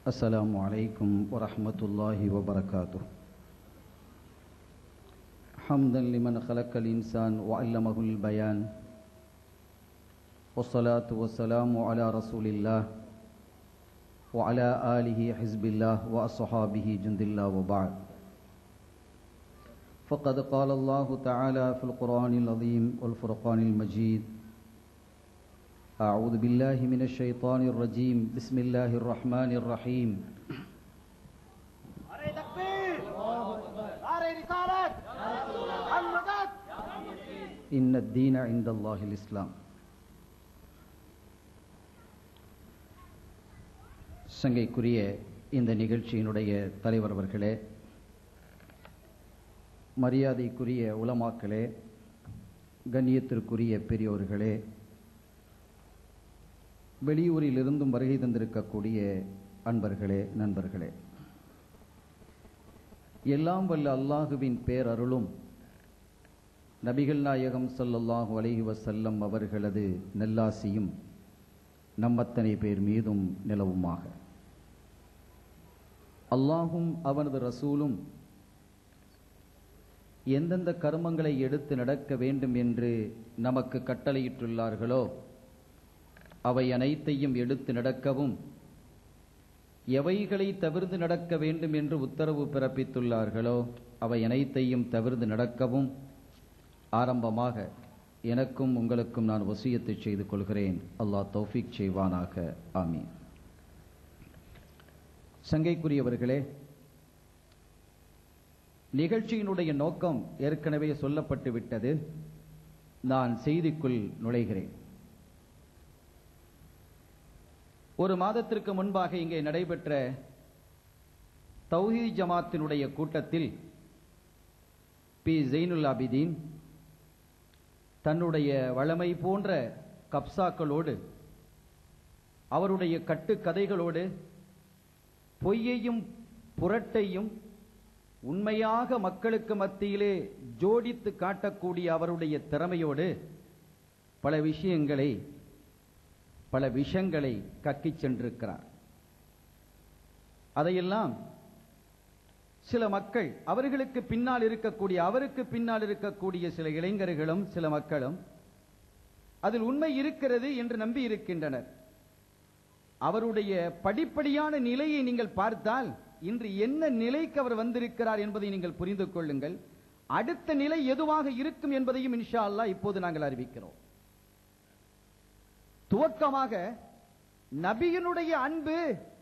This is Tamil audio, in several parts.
السلام عليكم ورحمة الله وبركاته حمدا لمن خلق الإنسان وعلمه البيان والصلاة والسلام على رسول الله وعلى آله حزب الله وأصحابه جند الله وبعد فقد قال الله تعالى في القرآن العظيم والفرقان المجيد أعوذ بالله من الشيطان الرجيم بسم الله الرحمن الرحيم নারে তাকবীর নারে রিসালাত মুহাম্মাদাত إن الدين عند الله الإسلام சங்கைக்குரிய இந்த நிகழ்ச்சியினுடைய தலைவர் அவர்களே மரியாதைக்குரிய உலமாக்களே கண்ணியத்திற்குரிய பெரியோர்களே வெளியூரிலிருந்தும் வருகை தந்திருக்கக்கூடிய அன்பர்களே நண்பர்களே எல்லாம் வல்ல அல்லாஹுவின் பேரருளும் நபிகள் நாயகம் ஸல்லல்லாஹு அலைஹி வஸல்லம் அவர்களது நல்லாசியும் நம்மத்தனை பேர் மீதும் நிலவுமாக அல்லாஹும் அவனது ரசூலும் எந்தெந்த கர்மங்களை எடுத்து நடக்க வேண்டும் என்று நமக்கு கட்டளையிட்டுள்ளார்களோ அவை அனைத்தையும் எடுத்து நடக்கவும் எவைகளை தவிர்த்து நடக்க வேண்டும் என்று உத்தரவு பிறப்பித்துள்ளார்களோ அவை அனைத்தையும் தவிர்த்து நடக்கவும் ஆரம்பமாக எனக்கும் உங்களுக்கும் நான் வசியத்தை செய்து கொள்கிறேன் அல்லாஹ் தௌஃபீக் செய்வானாக ஆமீன் சங்கைக்குரியவர்களே நிகழ்ச்சியினுடைய நோக்கம் ஏற்கனவே சொல்லப்பட்டு விட்டது நான் செய்திக்குள் நுழைகிறேன் ஒரு மாதத்திற்கு முன்பாக இங்கே நடைபெற்ற தௌஹீத் ஜமாத்தினுடைய கூட்டத்தில் பி ஜெயினுல் ஆபிதீன் தன்னுடைய வளமை போன்ற கப்சாக்களோடு அவருடைய கட்டுக்கதைகளோடு பொய்யையும் புரட்டையும் உண்மையாக மக்களுக்கு மத்தியிலே ஜோடித்து காட்டக்கூடிய அவருடைய திறமையோடு பல விஷயங்களை பல விஷங்களை கக்கிச் சென்றிருக்கிறார் அதையெல்லாம் சில மக்கள் அவர்களுக்கு பின்னால் இருக்கக்கூடிய அவருக்கு பின்னால் இருக்கக்கூடிய சில இளைஞர்களும் சில மக்களும் அதில் உண்மை இருக்கிறது என்று நம்பி இருக்கின்றனர் அவருடைய படிப்படியான நிலையை நீங்கள் பார்த்தால் இன்று என்ன நிலைக்கு அவர் வந்திருக்கிறார் என்பதை நீங்கள் புரிந்து கொள்ளுங்கள் அடுத்த நிலை எதுவாக இருக்கும் என்பதையும் இன்ஷா அல்லாஹ் இப்போது நாங்கள் அறிவிக்கிறோம் துவக்கமாக நபியினுடைய அன்பு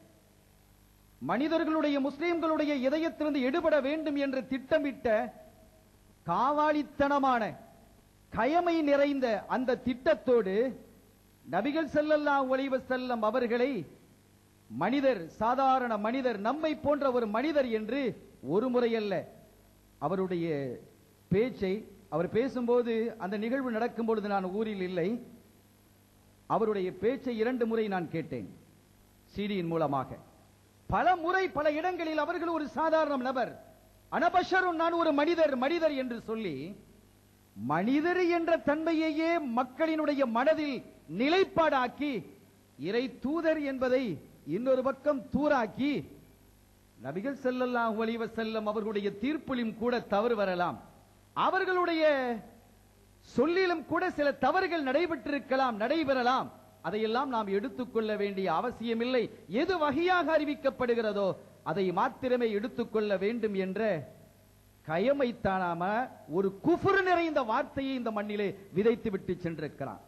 மனிதர்களுடைய முஸ்லிம்களுடைய இதயத்திலிருந்து எடுபட வேண்டும் என்று திட்டமிட்ட காவாலித்தனமான கயமை நிறைந்த அந்த திட்டத்தோடு நபிகள் ஸல்லல்லாஹு அலைஹி வஸல்லம் அவர்களை மனிதர் சாதாரண மனிதர் நம்மை போன்ற ஒரு மனிதர் என்று ஒரு முறையல்ல அவருடைய பேச்சை அவர் பேசும்போது அந்த நிகழ்வு நடக்கும் பொழுது நான் ஊரில் இல்லை அவருடைய பேச்சை இரண்டு முறை நான் கேட்டேன் சிடியின் மூலமாக பல முறை பல இடங்களில் அவர்கள் ஒரு சாதாரண நபர் அனபஷரும் நான் ஒரு மனிதர் மனிதர் என்று சொல்லி மனிதர் என்ற தன்மையையே மக்களினுடைய மனதில் நிலைப்பாடாக்கி இறை தூதர் என்பதை இன்னொரு பக்கம் தூராக்கி நபிகள் ஸல்லல்லாஹு அலைஹி வஸல்லம் அவர்களுடைய தீர்ப்பிலும் கூட தவறு வரலாம் அவர்களுடைய சொல்லிலும் கூட சில தவறுகள் நடைபெற்றிருக்கலாம் நடைபெறலாம் அதையெல்லாம் நாம் எடுத்துக்கொள்ள வேண்டிய அவசியமில்லை எது வகையாக அறிவிக்கப்படுகிறதோ அதை மாத்திரமே எடுத்துக்கொள்ள வேண்டும் என்ற கயமைத்தானாம ஒரு குஃபுரு நிறைந்த வார்த்தையை இந்த மண்ணிலே விதைத்து விட்டு சென்றிருக்கிறான்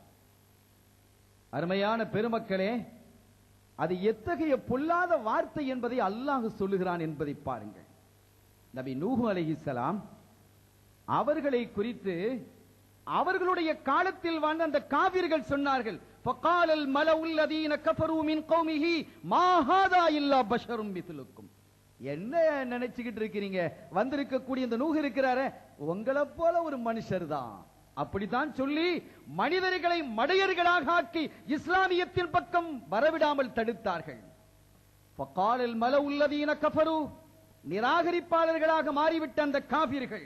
அருமையான பெருமக்களே அது எத்தகைய பொல்லாத வார்த்தை என்பதை அல்லாஹ் சொல்லுகிறான் என்பதை பாருங்கள் நபி நூஹு அலைஹிஸ்ஸலாம் அவர்களை குறித்து அவர்களுடைய காலத்தில் வாழ்ந்த அந்த காவிர்கள் சொன்னார்கள் فقال الملأ الذين كفروا من قومه ما هذا الا بشر مثلكم என்ன நினைச்சுக்கிட்டு இருக்கிறீங்க வந்திருக்கக்கூடிய இந்த நூகு இருக்கிறாரே உங்களை போல ஒரு மனுஷர் தான் அப்படித்தான் சொல்லி மனிதர்களை மடையர்களாக ஆக்கி இஸ்லாமியத்தின் பக்கம் வரவிடாமல் தடுத்தார்கள் فقال الملأ الذين كفروا நிராகரிப்பாளர்களாக மாறிவிட்ட அந்த காபிர்கள்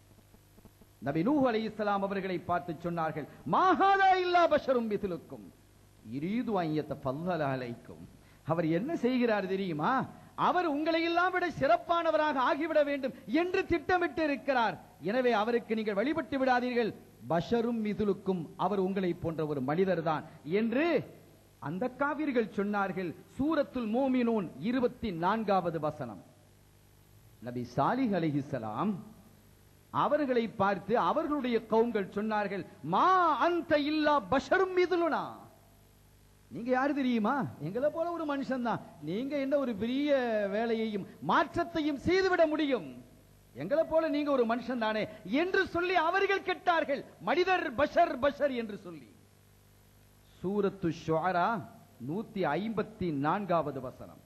நபி நூஹ் அலைஹிஸ்ஸலாம் அவர்களை பார்த்து சொன்னார்கள் மாஹாதா இல்லா பஷரும் மித்லுக்கும் யுரீது அன் யத்தஃபல்லல அலைக்கும் அவர் என்ன செய்கிறார் தெரியுமா அவர் உங்களை எல்லாம் விட சிறப்பானவராக ஆகிவிட வேண்டும் என்று திட்டமிட்டு இருக்கிறார் எனவே அவருக்கு நீங்கள் வழிபட்டு விடாதீர்கள் பஷரும் மிதுலுக்கும் அவர் உங்களை போன்ற ஒரு மனிதர் தான் என்று அந்த காவிர்கள் சொன்னார்கள் சூரத்துல் மோமினூன் இருபத்தி நான்காவது வசனம் நபி சாலிஹ் அலைஹிஸ்ஸலாம் அவர்களை பார்த்து அவர்களுடைய கவுங்கள் சொன்னார்கள் மா அந்த இல்லா பஷரும் மிதுலுனா நீங்க யாரு தெரியுமா எங்களை போல ஒரு மனுஷன் தான் நீங்க என்ன ஒரு பெரிய வேலையையும் மாற்றத்தையும் செய்துவிட முடியும் எங்களை போல நீங்க ஒரு மனுஷன் தானே என்று சொல்லி அவர்கள் கெட்டார்கள் மனிதர் பஷர் பஷர் என்று சொல்லி சூரத்து ஷுஆரா நூத்தி ஐம்பத்தி நான்காவது வசனம்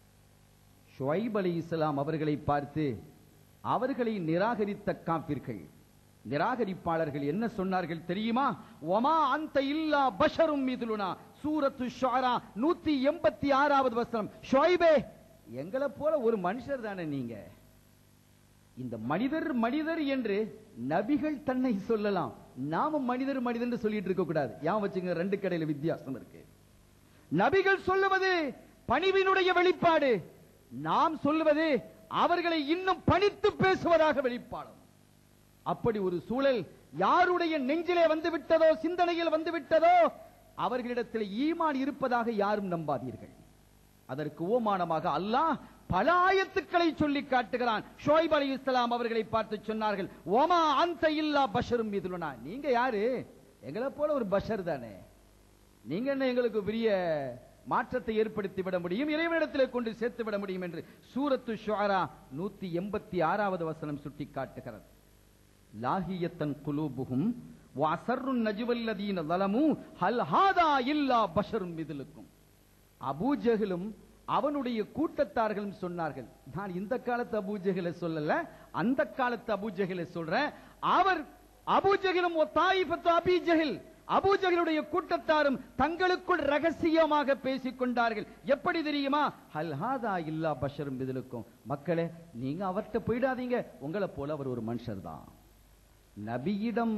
ஷுவைப் அலி இஸ்லாம் அவர்களை பார்த்து அவர்களை நிராகரித்த காப்பிர்கள் நிராகரிப்பாளர்கள் என்ன சொன்னார்கள் தெரியுமா ஒமா அந்த இல்லா பஷரும் மிதுலுனா சூரத்து ஷுஆரா நூத்தி எண்பத்தி ஆறாவது வசனம் ஷுவைபே எங்களை போல ஒரு மனுஷர் தானே நீங்க இந்த மனிதர் மனிதர் என்று நபிகள் தன்னை சொல்லலாம் நாம மனிதர் மனிதர் என்று சொல்லிட்டு இருக்க கூடாது ஏன் வச்சுங்க ரெண்டு கடையில வித்தியாசம் இருக்கு நபிகள் சொல்லுவது பணிவினுடைய வெளிப்பாடு நாம் சொல்லுவது அவர்களை இன்னும் பணித்து பேசுவதாக வெளிப்பாடும் அப்படி ஒரு சூழல் யாருடைய நெஞ்சிலே வந்து விட்டதோ சிந்தனையில் வந்து விட்டதோ அவர்களிடத்தில் ஈமான் இருப்பதாக யாரும் நம்பாதீர்கள் அதற்கு ஓமானமாக அல்லாஹ் பல ஆயத்துக்களை சொல்லி காட்டுகிறான் ஷோய்ப் அலி இஸ்லாம் அவர்களை பார்த்து சொன்னார்கள் ஓமா அந்த இல்லா பஷரும் இதுலனா நீங்க யாரு எங்களை போல ஒரு பஷர் தானே நீங்க என்ன எங்களுக்கு பெரிய மாற்றத்தை ஏற்படுத்தி விட முடியும் இறைவனிடத்திலே கொண்டு சேர்த்து விட முடியும் என்று சூரத்து ஷுஆரா நூத்தி எண்பத்தி ஆறாவது வசனம் சுட்டி காட்டுகிறது லாஹியத்தன் குலூபுகும் வாசர்ருன் நஜுவல்லதீன லலமு ஹல் ஹாதா இல்லா பஷரும் மிதிலுக்கும் அபூஜகளும் அவனுடைய கூட்டத்தார்களும் சொன்னார்கள் நான் இந்த காலத்து அபூஜகளை சொல்லல அந்த காலத்து அபூஜகளை சொல்றேன் அவர் அபூஜகிலும் தாயிபத்து அபீஜகில் அபூஜகளுடைய கூட்டத்தாரும் தங்களுக்குள் ரகசியமாக பேசிக் கொண்டார்கள் எப்படி தெரியுமா ஹல்ஹாதா இல்லா பஷரும் இதிலுக்கும் மக்களே நீங்க அவர்கிட்ட போயிடாதீங்க உங்களை போல அவர் ஒரு மனுஷர் தான் நபியிடம்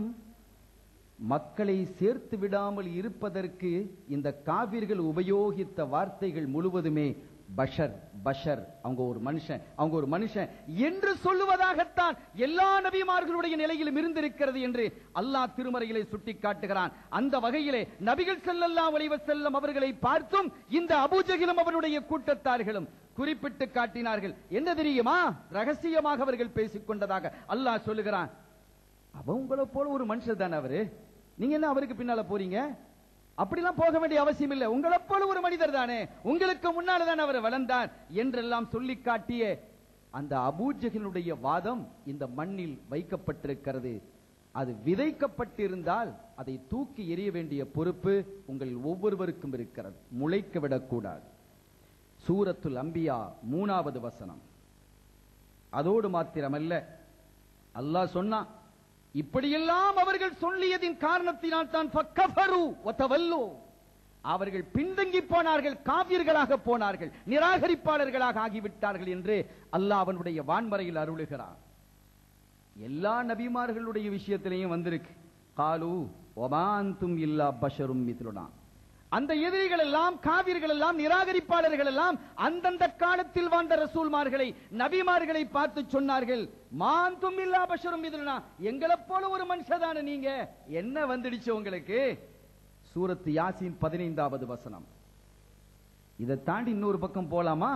மக்களை சேர்த்து விடாமல் இருப்பதற்கு இந்த காவிர்கள் உபயோகித்த வார்த்தைகள் முழுவதுமே பஷர் பஷர் அவங்க ஒரு மனுஷன் அவங்க ஒரு மனுஷன் என்று சொல்லுவதாகத்தான் எல்லா நபிமார்களுடைய நிலையிலும் இருந்திருக்கிறது என்று அல்லாஹ் திருமறையிலே சுட்டி காட்டுகிறான் அந்த வகையிலே நபிகள் ஸல்லல்லாஹு அலைஹி வஸல்லம் அவர்களை பார்த்தும் இந்த அபூஜகிலும் அவருடைய கூட்டத்தார்களும் குறிப்பிட்டு காட்டினார்கள் என்ன தெரியுமா ரகசியமாக அவர்கள் பேசிக் கொண்டதாக அல்லாஹ் சொல்லுகிறான் அவன் உங்களை போல ஒரு மனுஷர் தானே அவரு நீங்க என்ன அவருக்கு பின்னால போறீங்க அப்படிலாம் போக வேண்டிய அவசியம் இல்லை உங்களை போல ஒரு மனிதர் தானே உங்களுக்கு முன்னால தானே அவர் வளர்ந்தார் என்றெல்லாம் சொல்லி காட்டிய அந்த அபூஜகனுடைய வாதம் இந்த மண்ணில் வைக்கப்பட்டிருக்கிறது அது விதைக்கப்பட்டிருந்தால் அதை தூக்கி எறிய வேண்டிய பொறுப்பு உங்கள் ஒவ்வொருவருக்கும் இருக்கிறது முளைக்க விடக்கூடாது சூரத்துல் அம்பியா மூணாவது வசனம் அதோடு மாத்திரமல்ல அல்லாஹ் சொன்னான் இப்படியெல்லாம் அவர்கள் சொல்லியதின் காரணத்தினால் தான் ஃபக்கஃபரு வதவல்லு. அவர்கள் பின்தங்கி போனார்கள் காவியர்களாக போனார்கள் நிராகரிப்பாளர்களாக ஆகிவிட்டார்கள் என்று அல்லாஹ் அவனுடைய வான்மறையில் அருளுகிறார் எல்லா நபிமார்களுடைய விஷயத்திலையும் வந்திருக்கு காலு ஒமாந்தும் இல்லா பஷரும் மித்லுனா அந்த எதிரிகள் எல்லாம் காவிர்கள் எல்லாம் நிராகரிப்பாளர்கள் எல்லாம் அந்தந்த காலத்தில் வாழ்ந்த ரசூல்மார்களை நபிமார்களை பார்த்து சொன்னார்கள் மாந்தும் இல்லா பஷரும் இதுனா எங்களை போல ஒரு மனுஷதான நீங்க என்ன வந்துடுச்சு உங்களுக்கு சூரத்து யாசின் பதினைந்தாவது வசனம் இதை தாண்டி இன்னொரு பக்கம் போலாமா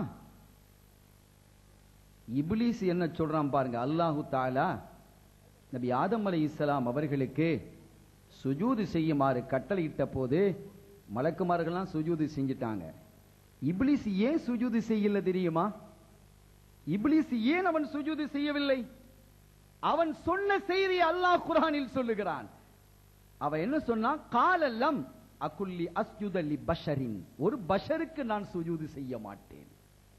இப்லீஸ் என்ன சொல்றான் பாருங்க அல்லாஹு தாலா நபி ஆதம் அலை இஸ்லாம் அவர்களுக்கு சுஜூது செய்யுமாறு கட்டளையிட்ட போது மலக்குமார்கள்லாம் சுஜூது செஞ்சிட்டாங்க இப்லீஸ் ஏன் சுஜூது செய்யல தெரியுமா இப்லீஸ் ஏன் அவன் சுஜூது செய்யவில்லை அவன் சொன்ன செய்தி அல்லாஹ் குர்ஆனில் சொல்லுகிறான் அவன் என்ன சொன்னான் காலல்லம் அகுல்லி அஸ்ஜுதலி பஷரின் ஒரு பஷருக்கு நான் சுஜூது செய்ய மாட்டேன்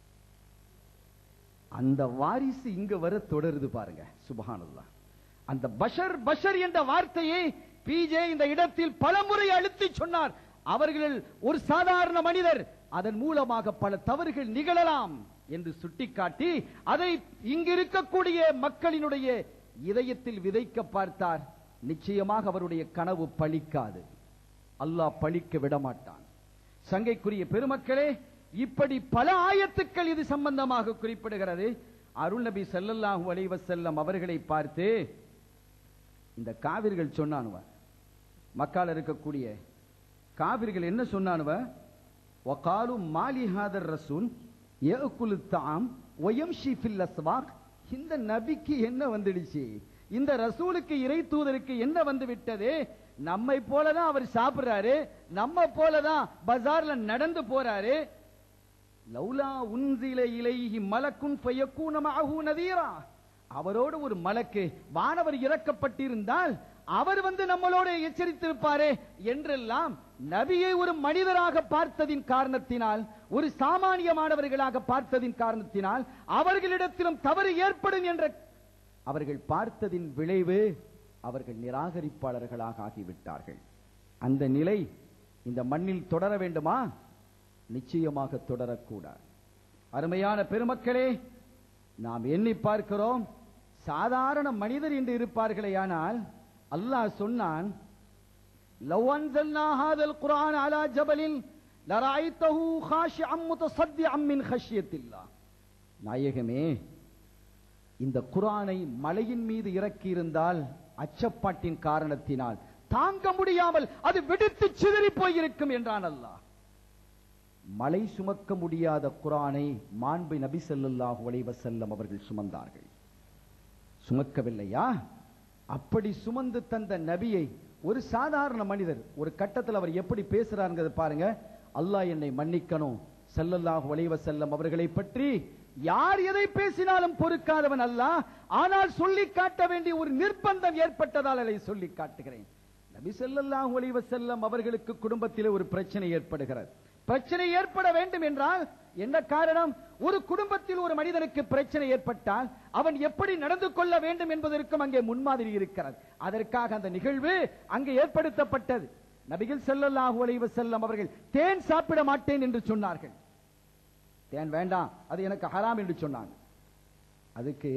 அந்த வாரிசு இங்க வர தொடருது பாருங்க சுபஹானல்லாஹ் அந்த பஷர் பஷர் என்ற வார்த்தையை பிஜே இந்த இடத்தில் பலமுறை அழுத்தி சொன்னார் அவர்கள் ஒரு சாதாரண மனிதர் அதன் மூலமாக பல தவறுகள் நிகழலாம் என்று சுட்டிக்காட்டி அதை இங்கு இருக்கக்கூடிய மக்களினுடைய இதயத்தில் விதைக்க பார்த்தார் நிச்சயமாக அவருடைய கனவு பலிக்காது அல்லாஹ் பழிக்க விடமாட்டான் சங்கைக்குரிய பெருமக்களே இப்படி பல ஆயத்துக்கள் இது சம்பந்தமாக குறிப்பிடுகிறது அருள் நபி ஸல்லல்லாஹு அலைஹி வஸல்லம் அவர்களை பார்த்து இந்த காவிர்கள் சொன்னானுவ மக்கால இருக்கக்கூடிய காவிர்கள் என்ன சொன்னானுவ வகாலு மாலி ஹாதர் ரசூல் யஅகுலு தஆம் வயம்ஷி ஃபில் அஸ்வாக் இந்த நபிக்கு என்ன வந்துடுச்சு இந்த ரசூலுக்கு இறை தூதருக்கு என்ன வந்து விட்டது நம்மை போலதான் அவர் சாப்பிடுறாரு நம்ம போலதான் பஜார்ல நடந்து போறாரு லௌலா உன்சில இலைஹி மலக்குன் ஃபயக்கூன மஅஹு நதீரா அவரோடு ஒரு மலக்கு வானவர் இறக்கப்பட்டிருந்தால் அவர் வந்து நம்மளோட எச்சரித்திருப்பாரே என்றெல்லாம் நபியை ஒரு மனிதராக பார்த்ததின் காரணத்தினால் ஒரு சாமானியமானவர்களாக பார்த்ததின் காரணத்தினால் அவர்களிடத்திலும் தவறு ஏற்படும் என்ற அவர்கள் பார்த்ததின் விளைவு அவர்கள் நிராகரிப்பாளர்களாக ஆகிவிட்டார்கள் அந்த நிலை இந்த மண்ணில் தொடர வேண்டுமா நிச்சயமாக தொடரக்கூடாது அருமையான பெருமக்களே நாம் எண்ணி பார்க்கிறோம் சாதாரண மனிதர் என்று இருப்பார்களே ஆனால் அல்லாஹ் சொன்னான் لو أنزلنا هذا القرآن على جبل لرأيته خاشعا متصدعا من خشية الله நாயகமே இந்த குரானை மலையின் மீது இறக்கி இருந்தால் அச்சப்பாட்டின் காரணத்தினால் தாங்க முடியாமல் அது வெடித்து சிதறி போயிருக்கும் என்றான் அல்லாஹ் மலை சுமக்க முடியாத குரானை மாண்பு நபி ஸல்லல்லாஹு அலைஹி வஸல்லம் அவர்கள் சுமந்தார்கள் சுமக்கவில்லையா அப்படி சுமந்து தந்த நபியை ஒரு சாதாரண மனிதர் ஒரு கட்டத்தில் அவர் எப்படி பேசுறாருங்கிறத பாருங்க அல்லாஹ் என்னை மன்னிக்கணும் ஸல்லல்லாஹு அலைஹி வஸல்லம் அவர்களை பற்றி யார் எதை பேசினாலும் பொறுக்காதவன் அல்ல ஆனால் சொல்லி காட்ட வேண்டிய ஒரு நிர்பந்தம் ஏற்பட்டதால் அதை சொல்லி காட்டுகிறேன் நபி ஸல்லல்லாஹு அலைஹி வஸல்லம் அவர்களுக்கு குடும்பத்திலே ஒரு பிரச்சனை ஏற்படுகிறது பிரச்சனை ஏற்பட வேண்டும் என்றால் என்ன காரணம் ஒரு குடும்பத்தில் ஒரு மனிதனுக்கு பிரச்சனை ஏற்பட்டால் அவன் எப்படி நடந்து கொள்ள வேண்டும் என்பதற்கும் அங்கே முன்மாதிரி இருக்கிறது அதற்காக அந்த நிகழ்வு அங்கே ஏற்படுத்தப்பட்டது நபிகள் ஸல்லல்லாஹு அலைஹி வஸல்லம் அவர்கள் தேன் சாப்பிட மாட்டேன் என்று சொன்னார்கள் தேன் வேண்டாம் அது எனக்கு ஹராம் என்று சொன்னாங்க அதுக்கு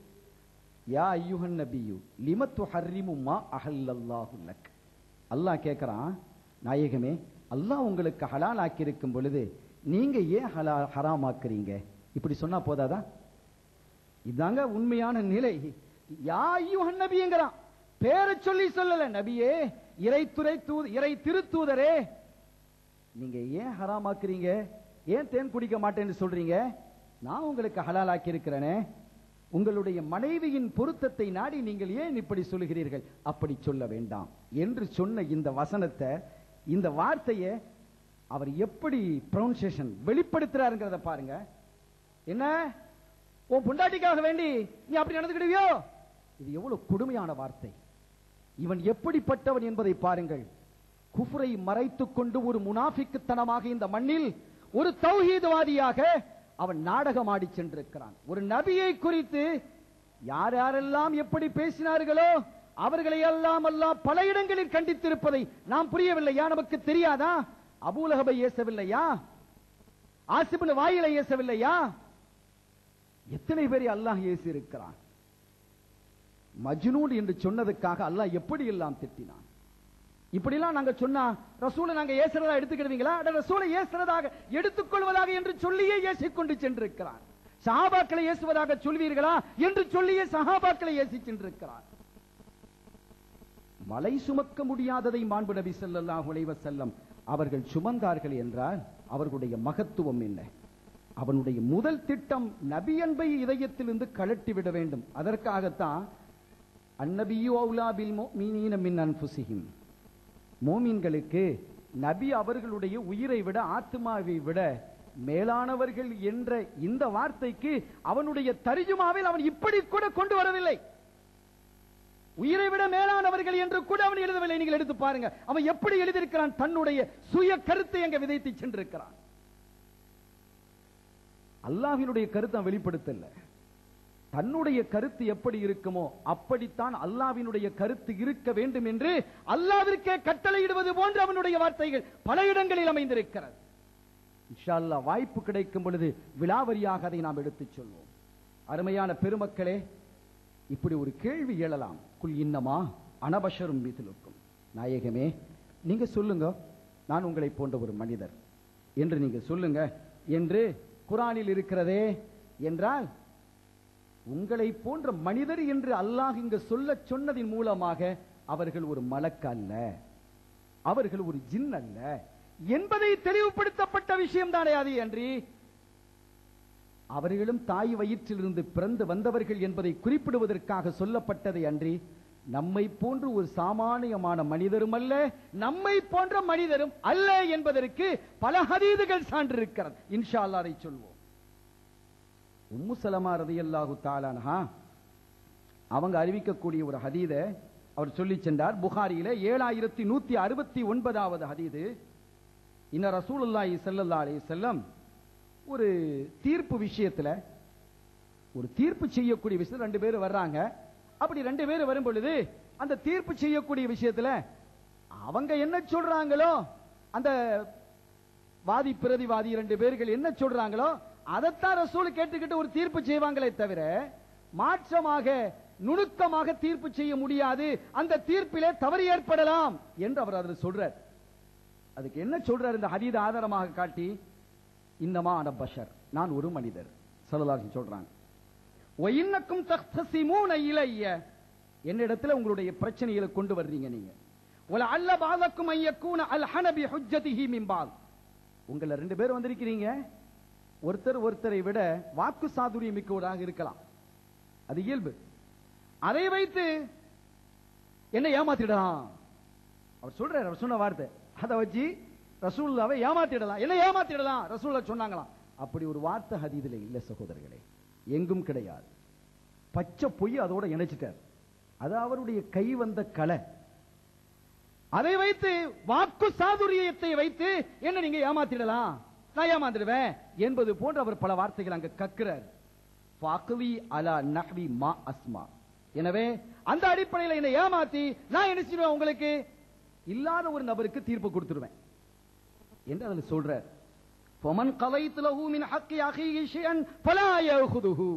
யா ஐயுஹன் நபியு லிமத்து ஹர்ரிமு மா அஹல்லல்லாஹு லக் அல்லாஹ் கேட்கிறான் நாயகமே அல்லாஹ் உங்களுக்கு ஹலால் ஆக்கி இருக்கும் பொழுது நீங்க ஏன் ஹலா ஹராம் ஆக்குறீங்க இப்படி சொன்னா போதாதா இதாங்க உண்மையான நிலை யா ஐயுஹன் நபிங்கிறான் பேரை சொல்லி சொல்லல நபியே இறைத்துறை தூ இறை திருத்தூதரே நீங்க ஏன் ஹராம் ஆக்குறீங்க ஏன் தேன் குடிக்க மாட்டேன்னு சொல்றீங்க நான் உங்களுக்கு ஹலால் ஆக்கி இருக்கிறேனே உங்களுடைய மனைவியின் பொருத்தத்தை நாடி நீங்கள் ஏன் இப்படி சொல்லுகிறீர்கள் அப்படி சொல்ல வேண்டாம் என்று சொன்ன இந்த வசனத்தை இந்த வார்த்தையை அவர் எப்படி ப்ரொனன்சியேஷன் வெளிப்படுத்துறாருங்கிறத பாருங்க என்ன உன் பொண்டாட்டிக்காக வேண்டி நீ அப்படி நடந்துக்கிடுவியோ இது எவ்வளவு கொடுமையான வார்த்தை இவன் எப்படிப்பட்டவன் என்பதை பாருங்கள் குஃப்ரை மறைத்துக் கொண்டு ஒரு முனாஃபிக்குத்தனமாக இந்த மண்ணில் ஒரு தௌஹீதவாதியாக அவன் நாடகம் ஆடி சென்றிருக்கிறான் ஒரு நபியை குறித்து யார் யாரெல்லாம் எப்படி பேசினார்களோ அவர்களை எல்லாம் எல்லாம் பல இடங்களில் கண்டித்திருப்பதை நாம் புரியவில்லையா நமக்கு தெரியாதா அபூலகபை ஏசவில்லையா ஆசிபின் வாயிலை ஏசவில்லையா எத்தனை பேரை அல்லாஹ் ஏசி இருக்கிறான் மஜ்னூன் என்று சொன்னதுக்காக அல்லாஹ் எப்படி எல்லாம் திட்டினான் இப்படிலாம் நாங்க சொன்னா ரசூலை நாங்க ஏசுறதா எடுத்துக்கிடுவீங்களா அட ரசூலை ஏசுறதாக எடுத்துக்கொள்வதாக என்று சொல்லியே ஏசிக்கொண்டு சென்றிருக்கிறான் சஹாபாக்களை ஏசுவதாக சொல்வீர்களா என்று சொல்லியே சஹாபாக்களை ஏசி சென்றிருக்கிறான் மலை சுமக்க முடியாததை மாண்பு நபி ஸல்லல்லாஹு அலைஹி வஸல்லம் அவர்கள் சுமந்தார்கள் என்றால் அவர்களுடைய மகத்துவம் என்ன அவனுடைய முதல் திட்டம் நபி அன்பை இதயத்திலிருந்து கழட்டி விட வேண்டும் அதற்காகத்தான் அந்நபியு அவுலா பில் முஃமினீன மின் அன்ஃபுஸிஹிம் மோமீன்களுக்கு நபி அவர்களுடைய உயிரை விட ஆத்மாவை விட மேலானவர்கள் என்ற இந்த வார்த்தைக்கு அவனுடைய தரிஜுமாவில் அவன் இப்படி கூட கொண்டு வரவில்லை உயிரை விட மேலானவர்கள் என்று கூட அவன் எழுதவில்லை நீங்கள் எடுத்து பாருங்க அவன் எப்படி எழுதியிருக்கிறான் தன்னுடைய சுய கருத்தை அங்க விதைத்து சென்றிருக்கிறான் அல்லாஹ்வினுடைய கருத்தை அவன் வெளிப்படுத்தல தன்னுடைய கருத்து எப்படி இருக்குமோ அப்படித்தான் அல்லாவினுடைய கருத்து இருக்க வேண்டும் என்று அல்லாவிற்கே கட்டளையிடுவது போன்ற அவனுடைய வார்த்தைகள் பல இடங்களில் அமைந்திருக்கிறது இன்ஷா அல்லாஹ் வாய்ப்பு கிடைக்கும் பொழுது விலாவரியாக அதை நாம் எடுத்துச் சொல்வோம் அருமையான பெருமக்களே இப்படி ஒரு கேள்வி எழலாம் குல் இன்னமா அனபஷரும் மீதிலுக்கும் நாயகமே நீங்க சொல்லுங்க நான் உங்களை போன்ற ஒரு மனிதர் என்று நீங்க சொல்லுங்க என்று குரானில் இருக்கிறதே என்றால் உங்களை போன்ற மனிதர் என்று அல்லாஹ் இங்கு சொல்ல சொன்னதின் மூலமாக அவர்கள் ஒரு மலக்கு அல்ல அவர்கள் ஒரு ஜின் அல்ல என்பதை தெளிவுபடுத்தப்பட்ட விஷயம் தானே அது அன்றி அவர்களும் தாய் வயிற்றிலிருந்து பிறந்து வந்தவர்கள் என்பதை குறிப்பிடுவதற்காக சொல்லப்பட்டதை அன்றி நம்மை போன்று ஒரு சாமானியமான மனிதரும் அல்ல நம்மை போன்ற மனிதரும் அல்ல என்பதற்கு பல ஹதீதுகள் சான்று இருக்கிறது இன்ஷா அல்லாஹ் அதை சொல்வோம் உம்மு சலமா ரதியல்லாஹு தாலானஹா அவங்க அறிவிக்கக்கூடிய ஒரு ஹதீத அவர் சொல்லி சென்றார் புகாரியில ஏழாயிரத்தி நூத்தி அறுபத்தி ஒன்பதாவது ஹதீது இன்ன ரசூலுல்லாஹி ஸல்லல்லாஹு அலைஹி வஸல்லம் ஒரு தீர்ப்பு விஷயத்துல ஒரு தீர்ப்பு செய்யக்கூடிய விஷயத்துல ரெண்டு பேர் வர்றாங்க அப்படி ரெண்டு பேர் வரும் பொழுது அந்த தீர்ப்பு செய்யக்கூடிய விஷயத்துல அவங்க என்ன சொல்றாங்களோ அந்த வாதி பிரதிவாதி ரெண்டு பேர்கள் என்ன சொல்றாங்களோ அதைத்தான் ரசூல் கேட்டுக்கிட்டு ஒரு தீர்ப்பு செய்வாங்களே தவிர மாற்றமாக நுணுக்கமாக தீர்ப்பு செய்ய முடியாது அந்த தீர்ப்பிலே தவறு ஏற்படலாம் என்று அவர் அதில் சொல்றார் அதுக்கு என்ன சொல்றார் இந்த ஹதீத ஆதாரமாக காட்டி இன்னமா அன பஷர் நான் ஒரு மனிதர் சல்லல்லாஹு சொல்றாங்க ஒயின்னக்கும் தக்தசிமூன இலைய என்னிடத்துல உங்களுடைய பிரச்சனைகளை கொண்டு வர்றீங்க நீங்க ஒல அல்ல பாதக்கும் ஐயக்கூன அல் ஹனபி ஹுஜ்ஜதிஹி மிம்பால் உங்கள ரெண்டு பேர் வந்திருக்கிறீங்க ஒருத்தர் ஒருத்தரை விட வாக்கு சாதுரியம் மிக்கவராக இருக்கலாம் அது இயல்பு அதை வைத்து என்ன ஏமாத்திடலாம் அவர் சொல்றார் அவர் சொன்ன வார்த்தை அதை வச்சு ரசூல்லாவை ஏமாத்திடலாம் என்ன ஏமாத்திடலாம் ரசூல்லா சொன்னாங்களாம் அப்படி ஒரு வார்த்தை ஹதீதுல இல்ல சகோதரர்களே எங்கும் கிடையாது பச்சை பொய் அதோட இணைச்சிட்டார் அது அவருடைய கை வந்த கலை அதை வைத்து வாக்கு சாதுரியத்தை வைத்து என்ன நீங்க ஏமாத்திடலாம் நான் ஏமாத்திடுவேன் என்பது போன்ற அவர் பல வார்த்தைகள் அங்க கக்குறார் ஃபாக்வி அலா நஹ்வி மா அஸ்மா எனவே அந்த அடிப்படையில் என்னை ஏமாத்தி நான் என்ன செய்வேன் உங்களுக்கு இல்லாத ஒரு நபருக்கு தீர்ப்பு கொடுத்துருவேன் என்று அதில் சொல்றார் ஃபமன் கலைத்து லஹு மின் ஹக்கி அஹீஹி ஷைஅன் ஃபலா யஅஹுதுஹு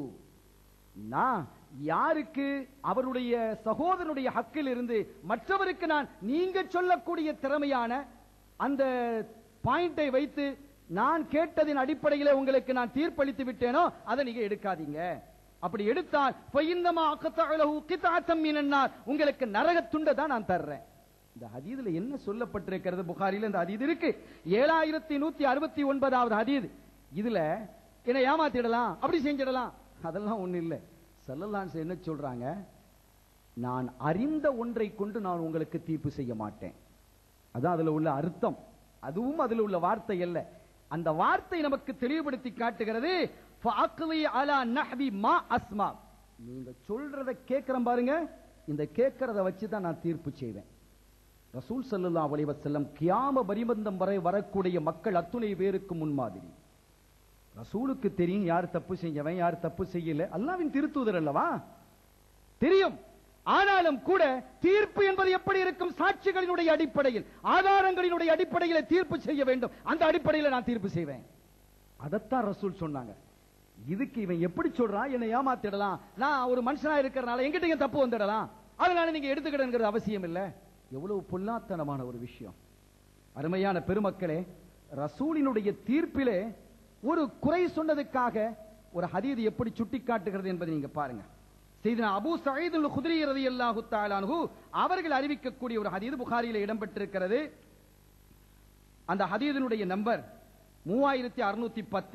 நான் யாருக்கு அவருடைய சகோதரனுடைய ஹக்கில் இருந்து மற்றவருக்கு நான் நீங்க சொல்லக்கூடிய திறமையான அந்த பாயிண்டை வைத்து நான் கேட்டதின் அடிப்படையில் உங்களுக்கு நான் தீர்ப்பளித்து விட்டேனோ அதை நீங்க எடுக்காதீங்க அப்படி எடுத்தால் ஃபைன்னமா அக்கத்தஅலஹு கிதாத்தம் மினன்னார் உங்களுக்கு நரக துண்டை தான் நான் தர்றேன் இந்த ஹதீதுல என்ன சொல்லப்பட்டிருக்கிறது புகாரில இந்த ஹதீது இருக்கு ஏழாயிரத்தி நூத்தி அறுபத்தி ஒன்பதாவது ஹதீது இதுல என்ன ஏமாத்திடலாம் அப்படி செஞ்சிடலாம் அதெல்லாம் ஒண்ணு இல்ல சல்லல்லான்ஸ் என்ன சொல்றாங்க நான் அறிந்த ஒன்றை கொண்டு நான் உங்களுக்கு தீர்ப்பு செய்ய மாட்டேன் அதான் அதுல உள்ள அர்த்தம் அதுவும் அதுல உள்ள வார்த்தை அல்ல அந்த வார்த்தை நமக்கு தெளிவுபடுத்தி காட்டுகிறது ஃபஅக்லி அலா நஹ்வி மா அஸ்மா நீங்க சொல்றத கேட்கிறேன் பாருங்க இந்த கேட்கறத வச்சு தான் நான் தீர்ப்பு செய்வேன் ரசூல் ஸல்லல்லாஹு அலைஹி வஸல்லம் கியாம பரிபந்தம் வரை வரக்கூடிய மக்கள் அத்துணை பேருக்கு முன்மாதிரி ரசூலுக்கு தெரியும் யார் தப்பு செஞ்சவன் யார் தப்பு செய்யல அல்லாவின் திருத்தூதர் அல்லவா தெரியும் ஆனாலும் கூட தீர்ப்பு என்பது எப்படி இருக்கும் சாட்சிகளினுடைய அடிப்படையில் ஆதாரங்களினுடைய அடிப்படையில் தீர்ப்பு செய்ய வேண்டும் அந்த அடிப்படையில் நான் தீர்ப்பு செய்வேன் அதைத்தான் ரசூல் சொன்னாங்க இதுக்கு இவன் எப்படி சொல்றான் என்னை ஏமாத்திடலாம் நான் ஒரு மனுஷனா இருக்கிறனால எங்கிட்ட இங்க தப்பு வந்துடலாம் அதனால நீங்க எடுத்துக்கிடங்கிறது அவசியம் இல்ல எவ்வளவு பொல்லாத்தனமான ஒரு விஷயம் அருமையான பெருமக்களே ரசூலினுடைய தீர்ப்பிலே ஒரு குறை சொன்னதுக்காக ஒரு ஹதீது எப்படி சுட்டி காட்டுகிறது என்பதை நீங்க பாருங்க செய்தின அபூ சயீத் அல் குத்ரி ரலியல்லாஹு தஆலா அன்ஹு அவர்கள் அறிவிக்கக்கூடிய ஒரு ஹதீது புகாரியில இடம்பெற்றிருக்கிறது அந்த ஹதீதினுடைய நம்பர் மூவாயிரத்தி அறுநூத்தி பத்து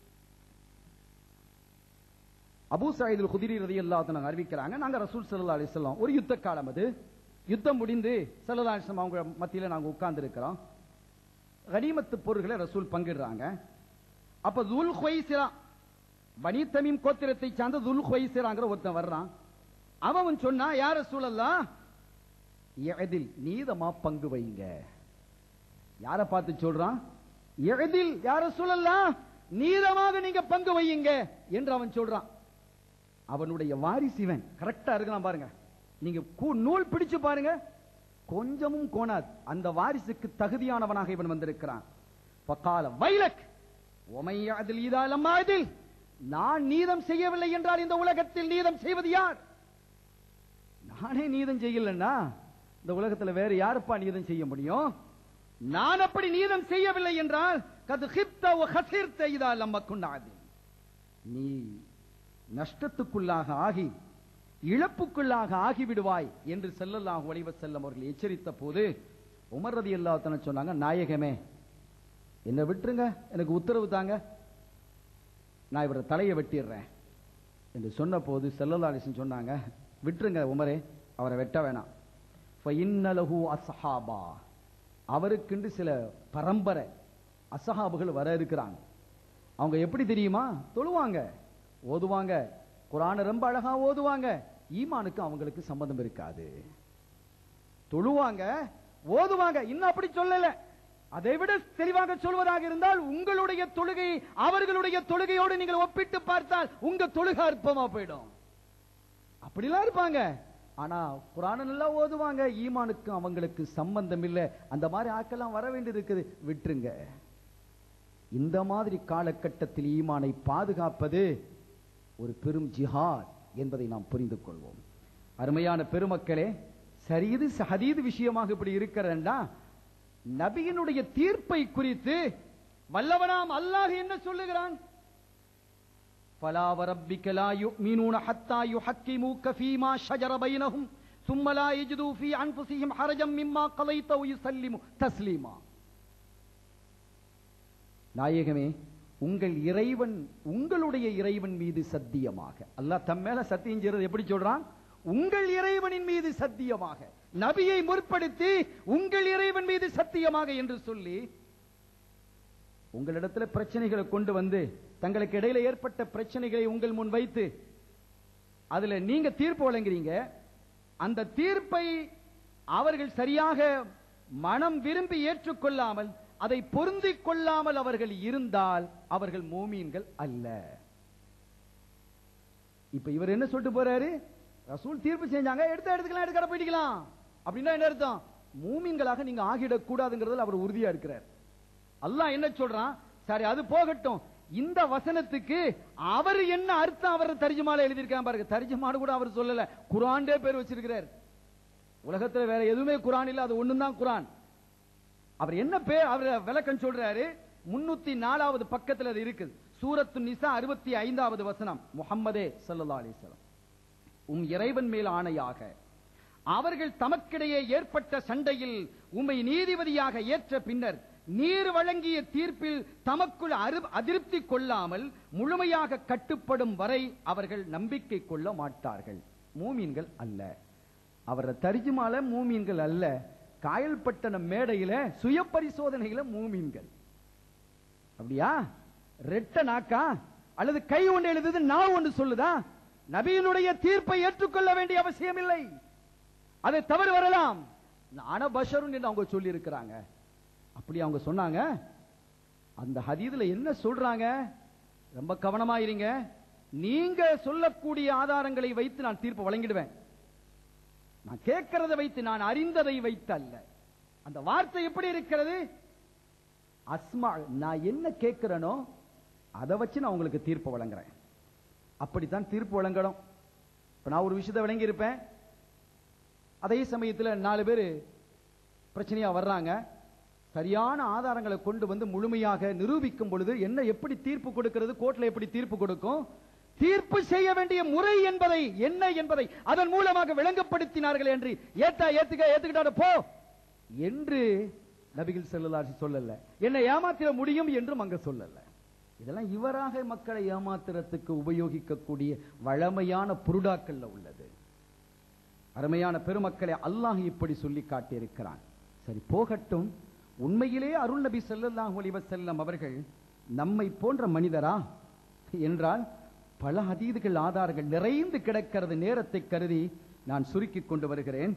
அபூ சயீத் அல் குத்ரி ரலியல்லாஹு தஆலா அறிவிக்கிறாங்க நாங்க ரசூல் ஸல்லல்லாஹு அலைஹி வஸல்லம் ஒரு யுத்த காலம் அது யுத்தம் முடிந்து ஸல்லல்லாஹு அலைஹி வஸல்லம் அவங்க மத்தியில நாங்க உட்கார்ந்து இருக்கிறோம் கனிமத்து பொருள்களை ரசூல் பங்கிடுறாங்க அப்ப துல் ஹுவைசிரா பனி தமீம் கோத்திரத்தை சார்ந்த துல் ஹுவைசிராங்கிற ஒருத்தன் வர்றான் அவன் சொன்னா யார சூழல்லாம் எதில் நீதமா பங்கு வைங்க யார பார்த்து சொல்றான் எதில் யார சூழல்லாம் நீதமாக நீங்க பங்கு வையுங்க என்று அவன் சொல்றான் அவனுடைய வாரிசு இவன் கரெக்டா இருக்கலாம் பாருங்க நீங்க கூ- நூல் பிடிச்சு பாருங்க கொஞ்சமும் கோணாது அந்த வாரிசுக்கு தகுதியானவனாக இவன் வந்திருக்கிறான் பக்கால வைலக் உமையாதில் ஈதாலம் அதில் நான் நீதம் செய்யவில்லை என்றால் இந்த உலகத்தில் நீதம் செய்வது யார் நானே நீதம் செய்யலன்னா இந்த உலகத்துல வேற யாருப்பா நீதம் செய்ய முடியும் நான் அப்படி நீதம் செய்யவில்லை என்றால் கது ஹிப்த வ ஹசிர்த இதா லம்ம குன்னாதி நீ நஷ்டத்துக்குள்ளாக ஆகி இழப்புக்குள்ளாக ஆகிவிடுவாய் என்று ஸல்லல்லாஹு அலைஹி வஸல்லம் அவர்கள் எச்சரித்த போது உமர் ரலியல்லாஹு தஆலா சொன்னாங்க நாயகமே என்ன விட்டுருங்க எனக்கு உத்தரவு தாங்க நான் இவர தலையை வெட்டிடுறேன் என்று சொன்ன போது செல்லல்லாலிசன் சொன்னாங்க விட்டுருங்க உமரே அவரை வெட்ட வேணாம் ஃபஇன்னலஹு அஸ்ஹாபா அவருக்குண்டு சில பரம்பரை அசஹாபுகள் வர இருக்கிறாங்க அவங்க எப்படி தெரியுமா தொழுவாங்க ஓதுவாங்க குரானை ரொம்ப அழகா ஓதுவாங்க ஈமானுக்கு அவங்களுக்கு சம்பந்தம் இருக்காது தொழுவாங்க ஓதுவாங்க இன்னும் அப்படி சொல்லல அதை விட தெளிவாக சொல்வதாக இருந்தால் உங்களுடைய தொழுகை அவர்களுடைய தொழுகையோடு நீங்கள் ஒப்பிட்டு பார்த்தால் உங்க தொழுகை அற்பமா போயிடும் அப்படிலாம் இருப்பாங்க ஆனா குரான நல்லா ஓதுவாங்க ஈமானுக்கும் அவங்களுக்கு சம்பந்தம் இல்லை அந்த மாதிரி ஆக்கெல்லாம் வர வேண்டியது இருக்குது விட்டுருங்க இந்த மாதிரி காலகட்டத்தில் ஈமானை பாதுகாப்பது ஒரு பெரும் ஜிஹாத் என்பதை நாம் புரிந்து கொள்வோம் அருமையான பெருமக்களே சரியது சஹதீது விஷயமாக இப்படி இருக்கிறதா நபியினுடைய தீர்ப்பை குறித்து வல்லவனாம் அல்லாஹ் என்ன சொல்லுகிறான் فلا وربك لا يؤمنون حتى يحكموك فيما شجر بينهم ثم لا يجدوا في انفسهم حرجا مما قضيت ويسلموا تسليما நாயகமே உங்கள் இறைவன் உங்களுடைய இறைவன் மீது சத்தியமாக அல்லாஹ் தம் மேல சத்தியம் செய்யறது எப்படி சொல்றான் உங்கள் இறைவனின் மீது சத்தியமாக நபியை முற்படுத்தி உங்கள் இறைவன் மீது சத்தியமாக என்று சொல்லி உங்களிடத்துல பிரச்சனைகளை கொண்டு வந்து தங்களுக்கு இடையில ஏற்பட்ட பிரச்சனைகளை உங்கள் முன் வைத்து அதுல நீங்க தீர்ப்பு வழங்குறீங்க அந்த தீர்ப்பை அவர்கள் சரியாக மனம் விரும்பி ஏற்றுக்கொள்ளாமல் அதை பொருந்திக் கொள்ளாமல் அவர்கள் இருந்தால் அவர்கள் மூமீன்கள் அல்ல இப்ப இவர் என்ன சொல்லிட்டு போறாரு ரசூல் தீர்ப்பு செஞ்சாங்க எடுத்து எடுத்துக்கலாம் எடுக்கிற போயிட்டுக்கலாம் அப்படின்னா என்ன அர்த்தம் மூமீன்களாக நீங்க ஆகிடக் கூடாதுங்கிறதுல அவர் உறுதியா இருக்கிறார் அல்லாஹ் என்ன சொல்றான் சரி அது போகட்டும் இந்த வசனத்துக்கு அவர் என்ன அர்த்தம் அவர் தர்ஜுமால எழுதியிருக்கான் பாருங்க தர்ஜுமானு கூட அவர் சொல்லல குரான்டே பேர் வச்சிருக்கிறார் உலகத்துல வேற எதுவுமே குரான் இல்ல அது ஒண்ணுதான் குரான் அவர் என்ன பேர் அவர் விளக்கம் சொல்றாரு முன்னூத்தி நாலாவது பக்கத்துல அது இருக்குது சூரத்து நிசா அறுபத்தி ஐந்தாவது வசனம் முஹம்மதே ஸல்லல்லாஹு அலைஹி வஸல்லம் உம் இறைவன் மேல் ஆணையாக அவர்கள் தமக்கிடையே ஏற்பட்ட சண்டையில் உம்மை நீதிபதியாக ஏற்ற பின்னர் நீர் வழங்கிய தீர்ப்பில் தமக்குள் அரு- அதிருப்தி கொள்ளாமல் முழுமையாக கட்டுப்படும் வரை அவர்கள் நம்பிக்கை கொள்ள மாட்டார்கள் மூமீன்கள் அல்ல அவர தரிஜுமால மூமீன்கள் அல்ல காயல்பட்டணம் மேடையில சுய பரிசோதனையில மூமீன்கள் அப்படியா ரெட்ட நாக்கா அல்லது கை ஒன்று எழுதுது நான் ஒன்று சொல்லுதா நபியினுடைய தீர்ப்பை ஏற்றுக்கொள்ள வேண்டிய அவசியம் இல்லை அதை தவறு வரலாம் நான பஷருன் என்று அவங்க சொல்லி இருக்கிறாங்க அப்படி அவங்க சொன்னாங்க அந்த ஹதீதுல என்ன சொல்றாங்க ரொம்ப கவனமா இருங்க நீங்க சொல்லக்கூடிய ஆதாரங்களை வைத்து நான் தீர்ப்பு வழங்கிடுவேன் நான் கேட்கிறதை வைத்து நான் அறிந்ததை வைத்து அல்ல அந்த வார்த்தை எப்படி இருக்கிறது அஸ்மா நான் என்ன கேட்கிறேனோ அதை வச்சு நான் உங்களுக்கு தீர்ப்பு வழங்குறேன் அப்படித்தான் தீர்ப்பு வழங்கணும் இப்ப நான் ஒரு விஷயத்தை விளங்கி இருப்பேன் அதே சமயத்துல நாலு பேர் பிரச்சனையா வர்றாங்க சரியான ஆதாரங்களை கொண்டு வந்து முழுமையாக நிரூபிக்கும் பொழுது என்ன எப்படி தீர்ப்பு கொடுக்கிறது கோர்ட்ல எப்படி தீர்ப்பு கொடுக்கும் தீர்ப்பு செய்ய வேண்டிய முறை என்பதை என்ன என்பதை அதன் மூலமாக விளங்கப்படுத்தினார்கள் என்று ஏத்தா ஏத்துக்க ஏத்துக்கிட்டாட போ என்று நபிகள் செல்லலாசி சொல்லல என்னை ஏமாத்திர முடியும் என்றும் அங்க சொல்லல இதெல்லாம் இவராக மக்களை ஏமாத்துறதுக்கு உபயோகிக்கக்கூடிய வழமையான புருடாக்கள்ல உள்ளது அருமையான பெருமக்களை அல்லாஹ் இப்படி சொல்லி காட்டியிருக்கிறான் சரி போகட்டும் உண்மையிலே அருள் நபி ஸல்லல்லாஹு அலைஹி வஸல்லம் அவர்கள் நம்மை போன்ற மனிதரா என்றால் பல அதீதுகள் ஆதாரங்கள் நிறைந்து கிடக்கிறது நேரத்தை கருதி நான் சுருக்கிக் கொண்டு வருகிறேன்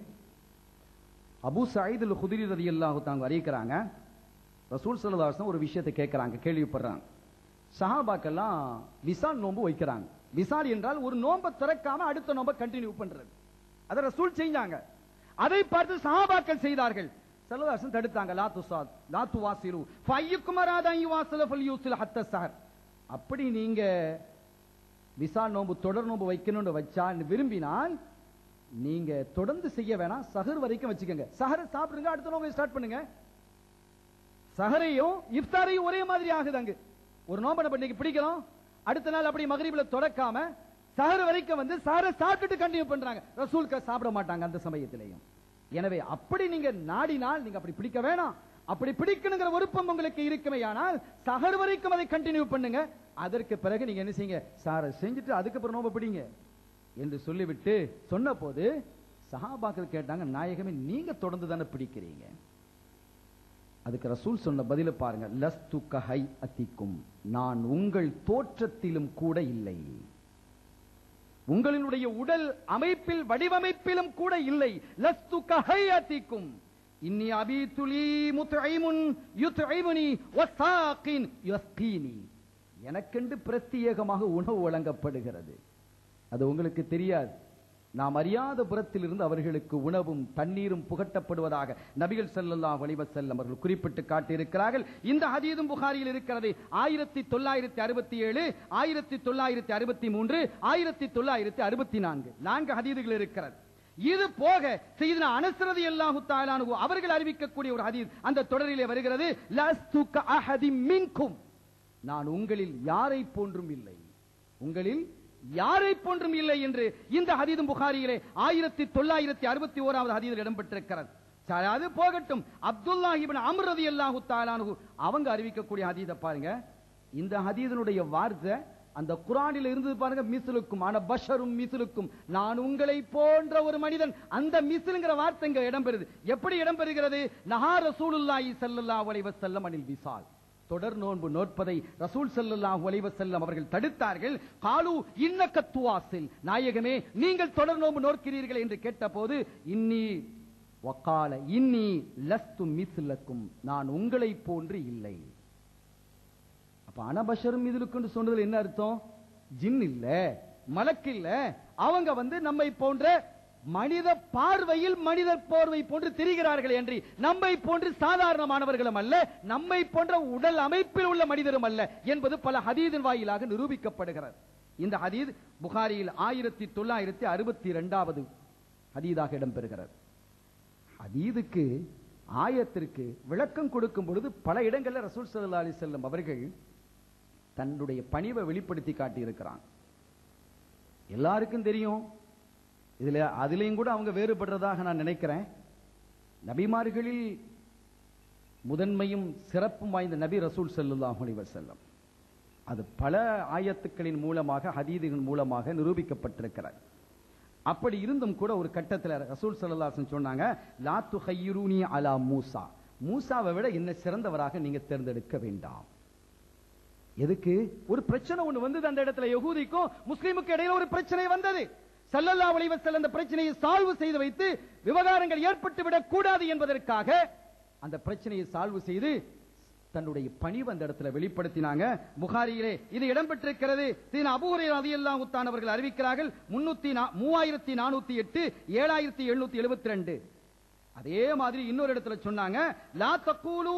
அபூ சயீத் அல் குதிரி ரலியல்லாஹு தாங்க அறிவிக்கிறாங்க ரசூல் ஸல்லல்லாஹு அலைஹி வஸல்லம் ஒரு விஷயத்தை கேட்கறாங்க கேள்விப்படுறாங்க சஹாபாக்கெல்லாம் விசால் நோன்பு வைக்கிறாங்க விசால் என்றால் ஒரு நோன்பை திறக்காம அடுத்த நோன்பை கண்டினியூ பண்றது அதை ரசூல் செஞ்சாங்க அதை பார்த்து சஹாபாக்கள் செய்தார்கள் செல்லதாசன் தடுத்தாங்க லா துசாத் லா துவாசிரு ஃபையுக்கும் அராதா யுவாசில ஃபல் யூசில் ஹத்த சஹர் அப்படி நீங்க விசா நோன்பு தொடர் நோன்பு வைக்கணும்னு வச்சா விரும்பினால் நீங்க தொடர்ந்து செய்ய வேணாம் சஹர் வரைக்கும் வச்சுக்கோங்க சஹர் சாப்பிடுங்க அடுத்த நோன்பு ஸ்டார்ட் பண்ணுங்க சஹரையும் இஃப்தாரையும் ஒரே மாதிரி ஆகுது அங்கு ஒரு நோம்பனை பண்டிகை பிடிக்கிறோம் அடுத்த நாள் அப்படி மகரிபில தொடக்காம சஹர் வரைக்கும் வந்து சஹரை சாப்பிட்டுட்டு கண்டினியூ பண்றாங்க ரசூல்க சாப்பிட மாட்டாங்க அந்த சமயத்திலையும் எனவே அப்படி நீங்க நாடினால் நீங்க அப்படி பிடிக்க வேணாம் அப்படி பிடிக்கணுங்கிற விருப்பம் உங்களுக்கு இருக்குமேயானால் சஹர் வரைக்கும் அதை கண்டினியூ பண்ணுங்க அதற்கு பிறகு நீங்க என்ன செய்யுங்க சாரை செஞ்சுட்டு அதுக்கப்புறம் நோம்ப பிடிங்க என்று சொல்லிவிட்டு சொன்ன போது சஹாபாக்கள் கேட்டாங்க நாயகமே நீங்க தொடர்ந்து தானே பிடிக்கிறீங்க அதுக்கு ரசூல் சொன்ன பதில பாருங்க லஸ்து கஹை அத்திக்கும் நான் உங்கள் தோற்றத்திலும் கூட இல்லை உங்களினுடைய உடல் அமைப்பில் வடிவமைப்பிலும் கூட இல்லை லஸ்து கஹை அத்திக்கும் இன்னி அபீதுலி முத்ஐமுன் யுத்ஐமுனி வசாகின் யஸ்கீனி எனக்கென்று பிரத்யேகமாக உணவு வழங்கப்படுகிறது அது உங்களுக்கு தெரியாது நாம் அறியாத புறத்திலிருந்து அவர்களுக்கு உணவும் தண்ணீரும் புகட்டப்படுவதாக நபிகள் ஸல்லல்லாஹு அலைஹி வஸல்லம் அவர்கள் குறிப்பிட்டு காட்டியிருக்கிறார்கள் இந்த ஹதீதும் புகாரியில் இருக்கிறது ஆயிரத்தி தொள்ளாயிரத்தி அறுபத்தி ஏழு ஆயிரத்தி தொள்ளாயிரத்தி அறுபத்தி மூன்று ஆயிரத்தி தொள்ளாயிரத்தி அறுபத்தி நான்கு நான்கு ஹதீதுகள் இருக்கிறது இது போக செய்தன அனசரதி அல்லாஹு தாலானு அவர்கள் அறிவிக்கக்கூடிய ஒரு ஹதீஸ் அந்த தொடரிலே வருகிறது லஸ்து க அஹதி மின்கும் நான் உங்களில் யாரை போன்றும் இல்லை உங்களில் யாரை போன்றும் இல்லை என்று இந்த ஹதீதும் புகாரியிலே ஆயிரத்தி தொள்ளாயிரத்தி அறுபத்தி ஓராவது ஹதீதில் இடம்பெற்றிருக்கிறது சரி, அது போகட்டும் அப்துல்லா இப்னு அம்ர் ரலியல்லாஹு தஆலானு அவங்க அறிவிக்கக்கூடிய ஹதீதை பாருங்க இந்த ஹதீதனுடைய வார்த்தை அந்த குரானில் இருந்தது பாருங்க மிஸ்லுக்கும் ஆன பஷரும் மிஸ்லுக்கும் நான் உங்களை போன்ற ஒரு மனிதன் அந்த மிஸ்லுங்கிற வார்த்தை இங்க இடம்பெறுது எப்படி இடம்பெறுகிறது நஹா ரசூலுல்லாஹி ஸல்லல்லாஹு அலைஹி வஸல்லம் அனில் விசால் தொடர் நோன்பு நோட்பதை ரசூல் ஸல்லல்லாஹு அலைஹி வஸல்லம் அவர்கள் தடுத்தார்கள் காலு இன்னக்க துவாசில் நாயகமே நீங்கள் தொடர் நோன்பு நோக்கிறீர்கள் என்று கேட்டபோது இன்னி வக்கால இன்னி லஸ்து மிஸ்லக்கும் நான் உங்களை போன்று இல்லை அப்ப அனபஷரும் இதுலுக்குன்னு சொன்னதுல என்ன அர்த்தம் ஜின் இல்ல மலக்கு இல்ல அவங்க வந்து நம்மை போன்ற மனித பார்வையில் மனிதர் போர்வை போன்று திரிகிறார்கள் என்று நம்மை போன்று சாதாரணமானவர்களும் அல்ல நம்மை போன்ற உடல் அமைப்பில் உள்ள மனிதரும் அல்ல என்பது பல ஹதீதின் வாயிலாக நிரூபிக்கப்படுகிறது இந்த ஹதீத் புகாரியில் ஆயிரத்தி தொள்ளாயிரத்தி அறுபத்தி இரண்டாவது ஹதீதாக இடம்பெறுகிறது ஹதீதுக்கு ஆயத்திற்கு விளக்கம் கொடுக்கும் பொழுது பல இடங்கள்ல ரசூல் ஸல்லல்லாஹு அலைஹி வஸல்லம் அவர்கள் தன்னுடைய பணிவை வெளிப்படுத்தி காட்டியிருக்கிறான் எல்லாருக்கும் தெரியும் இதுல அதுலயும் கூட அவங்க வேறுபடுறதாக நான் நினைக்கிறேன் நபிமார்களில் முதன்மையும் சிறப்பும் வாய்ந்த நபி ரசூல் ஸல்லல்லாஹு அலைஹி வஸல்லம் அது பல ஆயத்துக்களின் மூலமாக ஹதீதுகளின் மூலமாக நிரூபிக்கப்பட்டிருக்கிறது அப்படி இருந்தும் கூட ஒரு கட்டத்துல ரசூல் ஸல்லல்லாஹு அலைஹி வஸல்லம் சொன்னாங்க லா துஹய்யிரூனி அலா மூசா மூசாவை விட என்ன சிறந்தவராக நீங்க தேர்ந்தெடுக்க வேண்டாம் எதுக்கு ஒரு பிரச்சனை ஒண்ணு வந்தது அந்த இடத்துல யகூதிக்கும் முஸ்லிமுக்கு இடையில ஒரு பிரச்சனை வந்தது ஸல்லல்லாஹு அலைஹி வஸல்லம் அந்த பிரச்சனையை சால்வ் செய்து வைத்து விவகாரங்கள் ஏற்பட்டு விடக் கூடாது என்பதற்காக அந்த பிரச்சனையை சால்வ் செய்து தன்னுடைய பணிவு அந்த இடத்துல வெளிப்படுத்தினாங்க புகாரியிலே இது இடம்பெற்றிருக்கிறது தீன அபூரை ரதியல்லாஹு தான் அவர்கள் அறிவிக்கிறார்கள் முன்னூத்தி மூவாயிரத்தி நானூத்தி எட்டு ஏழாயிரத்தி எழுநூத்தி எழுபத்தி ரெண்டு அதே மாதிரி இன்னொரு இடத்துல சொன்னாங்க லா தக்கூலு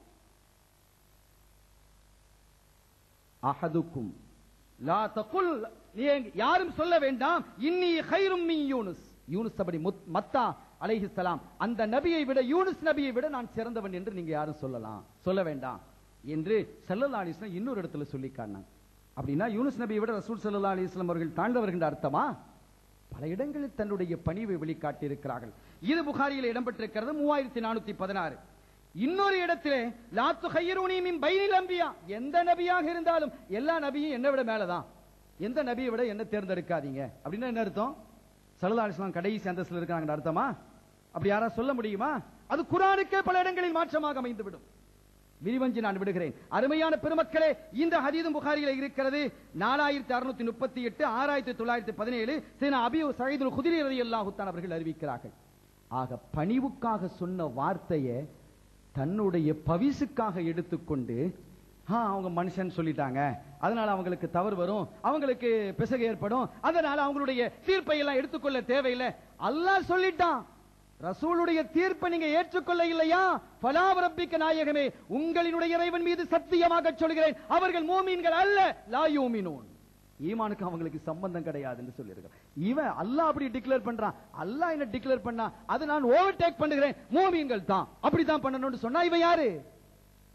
அஹதுக்கும் லா தகுல் நீ யாரும் சொல்ல வேண்டாம் இன்னி ஹைரும் மின் யூனுஸ் யூனுஸ் அப்படி முத்- மத்தா அலைஹிஸ்ஸலாம் அந்த நபியை விட யூனுஸ் நபியை விட நான் சிறந்தவன் என்று நீங்க யாரும் சொல்லலாம் சொல்ல வேண்டாம் என்று ஸல்லல்லாஹு அலைஹி வஸல்லம் இன்னொரு இடத்துல சொல்லி காட்டினாங்க அப்படின்னா யூனுஸ் நபியை விட ரசூல் ஸல்லல்லாஹு அலைஹி வஸல்லம் அவர்கள் தாழ்ந்தவர்கள் என்ற அர்த்தமா பல இடங்களில் தன்னுடைய பணிவை வெளிக்காட்டியிருக்கிறார்கள் இது புகாரியில் இடம்பெற்றிருக்கிறது மூவாயிரத்தி நானூத்தி பதினாறு இன்னொரு இடத்திலே லாத்து ஹையரூனி மின் பைனில் அம்பியா எந்த நபியாக இருந்தாலும் எல்லா நபியும் என்னை விட மேலதான் எந்த நபியை விட என்ன தேர்ந்தெடுக்காதீங்க அப்படின்னா என்ன அர்த்தம் சல்லல்லாஹு அலைஹி வஸல்லம் கடைசி அந்தஸ்துல இருக்காங்க அர்த்தமா அப்படி யாரா சொல்ல முடியுமா அது குரானுக்கே பல இடங்களில் மாற்றமாக அமைந்துவிடும் விரிவஞ்சி நான் விடுகிறேன் அருமையான பெருமக்களே இந்த ஹதீதும் புகாரியில இருக்கிறது நாலாயிரத்தி அறுநூத்தி முப்பத்தி எட்டு ஆறாயிரத்தி தொள்ளாயிரத்தி பதினேழு சீனா அபியு சயீதுல் குதிரை ரலியல்லாஹு அவர்கள் அறிவிக்கிறார்கள் ஆக பணிவுக்காக சொன்ன வார்த்தையை தன்னுடைய பவிசுக்காக எடுத்துக்கொண்டு ஆ, அவங்க மனுஷன் சொல்லிட்டாங்க அதனால அவங்களுக்கு தவறு வரும் அவங்களுக்கு பிசகு ஏற்படும் அதனால அவங்களுடைய தீர்ப்பை எல்லாம் எடுத்துக்கொள்ள தேவையில்லை அல்லாஹ் சொல்லிட்டான் ரசூலுடைய தீர்ப்பை நீங்க ஏற்றுக்கொள்ள இல்லையா பலாவரப்பிக்க நாயகமே உங்களினுடைய இறைவன் மீது சத்தியமாக சொல்கிறேன் அவர்கள் மோமீன்கள் அல்ல லா யூமினூன் ஈமானுக்கு அவங்களுக்கு சம்பந்தம் கிடையாது என்று சொல்லியிருக்கான் இவன் அல்லாஹ் அப்படி டிக்ளேர் பண்றான் அல்லாஹ் என்ன டிக்ளேர் பண்ணா அது நான் ஓவர்டேக் பண்ணுகிறேன் மோமீன்கள் தான் அப்படிதான் பண்ணணும்னு சொன்னா இவன் யாரு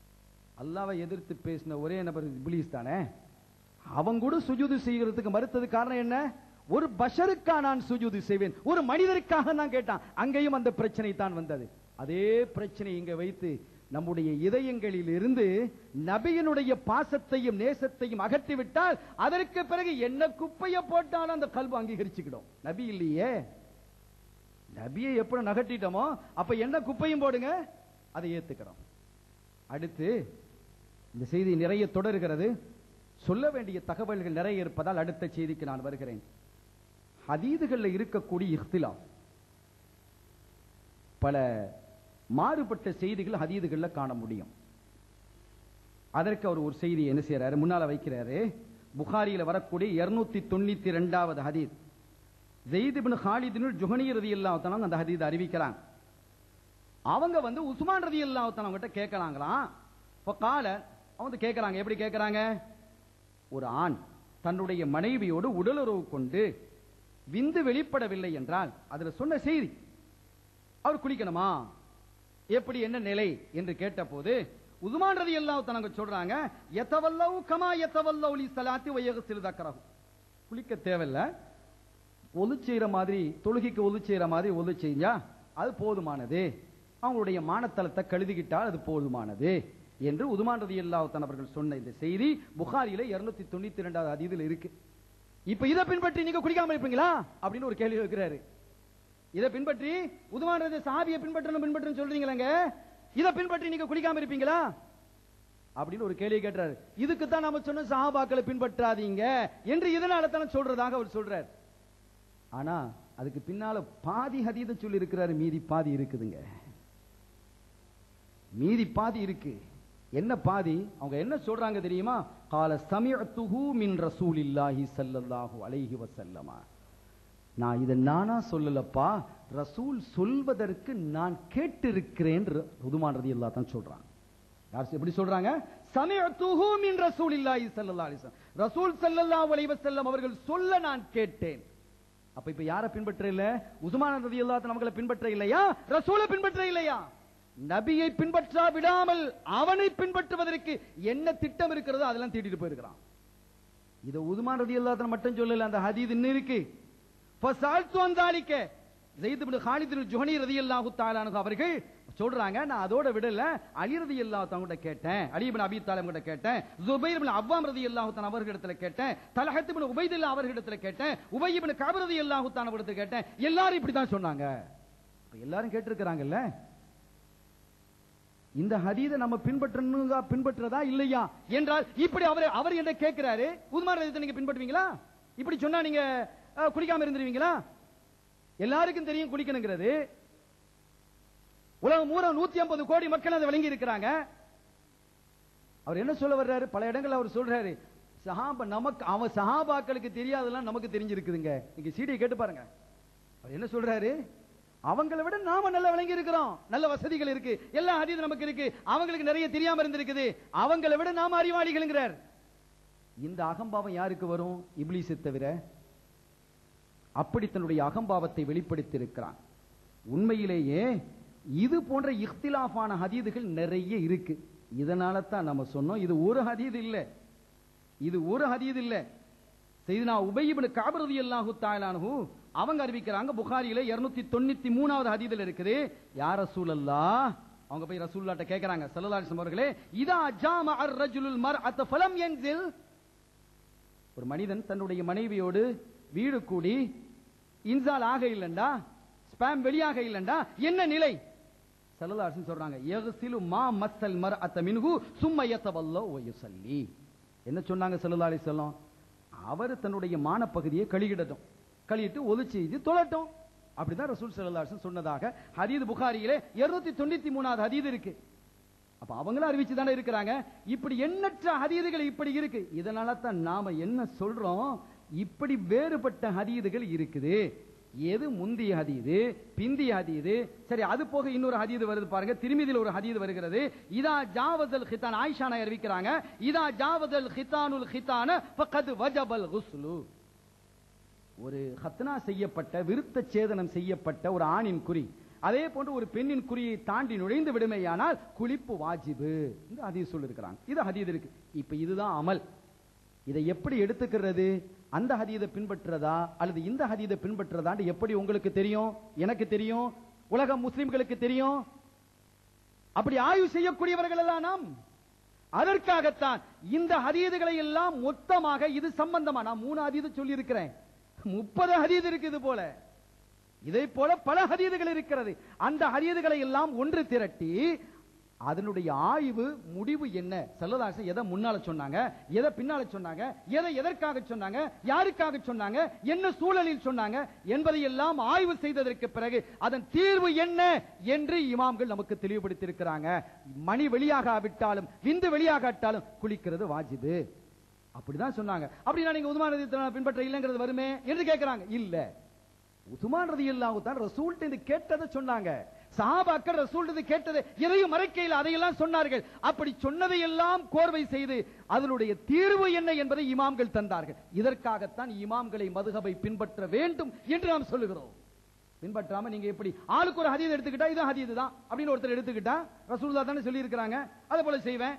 அல்லாவை எதிர்த்து பேசின ஒரே நபர் இப்லீஸ் தானே அவன் கூட சுஜூது செய்கிறதுக்கு மறுத்தது காரணம் என்ன ஒரு பஷருக்கா நான் சுஜூது செய்வேன் ஒரு மனிதருக்காக நான் கேட்டான் அங்கேயும் அந்த பிரச்சனை தான் வந்தது அதே பிரச்சனை இங்க வைத்து நம்முடைய இதயங்களில் இருந்து நபியினுடைய பாசத்தையும் நேசத்தையும் அகற்றிவிட்டால் அதற்கு பிறகு என்ன குப்பையை போட்டாலும் அந்த கல்வி அங்கீகரிச்சுக்கிடும் நபி இல்லையே நபியை எப்படி நகட்டிட்டோமோ அப்ப என்ன குப்பையும் போடுங்க அதை ஏத்துக்கிறோம் அடுத்து இந்த செய்தி நிறைய தொடர்கிறது சொல்ல வேண்டிய தகவல்கள் நிறைய இருப்பதால் அடுத்த செய்திக்கு நான் வருகிறேன் ஹதீதுகளில் இருக்கக்கூடிய இஃப்திலாஃப் பல மாறுபட்ட செய்திகள் ஹதீதுகளில் காண முடியும் அதற்கு அவர் ஒரு செய்தி என்ன செய்யறாரு முன்னால வைக்கிறாரு புகாரியில வரக்கூடிய இருநூத்தி தொண்ணூத்தி ரெண்டாவது ஹதீத் ஜெயித் இப்னு ஹாலிதினுள் ஜுஹனி ரதியல்லாஹு அந்த ஹதீத் அறிவிக்கிறாங்க அவங்க வந்து உஸ்மான் ரதியல்லாஹு தஆலா கிட்ட கேட்கலாங்களாம் இப்ப கால அவங்க கேட்கறாங்க எப்படி கேட்கறாங்க ஒரு ஆண் தன்னுடைய மனைவியோடு உடலுறவு கொண்டு விந்து வெளிப்படவில்லை என்றால் அதுல சொன்ன செய்தி அவர் குளிக்கணுமா எப்படி என்ன நிலை என்று கேட்டபோது உதுமான் ரதி அல்லாஹ் தனங்க சொல்றாங்க எத்தவல்லவு கமா எத்தவல்லவு லி ஸலாத்தி வயகசில் தக்கரஹு குளிக்க தேவையில்ல ஒலு செய்யற மாதிரி தொழுகைக்கு ஒலு செய்யற மாதிரி ஒலு செஞ்சா அது போதுமானது அவங்களுடைய மானத்தலத்தை கழுதிக்கிட்டால் அது போதுமானது என்று உதுமான் ரதி அல்லாஹ் அவர்கள் சொன்ன இந்த செய்தி புகாரியில இருநூத்தி தொண்ணூத்தி ரெண்டாவது அதிதில் இருக்கு இப்ப இதை பின்பற்றி நீங்க குடிக்காம இருப்பீங்களா அப்படின்னு ஒரு கேள்வி வைக்கிறாரு இதை பின்பற்றி உதுமான் ரதி சாபியை பின்பற்றணும் பின்பற்றணும் சொல்றீங்களங்க இதை பின்பற்றி நீங்க குடிக்காம இருப்பீங்களா அப்படின்னு ஒரு கேள்வி கேட்டாரு இதுக்கு தான் நாம சொன்ன சஹாபாக்களை பின்பற்றாதீங்க என்று இதனால தானே சொல்றதாக அவர் சொல்றார் ஆனா அதுக்கு பின்னால பாதி ஹதீத சொல்லி இருக்கிறாரு மீதி பாதி இருக்குதுங்க மீதி பாதி இருக்கு என்ன பாதி அவங்க என்ன சொல்றாங்க தெரியுமா கால சமிஅத்துஹு மின் ரசூலில்லாஹி ஸல்லல்லாஹு அலைஹி வஸல்லமா நான் இதை நானா சொல்லலப்பா ரசூல் சொல்வதற்கு நான் கேட்டிருக்கிறேன் உதுமான் ரதி தான் சொல்றாங்க யார் எப்படி சொல்றாங்க சமிஅத்துஹு மின் ரசூலில்லாஹி ஸல்லல்லாஹு அலைஹி வஸல்லம் ரசூல் ஸல்லல்லாஹு அலைஹி வஸல்லம் அவர்கள் சொல்ல நான் கேட்டேன் அப்ப இப்ப யார பின்பற்ற இல்ல உஸ்மான் ரதி அல்லாஹ் நம்மளை பின்பற்ற இல்லையா ரசூலை பின்பற்ற இல்லையா நபியை பின்பற்றா விடாமல் அவனை பின்பற்றுவதற்கு என்ன திட்டம் இருக்கிறதோ அதெல்லாம் தேடிட்டு போயிருக்கிறான் இத உதுமான் ரதி அல்லாஹ் மட்டும் சொல்லல அந்த ஹதீத் இன்னும் இருக்கு ஃபஸால்து அன் ذلك ஸைத் இப்னு காலித் இப்னு ஜுஹனி ரலியல்லாஹு தஆலா அன்ஹு அவர்கள் சொல்றாங்க நான் அதோட விடல அலி ரலியல்லாஹு தஆலா கிட்ட கேட்டேன் அலி இப்னு அபீ தாலிப் கிட்ட கேட்டேன் ஜுபைர் இப்னு அவ்வாம் ரலியல்லாஹு தஆலா அவர்களிடத்துல கேட்டேன் தலஹத் இப்னு உபைதுல்லா அவர்களிடத்துல கேட்டேன் உபை இப்னு கஅப் ரலியல்லாஹு தஆலா அவர்களிடத்துல கேட்டேன் எல்லாரும் இப்படி தான் சொன்னாங்க அப்ப எல்லாரும் கேட்டிருக்கிறாங்கல்ல இந்த ஹதீதை நம்ம பின்பற்றணுங்க பின்பற்றுறதா இல்லையா என்றால் இப்படி அவர் அவர் என்ன கேட்கிறாரு உதுமார் ரதத்தை நீங்க பின்பற்றுவீங்களா இப்படி சொன்னா நீங்க அஹ், குடிக்காம இருந்துருவீங்களா எல்லாருக்கும் தெரியும் குடிக்கணுங்கிறது உலகம் மூலம் நூத்தி ஐம்பது கோடி மக்கள் அதை விளங்கி இருக்கிறாங்க அவர் என்ன சொல்ல வர்றாரு பல இடங்கள்ல அவர் சொல்றாரு சஹாபா நமக்கு அவன் சஹாபாக்களுக்கு தெரியாதெல்லாம் நமக்கு தெரிஞ்சிருக்குதுங்க நீங்க சீடியை கேட்டு பாருங்க அவர் என்ன சொல்றாரு அவங்களை விட நாம நல்லா விளங்கி இருக்கிறோம் நல்ல வசதிகள் இருக்கு எல்லா ஹதீஸ் நமக்கு இருக்கு அவங்களுக்கு நிறைய தெரியாம இருந்திருக்குது அவங்களை விட நாம அறிவாளிகள்ங்கிறார் இந்த அகம்பாவம் யாருக்கு வரும் இப்லீஸை தவிர அப்படி தன்னுடைய அகம்பாவத்தை வெளிப்படுத்தி இருக்கிறான் உண்மையிலேயே இது போன்ற இஃப்திலாஃபான ஹதீதுகள் நிறைய இருக்கு இதனால தான் நம்ம சொன்னோம் இது ஒரு ஹதீது இல்ல இது ஒரு ஹதீது இல்ல செய்தினா உபயிபின் காபரதி அல்லாஹு தாயலானு அவங்க அறிவிக்கிறாங்க புகாரியில 293 தொண்ணூத்தி மூணாவது ஹதீதுல இருக்குது யார் ரசூலல்லா அவங்க போய் ரசூல்லாட்ட கேக்குறாங்க ஸல்லல்லாஹு அலைஹி வஸல்லம் அவர்களே இதா ஜாம அர் ரஜுலுல் மர்அத ஃபலம் யன்சில் ஒரு மனிதன் தன்னுடைய மனைவியோடு வீடு கூடி இன்சால் ஆக இல்லண்டா ஸ்பாம் வெளியாக இல்லண்டா என்ன நிலை சல்லல்லாஹு சொல்றாங்க யக்ஸிலு மா மஸ்ஸல் மர்அத மின்ஹு சும்ம யதவல்லா வ யுஸல்லி என்ன சொன்னாங்க ஸல்லல்லாஹு அலைஹி வஸல்லம் அவர் தன்னுடைய மானப்பகுதியை கழுகிடட்டும் கழுவிட்டு ஒது செய்து தொழட்டும் அப்படிதான் ரசூல் ஸல்லல்லாஹு அலைஹி வஸல்லம் சொன்னதாக ஹதீத் புகாரியிலே 293 மூணாவது ஹதீத் இருக்கு அப்ப அவங்களும் அறிவிச்சு தானே இருக்கிறாங்க இப்படி எண்ணற்ற ஹதீதுகள் இப்படி இருக்கு இதனால தான் நாம என்ன சொல்றோம் இப்படி வேறுபட்ட ஹதீதுகள் இருக்குது எது முந்திய ஹதீது பிந்திய ஹதீது சரி அது போக இன்னொரு ஹதீது வருது பாருங்க திருமிதியில் ஒரு ஹதீது வருகிறது இதா ஜாவதல் ஹிதான் ஆயிஷா நாய் அறிவிக்கிறாங்க இதா ஜாவதல் ஹிதானுல் ஹிதான ஃபகத் வஜபல் குஸ்லு ஒரு ஹத்னா செய்யப்பட்ட விருத்த சேதனம் செய்யப்பட்ட ஒரு ஆணின் குறி அதே போன்று ஒரு பெண்ணின் குறியை தாண்டி நுழைந்து விடுமையானால் குளிப்பு வாஜிபு இந்த ஹதீஸ் சொல்லிருக்கிறாங்க இது ஹதீஸ் இருக்கு இப்ப இதுதான் அமல் இதை எப்படி எடுத்துக்கிறது அந்த ஹதீதை பின்பற்றுறதா அல்லது இந்த ஹதீதை பின்பற்றுறதான்னு எப்படி உங்களுக்கு தெரியும் எனக்கு தெரியும் உலக முஸ்லிம்களுக்கு தெரியும் அப்படி ஆய்வு செய்யக்கூடியவர்கள் எல்லாம் நாம் அதற்காகத்தான் இந்த ஹதீதுகளை எல்லாம் மொத்தமாக இது சம்பந்தமா நான் மூணு ஹதீது சொல்லி இருக்கிறேன் முப்பது ஹதீது இருக்கு இது போல இதை போல பல ஹதீதுகள் இருக்கிறது அந்த ஹதீதுகளை எல்லாம் ஒன்று திரட்டி அதனுடைய ஆய்வு முடிவு என்ன செல்லதாசன் எதை முன்னால சொன்னாங்க எதை பின்னால சொன்னாங்க எதை எதற்காக சொன்னாங்க யாருக்காக சொன்னாங்க என்ன சூழலில் சொன்னாங்க என்பதை எல்லாம் ஆய்வு செய்ததற்கு பிறகு அதன் தீர்வு என்ன என்று இமாம்கள் நமக்கு தெளிவுபடுத்தியிருக்கிறாங்க மணி வெளியாகாவிட்டாலும் விந்து வெளியாகாட்டாலும் குளிக்கிறது வாஜிபு அப்படிதான் சொன்னாங்க அப்படின்னா நீங்க உதுமான பின்பற்ற இல்லைங்கிறது வருமே என்று கேட்கிறாங்க இல்ல உதுமான் ரதி தான் ரசூல்ட்டு இது கேட்டதை சொன்னாங்க சஹாபாக்கள் ரசூல் கேட்டது எதையும் மறைக்கையில் அதையெல்லாம் சொன்னார்கள் அப்படி சொன்னதையெல்லாம் கோர்வை செய்து அதனுடைய தீர்வு என்ன என்பதை இமாம்கள் தந்தார்கள் இதற்காகத்தான் இமாம்களை மதுகபை பின்பற்ற வேண்டும் என்று நாம் சொல்லுகிறோம் பின்பற்றாம நீங்க எப்படி ஆளுக்கு ஒரு ஹதீத் எடுத்துக்கிட்டா இது ஹதீது தான் அப்படின்னு ஒருத்தர் எடுத்துக்கிட்டா ரசூல்லா தானே சொல்லி இருக்கிறாங்க அதை போல செய்வேன்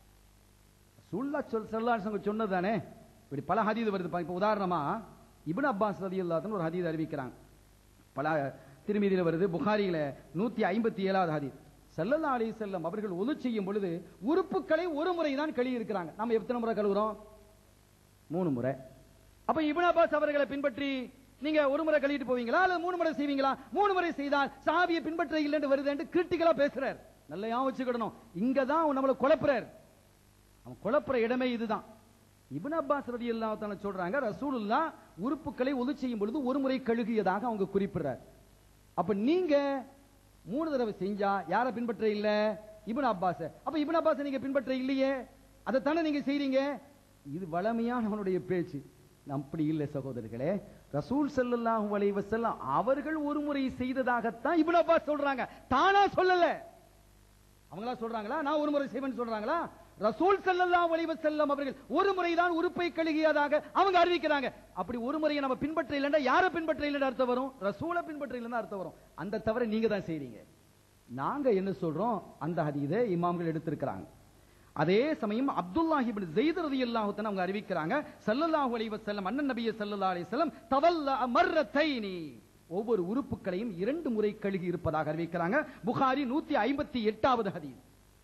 சுல்லா சொல் செல்லாசங்க சொன்னதானே இப்படி பல ஹதீது வருது பா. இப்ப உதாரணமா இப்னு அப்பாஸ் ரதியுல்லாஹு ஒரு ஹதீது அறிவிக்கிறாங்க பல திருமதியில வருது புகாரியில நூத்தி ஐம்பத்தி ஏழாவது ஹதீஸ் ஸல்லல்லாஹு அலைஹி வஸல்லம் அவர்கள் ஒது செய்யும் பொழுது உறுப்புகளை ஒரு முறை தான் கழுவி இருக்கிறாங்க நம்ம எத்தனை முறை கழுவுறோம் மூணு முறை அப்ப இப்னு அப்பாஸ் அவர்களை பின்பற்றி நீங்க ஒரு முறை கழுவிட்டு போவீங்களா அல்லது மூணு முறை செய்வீங்களா மூணு முறை செய்தால் சாவியை பின்பற்ற இல்லைன்னு வருது கிரிட்டிக்கலா பேசுறார் நல்லா ஞாபகம் வச்சுக்கிடணும் இங்க தான் நம்மளை குழப்புறார் அவன் குழப்புற இடமே இதுதான் இப்னு அப்பாஸ் ரலியல்லாஹு தஆலா சொல்றாங்க ரசூலுல்லாஹ் உறுப்புகளை ஒது செய்யும் பொழுது ஒரு முறை கழுகியதாக அவங்க குறிப்பிடுறார் அப்ப நீங்க மூணு தடவை செஞ்சா யாரை பின்பற்ற இல்ல இப்னு அப்பாஸ் அப்ப இப்னு அப்பாஸ் நீங்க பின்பற்ற இல்லையே அதை தானே நீங்க செய்றீங்க இது வளமையான அவனுடைய பேச்சு அப்படி இல்லை சகோதரர்களே ரசூல் ஸல்லல்லாஹு அலைஹி வஸல்லம் அவர்கள் ஒரு முறை செய்ததாகத்தான் இப்னு அப்பாஸ் சொல்றாங்க தானா சொல்லல அவங்களா சொல்றாங்களா நான் ஒரு முறை செய்வேன் சொல்றாங்களா ரசூல் ஸல்லல்லாஹு அலைஹி வஸல்லம் அவர்கள் ஒரு முறை தான் உறுப்பை கழுகியதாக அவங்க அறிவிக்கிறாங்க அப்படி ஒரு முறையை நம்ம பின்பற்ற இல்லைன்னா யாரை பின்பற்ற இல்லைன்னு அர்த்தம் வரும் ரசூலை பின்பற்ற இல்லைன்னா அர்த்தம் வரும் அந்த தவிர நீங்க தான் செய்றீங்க நாங்க என்ன சொல்றோம் அந்த ஹதீதை இமாம்கள் எடுத்திருக்கிறாங்க அதே சமயம் அப்துல்லாஹி இப்னு ஸைத் ரலியல்லாஹு தஆலா அவங்க அறிவிக்கிறாங்க ஸல்லல்லாஹு அலைஹி வஸல்லம் அண்ணன் நபிய ஸல்லல்லாஹு அலைஹி வஸல்லம் தவல்ல மர்ரத்தைனி ஒவ்வொரு உறுப்புகளையும் இரண்டு முறை கழுகி இருப்பதாக அறிவிக்கிறாங்க புகாரி நூத்தி ஐம்பத்தி எட்டாவது ஹதீஸ்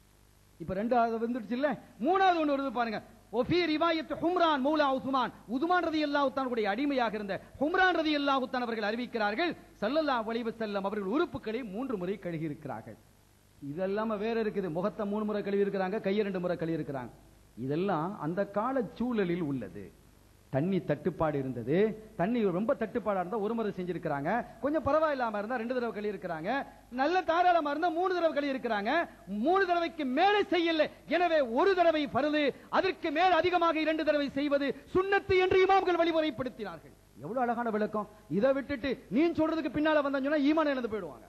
இப்ப ரெண்டாவது வந்துடுச்சு இல்ல மூணாவது ஒண்ணு வருது பாருங்க ஒஃபி ரிவாயத் ஹும்ரான் மௌலா உஸ்மான் உதுமான் ரதி அல்லாஹுத்தானுடைய அடிமையாக இருந்த ஹும்ரான் ரதி அல்லாஹுத்தான் அவர்கள் அறிவிக்கிறார்கள் ஸல்லல்லாஹு அலைஹி வஸல்லம் அவர்கள் உறுப்புகளை மூன்று முறை கழுகி இருக்கிறார்கள் இதெல்லாம வேற இருக்குது முகத்தை மூணு முறை கழுவி இருக்கிறாங்க கையை ரெண்டு முறை கழுவி இருக்கிறாங்க இதெல்லாம் அந்த கால சூழலில் உள்ளது தண்ணி தட்டுப்பாடு இருந்தது தண்ணி ரொம்ப தட்டுப்பாடா இருந்தா ஒரு முறை செஞ்சிருக்கிறாங்க கொஞ்சம் பரவாயில்லாம இருந்தா ரெண்டு தடவை கழுவி இருக்கிறாங்க நல்ல தாராளமா இருந்தா மூணு தடவை கழுவி இருக்கிறாங்க மூணு தடவைக்கு மேலே செய்யல எனவே ஒரு தடவை பருது அதற்கு மேல் அதிகமாக இரண்டு தடவை செய்வது சுண்ணத்து என்று இமாம்கள் வழிமுறைப்படுத்தினார்கள் எவ்வளவு அழகான விளக்கம் இதை விட்டுட்டு நீ சொல்றதுக்கு பின்னால வந்தா சொன்னா ஈமான் இழந்து போயிடுவாங்க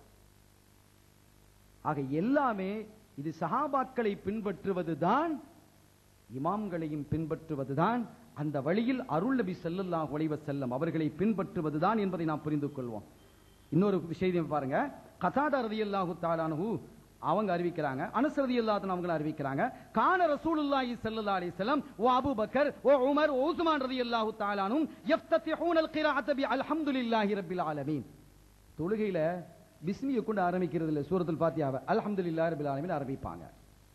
ஆக எல்லாமே இது சஹாபாக்களை பின்பற்றுவதுதான் இமாம்களையும் பின்பற்றுவதுதான் அந்த வழியில் அருள் நபி ஸல்லல்லாஹு அலைஹி வஸல்லம் அவர்களை பின்பற்றுவதுதான் என்பதை நாம் புரிந்து கொள்வோம் இன்னொரு விஷயம் பாருங்க கதாதா ரலியல்லாஹு தஆலானஹு அவங்க அறிவிக்கிறாங்க அனஸ் ரலியல்லாஹு தஆலா அவங்க அறிவிக்கிறாங்க கான ரசூலுல்லாஹி ஸல்லல்லாஹு அலைஹி வஸல்லம் ஓ அபூபக்கர் ஓ உமர் ஓ உஸ்மான் ரலியல்லாஹு தஆலானும் யஃப்ததிஹூனல் கிராஅத பி அல்ஹம்துலில்லாஹி ரப்பில் ஆலமீன் தொழுகையில பிஸ்மியை கொண்டு ஆரம்பிக்கிறது இல்ல சூரத்துல் ஃபாத்தியாவை அல்ஹம்துலில்லாஹி ரப்பில் ஆலமீன் ஆரம்பிப்பாங்க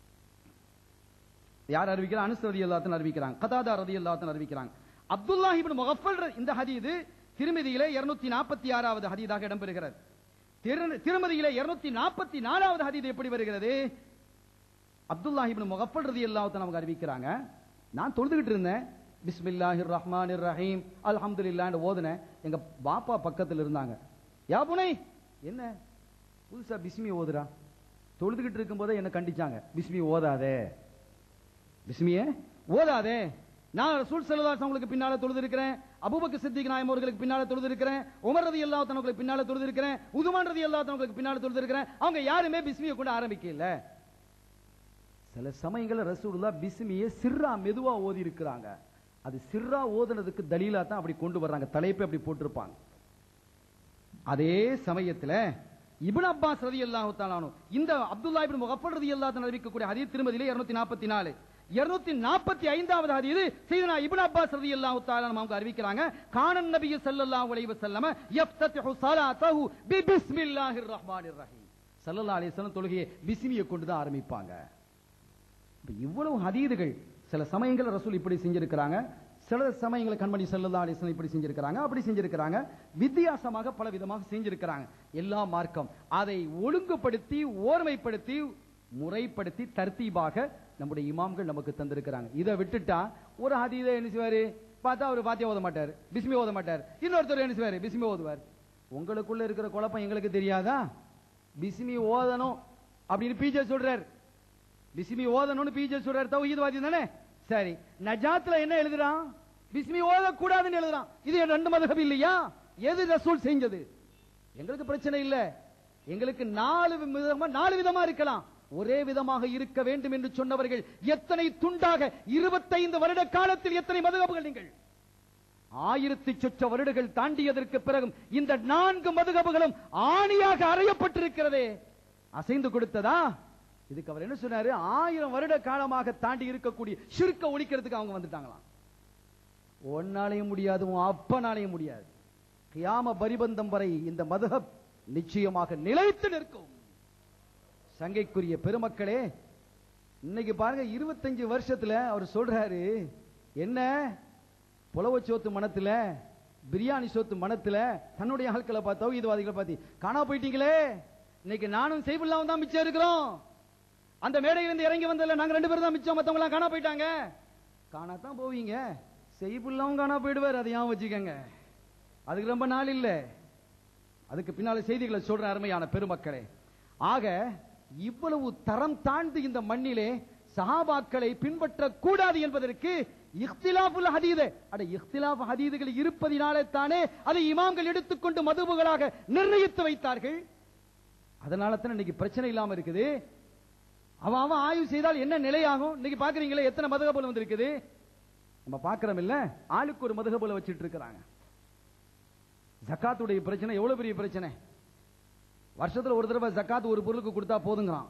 யார் அறிவிக்கிறா அனுஸ் ரதி அல்லாத்தன் அறிவிக்கிறாங்க கதாதா ரதி அல்லாத்தன் அறிவிக்கிறாங்க அப்துல்லாஹி இப்னு முகஃபல் ர- இந்த ஹதீது திருமதியிலே 246 நாற்பத்தி ஆறாவது ஹதீதாக இடம்பெறுகிறது திரு- திருமதியிலே 244 நாற்பத்தி நாலாவது ஹதீது எப்படி வருகிறது அப்துல்லாஹி இப்னு முகஃபல் ரதி அல்லாத்தன் அவங்க அறிவிக்கிறாங்க நான் தொழுதுகிட்டு இருந்தேன் பிஸ்மில்லாஹிர் ரஹ்மானிர் ரஹீம் அல்ஹம்துலில்லாஹ்னு ஓதுனேன் எங்க பாப்பா பக்கத்துல இருந்தாங்க யா புனை என்ன புதுசா பிஸ்மி ஓதுறா தொழுதுகிட்டு இருக்கும்போதே என்ன கண்டிச்சாங்க பிஸ்மி ஓதாதே பிஸ்மியே ஓதாதே நான் ரசூல் ஸல்லல்லாஹு அலைஹி உங்களுக்கு பின்னால தொழுது இருக்கிறேன் அபூபக்கர் சித்திக் நாயம் அவர்களுக்கு பின்னால தொழுது இருக்கிறேன் உமர் ரலியல்லாஹு தஆலா அவங்களுக்கு பின்னால தொழுது இருக்கிறேன் உதுமான் ரலியல்லாஹு தஆலா அவங்களுக்கு பின்னால தொழுது இருக்கிறேன் அவங்க யாருமே பிஸ்மியை கொண்டு ஆரம்பிக்கல சில சமயங்கள்ல ரசூலுல்லாஹ் பிஸ்மியை சிர்ரா மெதுவா ஓதி இருக்கிறாங்க அது சிர்ரா ஓதுனதுக்கு தலீலா தான் அப்படி கொண்டு வர்றாங்க தலைப்பை அப்படி போட்டிருப்பாங்க அதே சமயத்துல இப்னு அப்பாஸ் ரலியல்லாஹு தஆலானு இந்த அப்துல்லா இப்னு முகஃபர் ரலியல்லாஹு தஆலா அறிவிக்கக்கூடிய ஹதீஸ் திருமதியிலே 244 245வது ஹதீஸ் சையதுனா இப்னு அப்பாஸ் ரலியல்லாஹு தஆலா நமக்கு அறிவிக்கிறாங்க கானன் நபி ஸல்லல்லாஹு அலைஹி வஸல்லம் யஃப்ததிஹு ஸலாத்தஹு பி பிஸ்மில்லாஹிர் ரஹ்மானிர் ரஹீம் ஸல்லல்லாஹு அலைஹி வஸல்லம் தொழுகையை பிஸ்மியை கொண்டு தான் ஆரம்பிப்பாங்க இப்ப இவ்வளவு ஹதீதுகள் சில சமயங்கள் ரசூல் இப்படி செஞ்சிருக்கிறாங்க சில சமயங்களை கண்மணி செல்லல்லா அலிஸ்லாம் இப்படி செஞ்சிருக்கிறாங்க அப்படி செஞ்சிருக்கிறாங்க வித்தியாசமாக பல விதமாக செஞ்சிருக்கிறாங்க எல்லா மார்க்கம் அதை ஒழுங்குபடுத்தி ஓர்மைப்படுத்தி முறைப்படுத்தி தர்த்தீபாக நம்முடைய இமாம்கள் நமக்கு தந்திருக்கிறாங்க இதை விட்டுட்டா ஒரு ஹதீதை என்ன செய்வாரு பார்த்தா அவர் பாத்தியா ஓத மாட்டார் பிஸ்மி ஓத மாட்டார் இன்னொருத்தர் என்ன செய்வாரு பிஸ்மி ஓதுவார் உங்களுக்குள்ள இருக்கிற குழப்பம் எங்களுக்கு தெரியாதா பிஸ்மி ஓதணும் அப்படின்னு பீஜே சொல்றார் பிஸ்மி ஓதணும்னு பீஜே சொல்றாரு தௌஹீத்வாதி தானே சரி நஜாத்ல என்ன எழுதுறான் பிஸ்மி ஓதக்கூடாதுன்னு எழுதுறான் இது ரெண்டு மதகம் இல்லையா எது ரசூல் செஞ்சது எங்களுக்கு பிரச்சனை இல்ல எங்களுக்கு நாலு விதமா நாலு விதமா இருக்கலாம் ஒரே விதமாக இருக்க வேண்டும் என்று சொன்னவர்கள் எத்தனை துண்டாக இருபத்தைந்து வருட காலத்தில் எத்தனை மதுகபுகள் நீங்கள் ஆயிரத்தி சொச்ச வருடங்கள் தாண்டியதற்கு பிறகும் இந்த நான்கு மதுகபுகளும் ஆணியாக அறையப்பட்டிருக்கிறதே அசைந்து கொடுத்ததா இதுக்கு அவர் என்ன சொன்னாரு ஆயிரம் வருட காலமாக தாண்டி இருக்கக்கூடிய சிறுக்க ஒழிக்கிறதுக்கு அவங்க வந்துட்டாங்களாம் ஒன்னாலையும் முடியாது உன் அப்பனாலையும் முடியாது கியாம பரிபந்தம் வரை இந்த மதுஹப் நிச்சயமாக நிலைத்து நிற்கும் சங்கைக்குரிய பெருமக்களே இன்னைக்கு பாருங்க இருபத்தஞ்சு வருஷத்துல அவர் சொல்றாரு என்ன புலவ சோத்து மனத்துல பிரியாணி சோத்து மனத்துல தன்னுடைய ஆட்களை பார்த்து தௌஹீத்வாதிகளை பார்த்து காணா போயிட்டீங்களே இன்னைக்கு நானும் செய்புல்லாவும் தான் மிச்சம் இருக்கிறோம் அந்த மேடையிலிருந்து இறங்கி வந்ததுல நாங்க ரெண்டு பேரும் தான் மிச்சம் மத்தவங்க எல்லாம் காணா போயிட்டாங்க காணாதான் போவீங்க செய்புல்லாவும் காணா போயிடுவார் அதை ஞாபகம் வச்சுக்கோங்க அதுக்கு ரொம்ப நாள் இல்ல அதுக்கு பின்னால செய்திகளை சொல்ற அருமையான பெருமக்களே ஆக இவ்வளவு தரம் தாழ்ந்து இந்த மண்ணிலே சஹாபாக்களை பின்பற்ற கூடாது என்பதற்கு இஃப்திலாஃபுல் ஹதீது அட இஃப்திலாஃப் ஹதீதுகள் இருப்பதினாலே தானே அதை இமாம்கள் எடுத்துக்கொண்டு மதுபுகளாக நிர்ணயித்து வைத்தார்கள் அதனால தான் இன்னைக்கு பிரச்சனை இல்லாம இருக்குது அவன் அவன் ஆய்வு செய்தால் என்ன நிலையாகும் இன்னைக்கு பாக்குறீங்களே எத்தனை மதுகபுல் வந்திருக்குது நம்ம பாக்குறோம் இல்ல ஆளுக்கு ஒரு மதுகபுல வச்சிட்டு இருக்கிறாங்க ஜக்காத்துடைய பிரச்சனை எவ்வளவு பெரிய பிரச்சனை வருஷத்துல ஒரு தடவை ஜக்காத் ஒரு பொருளுக்கு கொடுத்தா போதுங்கிறான்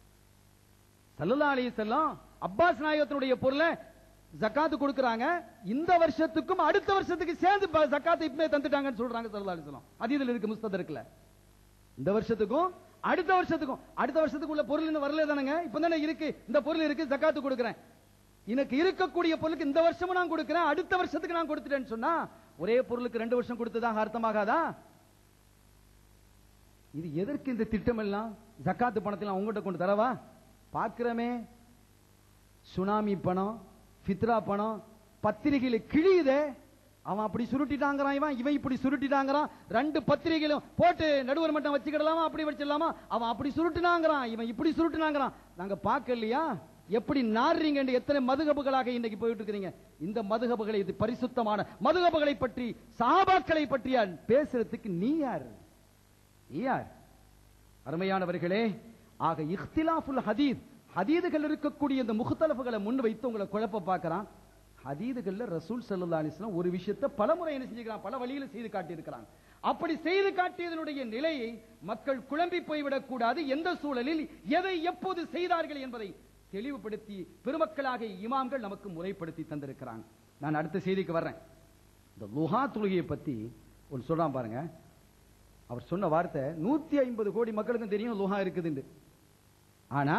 சல்லல்லா அலைஹி செல்லம் அப்பாஸ் நாயகத்தினுடைய பொருளை ஜக்காத்து கொடுக்கறாங்க இந்த வருஷத்துக்கும் அடுத்த வருஷத்துக்கு சேர்ந்து ப- ஜக்காத்தை இப்பவே தந்துட்டாங்கன்னு சொல்றாங்க சல்லல்லா அலைஹி செல்லம் அதீதுல இருக்கு முஸ்ததர்க்ல இந்த வருஷத்துக்கும் அடுத்த வருஷத்துக்கும் அடுத்த வருஷத்துக்கு உள்ள பொருள் இன்னும் வரல தானங்க இப்ப தானே இருக்கு இந்த பொருள் இருக்கு ஜக்காத்து கொடுக்கறேன் எனக்கு இருக்கக்கூடிய பொருளுக்கு இந்த வருஷமும் நான் கொடுக்கிறேன் அடுத்த வருஷத்துக்கு நான் கொடுத்துட்டேன்னு சொன்னா ஒரே பொருளுக்கு ரெண்டு வருஷம் கொடுத்ததாக அர்த்தமாகாதா இது எதற்கு இந்த திட்டம் எல்லாம் ஜக்காத்து பணத்தை உங்ககிட்ட கொண்டு தரவா பாக்குறமே சுனாமி பணம் ஃபித்ரா பணம் பத்திரிகையில கிழியுதே அவன் அப்படி சுருட்டிட்டாங்கறான் இவன் இவன் இப்படி சுருட்டிட்டாங்கறான் ரெண்டு பத்திரிகையிலும் போட்டு நடுவர் மட்டும் வச்சுக்கிடலாமா அப்படி வச்சிடலாமா அவன் அப்படி சுருட்டினாங்கறான் இவன் இப்படி சுருட்டினாங்கறான் நாங்க பார்க்கலையா எப்படி நாடுறீங்க எத்தனை மதுகபுகளாக இன்னைக்கு போயிட்டு இருக்கிறீங்க இந்த மதுகபுகளை இது பரிசுத்தமான மதுகபுகளை பற்றி சாபாக்களை பற்றி பேசுறதுக்கு நீ யார் நீ யார் அருமையானவர்களே ஆக இഖ்திலாஃபுல் ஹதீத் ஹதீதுகள் இருக்கக்கூடிய இந்த முഖத்தலஃபுகளை முன் வைத்து உங்களை குழப்ப பார்க்கறான் ஹதீதுகள்ல ரசூல் ஸல்லல்லாஹு அலைஹி வஸல்லம் ஒரு விஷயத்தை பலமுறை என்ன செஞ்சுக்கிறான் பல வழியில செய்து காட்டி இருக்கிறாங்க அப்படி செய்து காட்டியதனுடைய நிலையை மக்கள் குழம்பி போய்விடக் கூடாது எந்த சூழலில் எதை எப்போது செய்தார்கள் என்பதை தெளிவுபடுத்தி பெருமக்களாக இமாம்கள் நமக்கு முறைப்படுத்தி தந்திருக்கிறாங்க நான் அடுத்த செய்திக்கு வர்றேன் இந்த லுஹா தொழுகையை பத்தி ஒன்று சொல்றான் பாருங்க அவர் சொன்ன வார்த்தை நூத்தி ஐம்பது கோடி மக்களுக்கும் தெரியும் லுஹா இருக்குதுன்னு ஆனா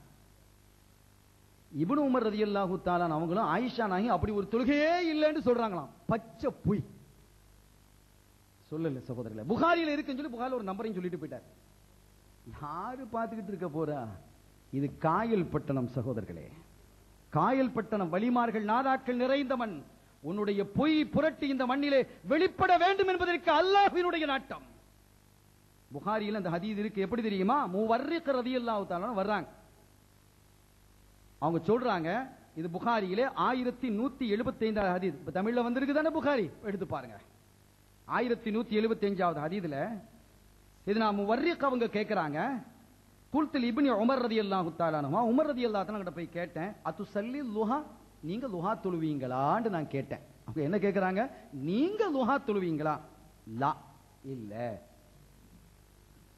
இப்னு உமர் ரதியல்லாஹு தாலான் அவங்களும் ஆயிஷா நாகி அப்படி ஒரு தொழுகையே இல்லைன்னு சொல்றாங்களாம் பச்சை பொய் சொல்லல சகோதரர்களே புகாரில இருக்குன்னு சொல்லி புகாரில ஒரு நம்பரையும் சொல்லிட்டு போயிட்டார் யாரு பார்த்துக்கிட்டு இருக்க போறா இது காயல் பட்டணம் சகோதரர்களே காயல் பட்டணம் வலிமார்கள் நாதாக்கள் நிறைந்த மண் உன்னுடைய பொய் புரட்டி இந்த மண்ணிலே வெளிப்பட வேண்டும் என்பதற்கு அல்லாஹ்வினுடைய நாட்டம் புகாரியில் அந்த ஹதீஸ் இருக்கு எப்படி தெரியுமா மூவர்ரிக ரதியல்லாஹு தஆலா வர்றாங்க அவங்க சொல்றாங்க இது புகாரியிலே ஆயிரத்தி நூத்தி எழுபத்தி ஐந்தாவது ஹதீஸ் இப்ப தமிழ்ல வந்திருக்கு தானே புகாரி எடுத்து பாருங்க ஆயிரத்தி நூத்தி எழுபத்தி அஞ்சாவது ஹதீதுல இது நாம வர்ரிக் அவங்க கேட்கறாங்க குல்தில் இப்னி உமர் ரதியல்லாஹு தஆலானுமா உமர் ரதியல்லாஹு தஆலா கிட்ட போய் கேட்டேன் அத்து சல்லி லுஹா நீங்க லுஹா தொழுவீங்களான்னு நான் கேட்டேன் அவங்க என்ன கேட்கறாங்க நீங்க லுஹா தொழுவீங்களா லா இல்ல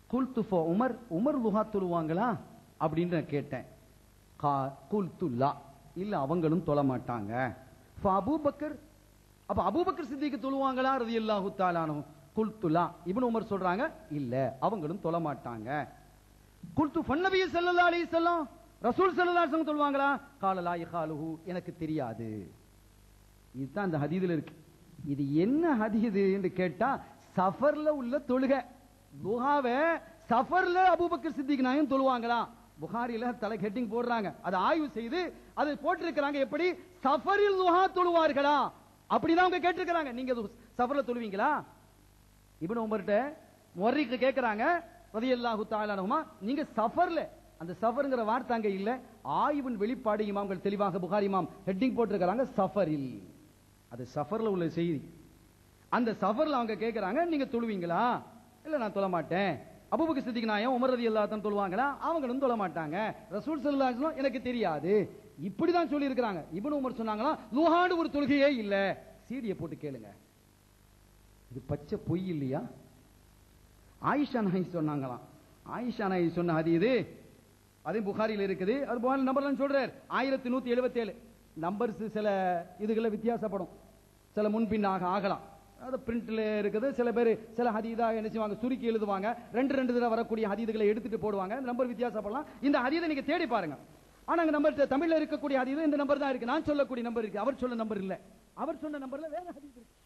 குல்து ஃபோ உமர் உமர் லுஹா தொழுவாங்களா அப்படின்னு நான் கேட்டேன் கா குல்து லா இல்ல அவங்களும் தொழ மாட்டாங்க ஃப அபூபக்கர் அப்ப அபூபக்கர் சித்திக்கு தொழுவாங்களா ரதியல்லாஹு தாலானு குல்து லா இப்னு உமர் சொல்றாங்க இல்ல அவங்களும் தொழ மாட்டாங்க குல்து ஃபன்னபிய ஸல்லல்லாஹு அலைஹி வஸல்லம் ரசூல் ஸல்லல்லாஹு அலைஹி வஸல்லம் தொழுவாங்களா கால லா யகாலுஹு எனக்கு தெரியாது இதுதான் அந்த ஹதீதுல இருக்கு இது என்ன ஹதீது என்று கேட்டா சஃபர்ல உள்ள தொழுகை துஹாவை சஃபர்ல அபூபக்கர் சித்திக் நாயும் தொழுவாங்களா புகாரில தலை ஹெட்டிங் போடுறாங்க அதை ஆய்வு செய்து அதை போட்டிருக்கிறாங்க எப்படி சஃபரில் துஹா தொழுவார்களா அப்படிதான் அவங்க கேட்டிருக்கிறாங்க நீங்க அது சஃபர்ல தொழுவீங்களா இப்னு உமர்ட்ட முர்ரிக்கு கேக்குறாங்க ரலியல்லாஹு தஆலானுமா நீங்க சஃபர்ல அந்த சஃபர்ங்கிற வார்த்தை அங்க இல்ல ஆய்வின் வெளிப்பாடு இமாம்கள் தெளிவாக புகாரி இமாம் ஹெட்டிங் போட்டிருக்கிறாங்க சஃபரில் அது சஃபர்ல உள்ள செய்தி அந்த சஃபர்ல அவங்க கேக்குறாங்க நீங்க தொழுவீங்களா இல்ல நான் தொழ மாட்டேன் அபூபக்கர் சித்திக் நாயம் உமர் ரலியல்லாஹு தான் தொழுவாங்களா அவங்களும் தொழ மாட்டாங்க ரசூல் ஸல்லல்லாஹு அலைஹி வஸல்லம் எனக்கு தெரியாது இப்படிதான் சொல்லி இருக்கிறாங்க இப்னு உமர் சொன்னாங்களா லுஹாடு ஒரு தொழுகையே இல்ல சீடியை போட்டு கேளுங்க இது பச்சை பொய் இல்லையா ஆயிஷா நாயி சொன்னாங்களாம் ஆயிஷா நாயி சொன்ன அது இது அது புகாரியில் இருக்குது அது புகாரி நம்பர்லாம் சொல்றார் ஆயிரத்தி நூத்தி எழுபத்தி ஏழு நம்பர்ஸ் சில இதுகளை வித்தியாசப்படும் சில முன்பின்னாக ஆகலாம் அது பிரிண்ட்ல இருக்குது சில பேர் சில ஹதீதா என்ன செய்வாங்க சுருக்கி எழுதுவாங்க ரெண்டு ரெண்டு தடவை வரக்கூடிய ஹதீதுகளை எடுத்துட்டு போடுவாங்க நம்பர் வித்தியாசப்படலாம் இந்த ஹதீதை நீங்க தேடி பாருங்க ஆனா அங்க நம்பர் தமிழ்ல இருக்கக்கூடிய ஹதீது இந்த நம்பர் தான் இருக்கு நான் சொல்லக்கூடிய நம்பர் இருக்கு அவர் சொல்ல நம்பர் இல்ல அவர் சொன்ன நம்பர்ல வேற ஹதீஸ் இருக்கு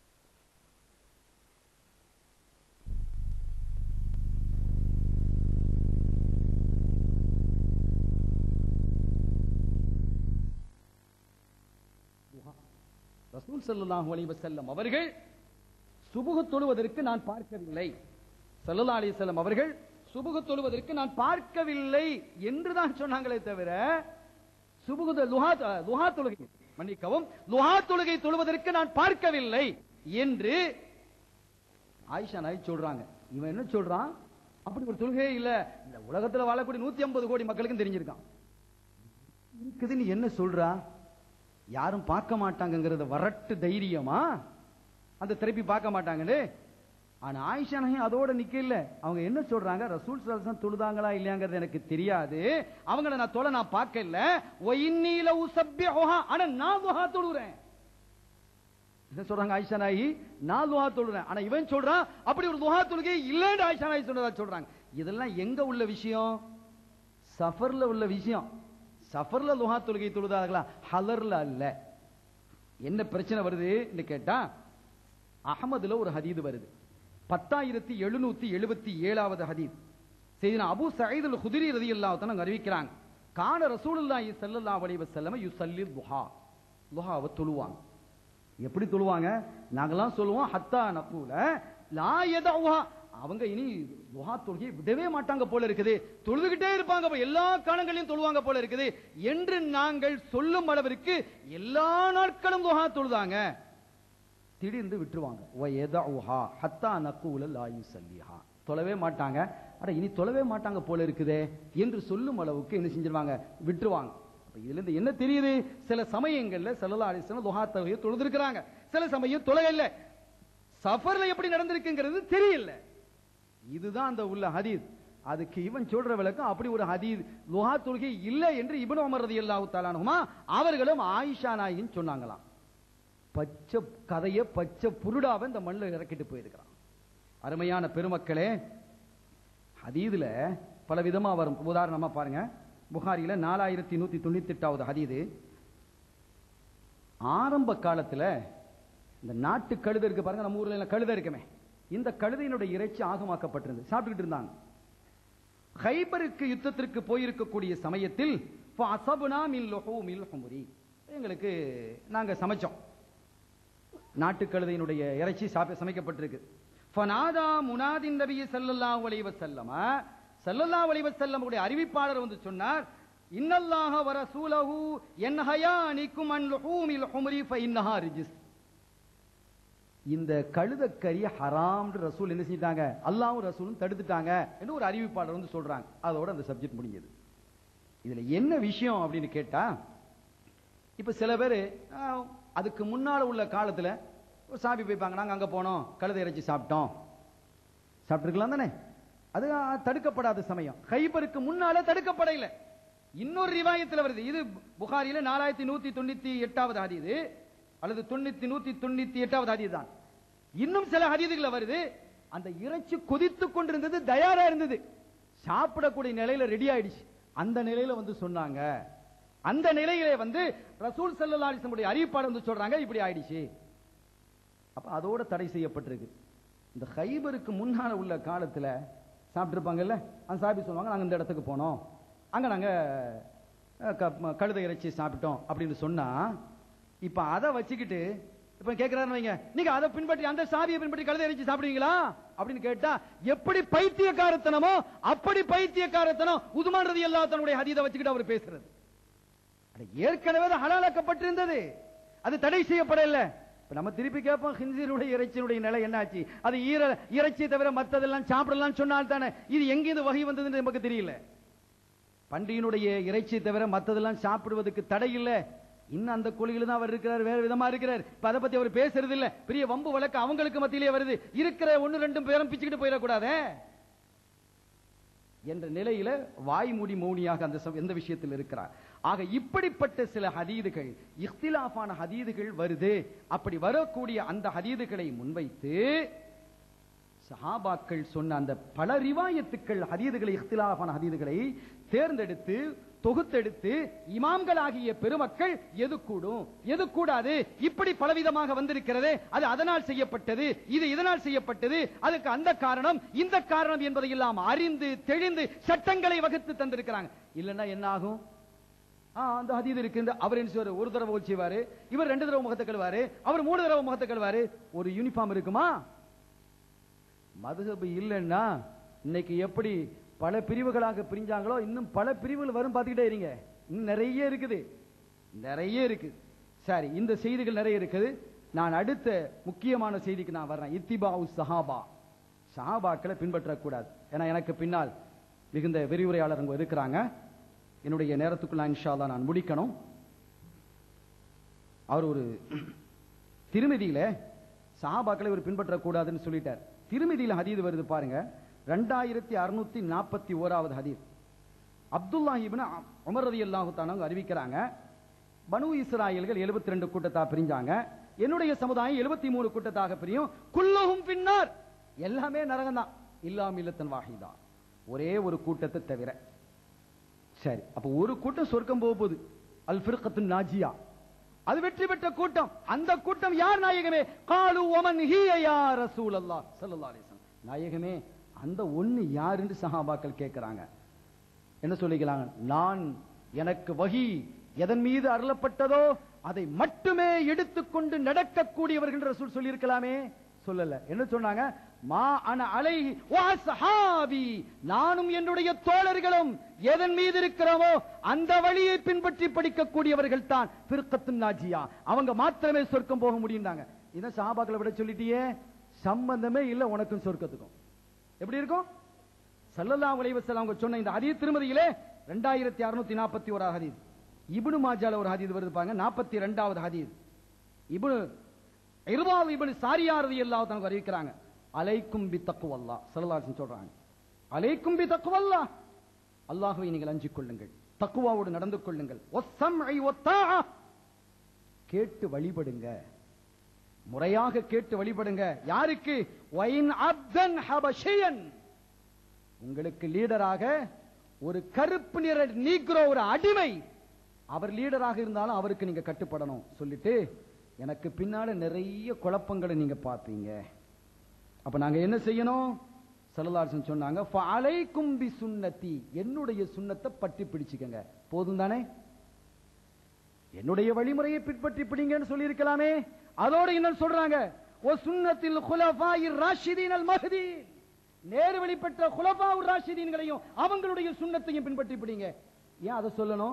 ரசூல் ஸல்லல்லாஹு அலைஹி வஸல்லம் அவர்கள் சுபுகு தொழுவதற்கு நான் பார்க்கவில்லை ஸல்லல்லாஹு அலைஹி வஸல்லம் அவர்கள் சுபுகு தொழுவதற்கு நான் பார்க்கவில்லை என்று தான் சொன்னாங்களே தவிர சுபுகு தொ- லுஹா லுஹா தொழுகை மன்னிக்கவும் லுஹா தொழுகை தொழுவதற்கு நான் பார்க்கவில்லை என்று ஆயிஷா நாய் சொல்றாங்க இவன் என்ன சொல்றான் அப்படி ஒரு தொழுகையே இல்ல இந்த உலகத்துல வாழக்கூடிய நூத்தி ஐம்பது கோடி மக்களுக்கும் தெரிஞ்சிருக்கான் இருக்குது நீ என்ன சொல்றா யாரும் பார்க்க மாட்டாங்கங்கறத வரட்டு தைரியமா அந்த திருப்பி பார்க்க மாட்டாங்கன்னு ஆனா ஆயிஷா நஹி அதோட நிக்கல அவங்க என்ன சொல்றாங்க ரசூல் சல்சன் தொழுதாங்களா இல்லையாங்கிறது எனக்கு தெரியாது அவங்கள நான் தொலை நான் பார்க்கல ஒயின்னீல உசப்பிஹா ஆனா நான் துஹா தொழுறேன் என்ன சொல்றாங்க ஆயிஷா நாயி நான் துஹா தொழுறேன் ஆனா இவன் சொல்றான் அப்படி ஒரு துஹா தொழுகை இல்லைன்னு ஆயிஷா நாயி சொன்னதா சொல்றாங்க இதெல்லாம் எங்க உள்ள விஷயம் சஃபர்ல உள்ள விஷயம் சஃபர்ல துஹா தொழுகை தொழுதார்களா ஹலர்ல அல்ல என்ன பிரச்சனை வருது கேட்டா அகமதுல ஒரு ஹதீது வருது பத்தாயிரத்தி எழுநூத்தி எழுபத்தி ஏழாவது ஹதீத் செய்தின அபு சயீத் அல் குதிரி ரதியல்லாஹு தஆலா அறிவிக்கிறாங்க கான ரசூலுல்லாஹி ஸல்லல்லாஹு அலைஹி வஸல்லம் யுஸல்லி துஹா துஹாவை தொழுவாங்க எப்படி தொழுவாங்க நாங்கெல்லாம் சொல்லுவோம் ஹத்தா நக்கூல லா யதஉஹா அவங்க இனி துஹா தொழுகையை விடவே மாட்டாங்க போல இருக்குது தொழுதுகிட்டே இருப்பாங்க அப்ப எல்லா காலங்களையும் தொழுவாங்க போல இருக்குது என்று நாங்கள் சொல்லும் அளவிற்கு எல்லா நாட்களும் துஹா தொழுதாங்க திடீர்னு விட்டுருவாங்க "வ யதஉஹா ஹத்தா நக்கூல லா யுஸல்லிஹா தொழவே மாட்டாங்க அட இனி தொழவே மாட்டாங்க போல இருக்குதே என்று சொல்லும் அளவுக்கு என்ன செஞ்சிருவாங்க விட்டுருவாங்க அப்ப இதுல இருந்து என்ன தெரியுது சில சமயங்கள்ல ஸல்லல்லாஹு அலைஹி வஸல்லம் துஹா தொழுகையை தொழுதிருக்கிறாங்க சில சமயம் தொழுகை இல்ல சஃபர்ல எப்படி நடந்திருக்குங்கிறது தெரியல இதுதான் அந்த உள்ள ஹதீஸ் அதுக்கு இவன் சொல்ற விளக்கம் அப்படி ஒரு ஹதீஸ் லுஹா தொழுகை இல்லை என்று இப்னு உமர் ரலியல்லாஹு தஆலா அன்ஹுமா அவர்களும் ஆயிஷா நாயின் சொன்னாங்களாம் பச்சை கதைய பச்சை புருடாவை இந்த மண்ணில் இறக்கிட்டு போயிருக்கிறான் அருமையான பெருமக்களே ஹதீதுல பல விதமா வரும் உதாரணமா பாருங்க புகாரில நாலாயிரத்தி நூத்தி தொண்ணூத்தி எட்டாவது ஹதீது ஆரம்ப காலத்துல இந்த நாட்டு கழுதை இருக்கு பாருங்க நம்ம ஊர்ல எல்லாம் கழுதை இருக்குமே இந்த கழுதையினுடைய இறைச்சி ஆகமாக்கப்பட்டிருந்தது சாப்பிட்டுக்கிட்டு இருந்தாங்க ஹைபருக்கு யுத்தத்திற்கு போயிருக்கக்கூடிய சமயத்தில் ஃபஅஸப்னா மின் லுஹூமில் ஹுமுரி எங்களுக்கு நாங்க சமைச்சோம் நாட்டு கழுதையினுடைய இறைச்சி சாப்பி சமைக்கப்பட்டிருக்கு ஃபனாதா முனாதின் நபி ஸல்லல்லாஹு அலைஹி வஸல்லம ஸல்லல்லாஹு அலைஹி வஸல்லம் உடைய அறிவிப்பாளர் வந்து சொன்னார் இன்னல்லாஹ வ ரசூலஹு யன்ஹயானிக்கும் அன் லுஹூமில் ஹும்ரி ஃபஇன்னஹா ரிஜிஸ் இந்த கழுதக்கறி ஹராம்னு ரசூல் என்ன செஞ்சிட்டாங்க அல்லாஹ்வும் ரசூலும் தடுத்துட்டாங்க என்று ஒரு அறிவிப்பாளர் வந்து சொல்றாங்க அதோட அந்த சப்ஜெக்ட் முடிஞ்சது இதுல என்ன விஷயம் அப்படின்னு கேட்டா இப்ப சில பேர் அதுக்கு முன்னால உள்ள காலத்துல ஒரு சாமி போய்ப்பாங்க நாங்க அங்க போனோம் கழுதை இறைச்சி சாப்பிட்டோம் சாப்பிட்டுருக்கலாம் தானே அது ஆ, தடுக்கப்படாத சமயம் ஹைபருக்கு முன்னால தடுக்கப்படல இன்னொரு ரிவாயத்தில் வருது இது புகாரில நாலாயிரத்தி நூத்தி தொண்ணூத்தி எட்டாவது ஹதீது அல்லது தொண்ணூத்தி நூத்தி தொண்ணூத்தி எட்டாவது ஹதீது தான் இன்னும் சில ஹதீதுகளை வருது அந்த இறைச்சி கொதித்து கொண்டிருந்தது தயாரா இருந்தது சாப்பிடக்கூடிய நிலையில ரெடி ஆயிடுச்சு அந்த நிலையில வந்து சொன்னாங்க அந்த நிலையிலே வந்து ரசூல் ஸல்லல்லாஹு அலைஹி வஸல்லம் அறிவிப்பாளர் வந்து சொல்றாங்க இப்படி ஆயிடுச்சு அப்ப அதோட தடை செய்யப்பட்டிருக்கு இந்த ஹைபருக்கு முன்னால உள்ள காலத்துல சாப்பிட்டுருப்பாங்கல்ல அந்த சாபி சொல்லுவாங்க நாங்க இந்த இடத்துக்கு போனோம் அங்க நாங்க அஹ், க- கழுதை இறைச்சி சாப்பிட்டோம் அப்படின்னு சொன்னா இப்ப அதை வச்சுக்கிட்டு இப்ப கேக்குறாருன்னு வைங்க நீங்க அதை பின்பற்றி அந்த சாவியை பின்பற்றி கழுதை இறைச்சி சாப்பிடுவீங்களா அப்படின்னு கேட்டா எப்படி பைத்தியக்காரத்தனமோ அப்படி பைத்தியக்காரத்தனம் உதுமான் ரதி அல்லா தன்னுடைய ஹதீதை வச்சுக்கிட்டு அவர் பேசுறது அது ஏற்கனவே அது ஹலாலாக்கப்பட்டிருந்தது அது தடை செய்யப்படல இப்ப நம்ம திருப்பி கேட்போம் ஹின்சீருடைய இறைச்சியினுடைய நிலை என்னாச்சு அது ஈர இறைச்சி தவிர மத்ததெல்லாம் சாப்பிடலாம் சொன்னால் தானே இது எங்கிருந்து வகை வந்ததுன்னு நமக்கு தெரியல பன்றியினுடைய இறைச்சி தவிர மத்ததெல்லாம் சாப்பிடுவதற்கு தடை இல்ல இன்னும் அந்த கொள்கையில தான் அவர் இருக்கிறார் வேற விதமா இருக்கிறார் இப்ப அதை பத்தி அவர் பேசுறது இல்ல பெரிய வம்பு வழக்கு அவங்களுக்கு மத்தியிலே வருது இருக்கிற ஒன்னு ரெண்டும் பேரும் பிச்சுக்கிட்டு போயிடக்கூடாதே என்ற நிலையில வாய் மூடி மௌனியாக அந்த சம்- எந்த விஷயத்தில் இருக்கிறார் ஆக இப்படிப்பட்ட சில ஹதீதுகள் இஃப்திலாஃபான ஹதீதுகள் வருது அப்படி வரக்கூடிய அந்த ஹதீதுகளை முன்வைத்து சஹாபாக்கள் சொன்ன அந்த பல ரிவாயத்துக்கள் ஹதீதுகளை இஃப்திலாஃபான ஹதீதுகளை தேர்ந்தெடுத்து தொகுத்தெடுத்து இமாம்களாகிய பெருமக்கள் எது கூடும் எது கூடாது இப்படி பலவிதமாக வந்திருக்கிறது அது அதனால் செய்யப்பட்டது இது இதனால் செய்யப்பட்டது அதுக்கு அந்த காரணம் இந்த காரணம் என்பதை எல்லாம் அறிந்து தெளிந்து சட்டங்களை வகுத்து தந்திருக்கிறாங்க இல்லைன்னா என்ன ஆகும் ஆ, அந்த ஹதீது இருக்கு இந்த அவர் என்ன செய்வாரு ஒரு தடவை ஓல் செய்வாரு இவர் ரெண்டு தடவை முகத்தை கழுவாரு அவர் மூணு தடவை முகத்தை கழுவாரு ஒரு யூனிஃபார்ம் இருக்குமா மதுஹபு இல்லைன்னா இன்னைக்கு எப்படி பல பிரிவுகளாக பிரிஞ்சாங்களோ இன்னும் பல பிரிவுகள் வரும் பார்த்துக்கிட்டே இருங்க இன்னும் நிறைய இருக்குது நிறைய இருக்கு சரி இந்த செய்திகள் நிறைய இருக்குது நான் அடுத்த முக்கியமான செய்திக்கு நான் வர்றேன் இத்திபாவு சஹாபா சஹாபாக்களை பின்பற்றக்கூடாது ஏன்னா எனக்கு பின்னால் மிகுந்த விரிவுரையாளர் அங்க இருக்கிறாங்க என்னுடைய நேரத்துக்குள்ள இன்ஷா அல்லாஹ் நான் முடிக்கணும் அவர் ஒரு திருமதியில சஹாபாக்களை இவர் பின்பற்றக்கூடாதுன்னு சொல்லிட்டார் திருமதியில ஹதீது வருது பாருங்க ரெண்டாயிரத்தி அறுநூத்தி நாற்பத்தி ஓராவது ஹதீஸ் அப்துல்லா இப்னு உமர் ரலியல்லாஹு தஆலா அறிவிக்கிறாங்க பனு இஸ்ராயல்கள் 72 ரெண்டு கூட்டத்தா பிரிஞ்சாங்க என்னுடைய சமுதாயம் 73 மூணு கூட்டத்தாக பிரியும் குல்லஹும் பின்னார் எல்லாமே நரகம் தான் இல்லாம் இல்லத்தன் வாஹிதா ஒரே ஒரு கூட்டத்தை தவிர சரி அப்ப ஒரு கூட்டம் சொர்க்கம் போக போகுது அல் ஃபிர்கத்து நாஜியா அது வெற்றி பெற்ற கூட்டம் அந்த கூட்டம் யார் நாயகமே காலு ஒமன் ஹிய யா ரசூலல்லாஹ் ஸல்லல்லாஹு அலைஹி வஸல்லம் நாயகமே அந்த ஒண்ணு யாருன்னு சஹாபாக்கள் கேட்கிறாங்க என்ன சொல்லிக்கிறாங்க நான் எனக்கு வகி எதன் மீது அருளப்பட்டதோ அதை மட்டுமே எடுத்துக்கொண்டு நடக்கக்கூடியவர்கள் ரசூல் சொல்லியிருக்கலாமே சொல்லல என்ன சொன்னாங்க மா அன அலை சஹாபி நானும் என்னுடைய தோழர்களும் எதன் மீது இருக்கிறோமோ அந்த வழியை பின்பற்றி படிக்கக்கூடியவர்கள் தான் பிற்கத்தும் நாஜியா அவங்க மாத்திரமே சொர்க்கம் போக முடியும்னாங்க இதை சஹாபாக்களை விட சொல்லிட்டியே சம்பந்தமே இல்ல உனக்கும் சொர்க்கத்துக்கும் எப்படி இருக்கும் சல்லல்லாஹு அலைஹி வஸல்லம் அவங்க சொன்ன இந்த ஹதீஸ் திருமதியிலே 2641 அறுநூத்தி நாற்பத்தி ஓராவது ஹதீஸ் இப்னு மாஜால ஒரு ஹதீஸ் வருது பாருங்க நாற்பத்தி ரெண்டாவது ஹதீஸ் இப்னு இர்வால் இப்னு சாரியா ரலியல்லாஹு தஆலா அறிவிக்கிறாங்க அலைக்கும் பி தக்வல்லாஹ் ஸல்லல்லாஹு அலைஹி வஸல்லம் சொல்றாங்க அலைக்கும் பி தக்வல்லாஹ் அல்லாஹ்வை நீங்கள் அஞ்சிக் கொள்ளுங்கள் தக்குவாவோடு நடந்து கொள்ளுங்கள் வஸ்ஸம்இ வத்தாஅ கேட்டு வழிபடுங்க முறையாக கேட்டு வழிபடுங்க யாருக்கு வைன் அப்தன் ஹபஷியன் உங்களுக்கு லீடராக ஒரு கருப்பு நிற நீக்ரோ ஒரு அடிமை அவர் லீடராக இருந்தாலும் அவருக்கு நீங்க கட்டுப்படணும் சொல்லிட்டு எனக்கு பின்னால நிறைய குழப்பங்களை நீங்க பார்ப்பீங்க அப்ப நாங்க என்ன செய்யணும் சல்லல்லாஹு சொன்னாங்க ஃபஅலைக்கும் பி சுன்னதி என்னுடைய சுன்னத்தை பற்றி பிடிச்சுக்கங்க போதும் தானே என்னுடைய வழிமுறையை பின்பற்றி பிடிங்கன்னு சொல்லி இருக்கலாமே அதோட என்ன சொல்றாங்க ஓ சுன்னத்தில் குலஃபாயிர் ராஷிதீன் அல் மஹ்தீன் நேரு வெளிப்பட்ட குலஃபாவுர் ராஷிதீன்களையும் அவங்களுடைய சுன்னத்தையும் பின்பற்றி பிடிங்க ஏன் அதை சொல்லணும்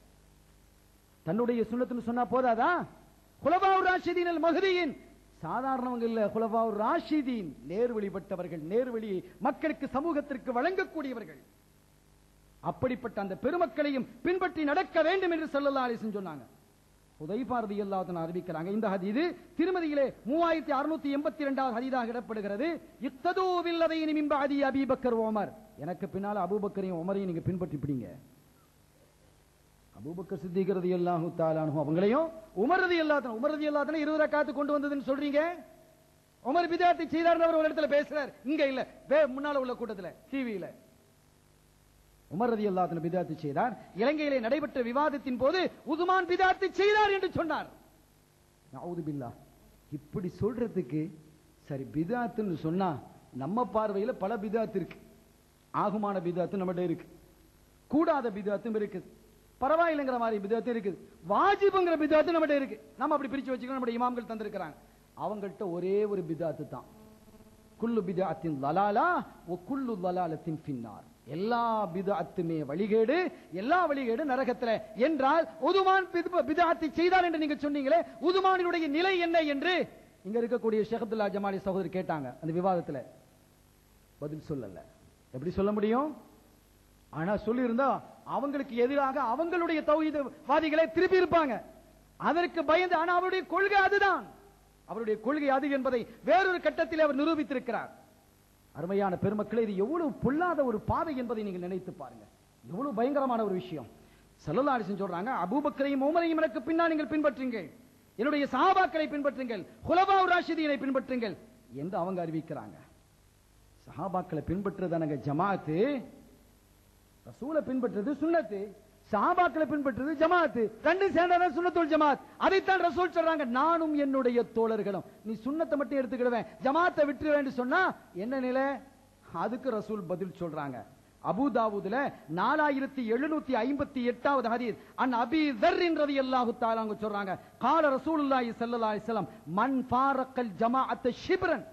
தன்னுடைய சுன்னத்துன்னு சொன்னா போதாதா குலபாவுர் ராஷிதீன் அல் மஹ்தியின் சாதாரணவங்க இல்ல குலபாவுர் ராஷிதீன் நேர்வழிப்பட்டவர்கள் நேர்வழியை மக்களுக்கு சமூகத்திற்கு வழங்கக்கூடியவர்கள் அப்படிப்பட்ட அந்த பெருமக்களையும் பின்பற்றி நடக்க வேண்டும் என்று ஸல்லல்லாஹு அலைஹி வஸல்லம் சொன்னாங்க ஹுதைஃபா ரலியல்லாஹு அன்ஹு அறிவிக்கிறாங்க இந்த ஹதீது திருமதியிலே மூவாயிரத்தி அறுநூத்தி எண்பத்தி ரெண்டாவது ஹதீதாக இடப்படுகிறது இத்ததூ வில்லதைனி மின் பஅதி அபீபக்கர் உமர் எனக்கு பின்னால அபூபக்கரையும் உமரையும் நீங்க பின்பற்றி பிடிங்க அபூபக்கர் சித்திக் ரலியல்லாஹு தஆலா அன்ஹு அவங்களையும் உமர் ரலியல்லாஹு அன்ஹு உமர் ரலியல்லாஹு அன்ஹு 20 ரக்காத்து கொண்டு வந்ததுன்னு சொல்றீங்க உமர் பிதாத்தை செய்தார்னு அவர் ஒரு இடத்துல பேசுறார் இங்க இல்ல வே- முன்னால உள்ள கூட்டத்துல டிவியில உமர் ரதி அல்லாஹ் பிதாத்து செய்தார் இலங்கையிலே நடைபெற்ற விவாதத்தின் போது உதுமான் பிதாத்து செய்தார் என்று சொன்னார் நவுது பில்லா இப்படி சொல்றதுக்கு சரி பிதாத்துன்னு சொன்னா நம்ம பார்வையில பல பிதாத்து இருக்கு ஆகுமான பிதாத்து நம்மகிட்ட இருக்கு கூடாத பிதாத்தும் இருக்குது பரவாயில்லைங்கிற மாதிரி பிதாத்து இருக்குது வாஜிபுங்கிற பிதாத்து நம்மகிட்ட இருக்கு நம்ம அப்படி பிரிச்சு வச்சுக்கணும் நம்முடைய இமாம்கள் தந்திருக்கிறாங்க அவங்கள்ட்ட ஒரே ஒரு பிதாத்து தான் குல்லு பிதாத்தின் லலாலா ஒ குல்லு லலாலத்தின் பின்னார் எல்லா பிதாத்துமே வழிகேடு எல்லா வழிகேடு நரகத்துல என்றால் உதுமான் பித- பிதாத்தை செய்தார் என்று நீங்க சொன்னீங்களே உதுமானினுடைய நிலை என்ன என்று இங்க இருக்கக்கூடிய ஷேக் அப்துல்லா ஜமாலி சகோதரி கேட்டாங்க அந்த விவாதத்துல பதில் சொல்லல எப்படி சொல்ல முடியும் ஆனா சொல்லி இருந்தா அவங்களுக்கு எதிராக அவங்களுடைய தௌஹீத வாதிகளை திருப்பி இருப்பாங்க அதற்கு பயந்து ஆனா அவருடைய கொள்கை அதுதான் அவருடைய கொள்கை அது என்பதை வேறொரு கட்டத்தில் அவர் நிரூபித்திருக்கிறார் அருமையான பெருமக்களே இது எவ்வளவு பொல்லாத ஒரு பாதை என்பதை நீங்கள் நினைத்து பாருங்க எவ்வளவு பயங்கரமான ஒரு விஷயம் செல்லலாரிசன் சொல்றாங்க அபூபக்கரையும் உமரையும் எனக்கு பின்னால் நீங்கள் பின்பற்றுங்கள் என்னுடைய சஹாபாக்களை பின்பற்றுங்கள் ஹுலபா ராஷிதீனை பின்பற்றுங்கள் என்று அவங்க அறிவிக்கிறாங்க சஹாபாக்களை பின்பற்றுறதானங்க ஜமாத்து ரசூலை பின்பற்றுறது சுன்னத்து சஹாபாக்களை பின்பற்றுறது ஜமாத்து ரெண்டு சேர்ந்ததான் சுன்னத்துல் ஜமாத் அதைத்தான் ரசூல் சொல்றாங்க நானும் என்னுடைய தோழர்களும் நீ சுன்னத்தை மட்டும் எடுத்துக்கிடுவேன் ஜமாத்தை விட்டுருவேன் சொன்னா என்ன நிலை அதுக்கு ரசூல் பதில் சொல்றாங்க அபுதாவுதுல நாலாயிரத்தி எழுநூத்தி ஐம்பத்தி எட்டாவது ஹதீஸ் அன் அபி தர்ரின்றது அல்லாஹு தாலாங்க சொல்றாங்க கால ரசூலுல்லாஹி ஸல்லல்லாஹு அலைஹி வஸல்லம் மன் ஃபாரக்கல் ஜமாஅத்த ஷிப்ரன்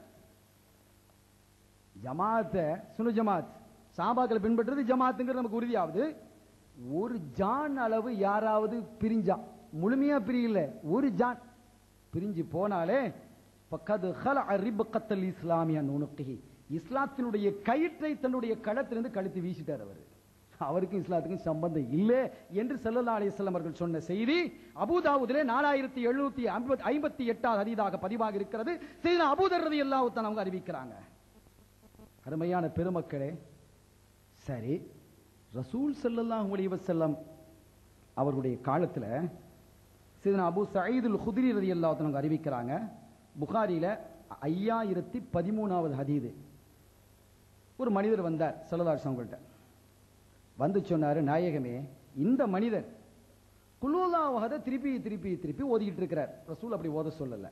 ஜமாத்தை சுனு ஜமாத் சாபாக்களை பின்பற்றுறது ஜமாத்துங்கிறது நமக்கு உறுதியாவது ஒரு ஜான் அளவு யாராவது பிரிஞ்சா முழுமையா பிரியல ஒரு ஜான் பிரிஞ்சு போனாலே பக்கது ஹல ரிபக்கத்தல் இஸ்லாமிய நுணுக்கி இஸ்லாத்தினுடைய கயிற்றை தன்னுடைய களத்திலிருந்து கழுத்து வீசிட்டார் அவர் அவருக்கும் இஸ்லாத்துக்கும் சம்பந்தம் இல்லை என்று ஸல்லல்லாஹு அலைஹி வஸல்லம் அவர்கள் சொன்ன செய்தி அபூதாவுதிலே நாலாயிரத்தி எழுநூத்தி ஐம்பத்தி எட்டாவது அதிதாக பதிவாக இருக்கிறது செய்தி அபூதர் ரலியல்லாஹு தஆலா அவங்க அறிவிக்கிறாங்க அருமையான பெருமக்களே சரி ரசூல் ஸல்லல்லாஹு அலைஹி வஸல்லம் அவர்களுடைய காலத்துல சீதனா அபூ சயீதுல் குதிரி ரலியல்லாஹு தஆலா அவங்க அறிவிக்கிறாங்க புகாரியில ஐயாயிரத்தி பதிமூணாவது ஹதீது ஒரு மனிதர் வந்தார் ஸல்லல்லாஹு அலைஹி வஸல்லம் வந்து சொன்னாரு நாயகமே இந்த மனிதர் குலூலாவகத திருப்பி திருப்பி திருப்பி ஓதிக்கிட்டு இருக்கிறார் ரசூல் அப்படி ஓத சொல்லல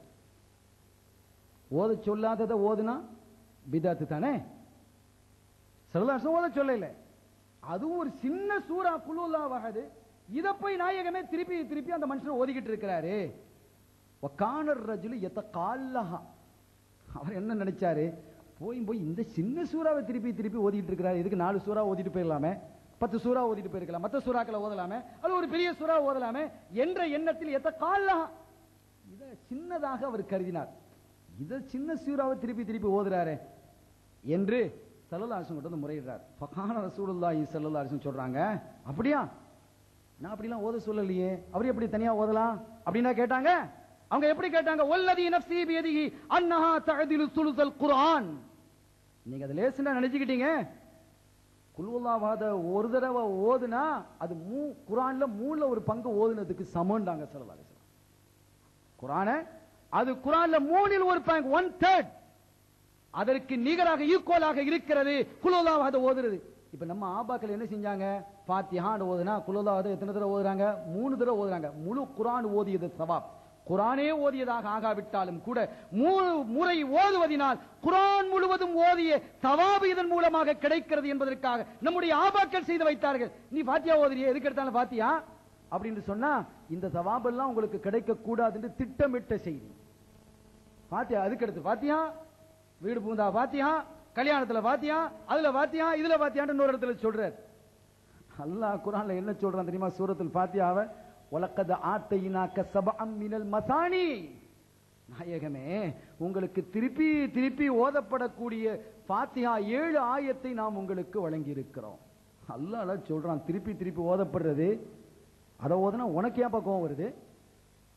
ஓத சொல்லாததை ஓதுனா பிதாத்து தானே சரதாசம் ஓத சொல்லல அதுவும் ஒரு சின்ன சூறா குலூலாவகது இத போய் நாயகமே திருப்பி திருப்பி அந்த மனுஷன் ஓதிக்கிட்டு இருக்கிறாரு வக்கானர் ரஜுலு எத்த கால்லஹா அவர் என்ன நினைச்சாரு போய் போய் இந்த சின்ன சூறாவை திருப்பி திருப்பி ஓதிட்டு இருக்கிறாரு இதுக்கு நாலு சூறா ஓதிட்டு போயிடலாமே பத்து சூறா ஓதிட்டு போயிருக்கலாம் மற்ற சூறாக்களை ஓதலாமே அது ஒரு பெரிய சூறா ஓதலாமே என்ற எண்ணத்தில் எத்த கால்லஹா இத சின்னதாக அவர் கருதினார் இத சின்ன சூறாவை திருப்பி திருப்பி ஓதுறாரே என்று சல்லல்லாஹு கிட்ட வந்து முறையிடுறார் ஃபகான ரசூலுல்லாஹி ஸல்லல்லாஹு அலைஹி வஸல்லம் சொல்றாங்க அப்படியா நான் அப்படிலாம் ஓத சொல்லலையே அவர் எப்படி தனியா ஓதலாம் அப்படின்னா கேட்டாங்க அவங்க எப்படி கேட்டாங்க வல்லதி நஃப்ஸி பியதிஹி அன்னஹா தஅதிலு சுலுசல் குர்ஆன் நீங்க அதை லேசுனா நினைச்சுக்கிட்டீங்க குல்வல்லாவாத ஒரு தடவை ஓதுனா அது மூ குர்ஆன்ல மூணுல ஒரு பங்கு ஓதுனதுக்கு சமம்டாங்க ஸல்லல்லாஹு அலைஹி வஸல்லம் குர்ஆனை அது குர்ஆன்ல மூணில் ஒரு பங்கு ஒன் தேர்ட் அதற்கு நிகராக ஈக்குவலாக இருக்கிறது குலோலாவாத ஓதுறது இப்ப நம்ம ஆபாக்கள் என்ன செஞ்சாங்க பாத்தியான் ஓதுனா குலோலாவாத எத்தனை தடவை ஓதுறாங்க மூணு தடவை ஓதுறாங்க முழு குரான் ஓதியது சவாப் குரானே ஓதியதாக ஆகாவிட்டாலும் கூட மூணு முறை ஓதுவதினால் குரான் முழுவதும் ஓதிய தவாபு இதன் மூலமாக கிடைக்கிறது என்பதற்காக நம்முடைய ஆபாக்கள் செய்து வைத்தார்கள் நீ பாத்தியா ஓதுறிய எதுக்கு எடுத்தாலும் பாத்தியா அப்படின்னு சொன்னா இந்த சவாபெல்லாம் உங்களுக்கு கிடைக்க கூடாது என்று திட்டமிட்ட செய்தி பாத்தியா அதுக்கு அடுத்து பாத்தியா வீடு பூந்தா பாத்தியா கல்யாணத்துல பாத்தியா அதுல பாத்தியா இதுல பாத்தியான்னு இன்னொரு இடத்துல சொல்றார் அல்லாஹ் குரான்ல என்ன சொல்றான் தெரியுமா சூரத்துல் பாத்தியாவ உலக்கத ஆத்தையினாக்க சபஅம் மினல் மசானி நாயகமே உங்களுக்கு திருப்பி திருப்பி ஓதப்படக்கூடிய பாத்தியா ஏழு ஆயத்தை நாம் உங்களுக்கு வழங்கி இருக்கிறோம் அல்லாஹ் சொல்றான் திருப்பி திருப்பி ஓதப்படுறது அதை ஓதுனா உனக்கு ஏன் கோவம் வருது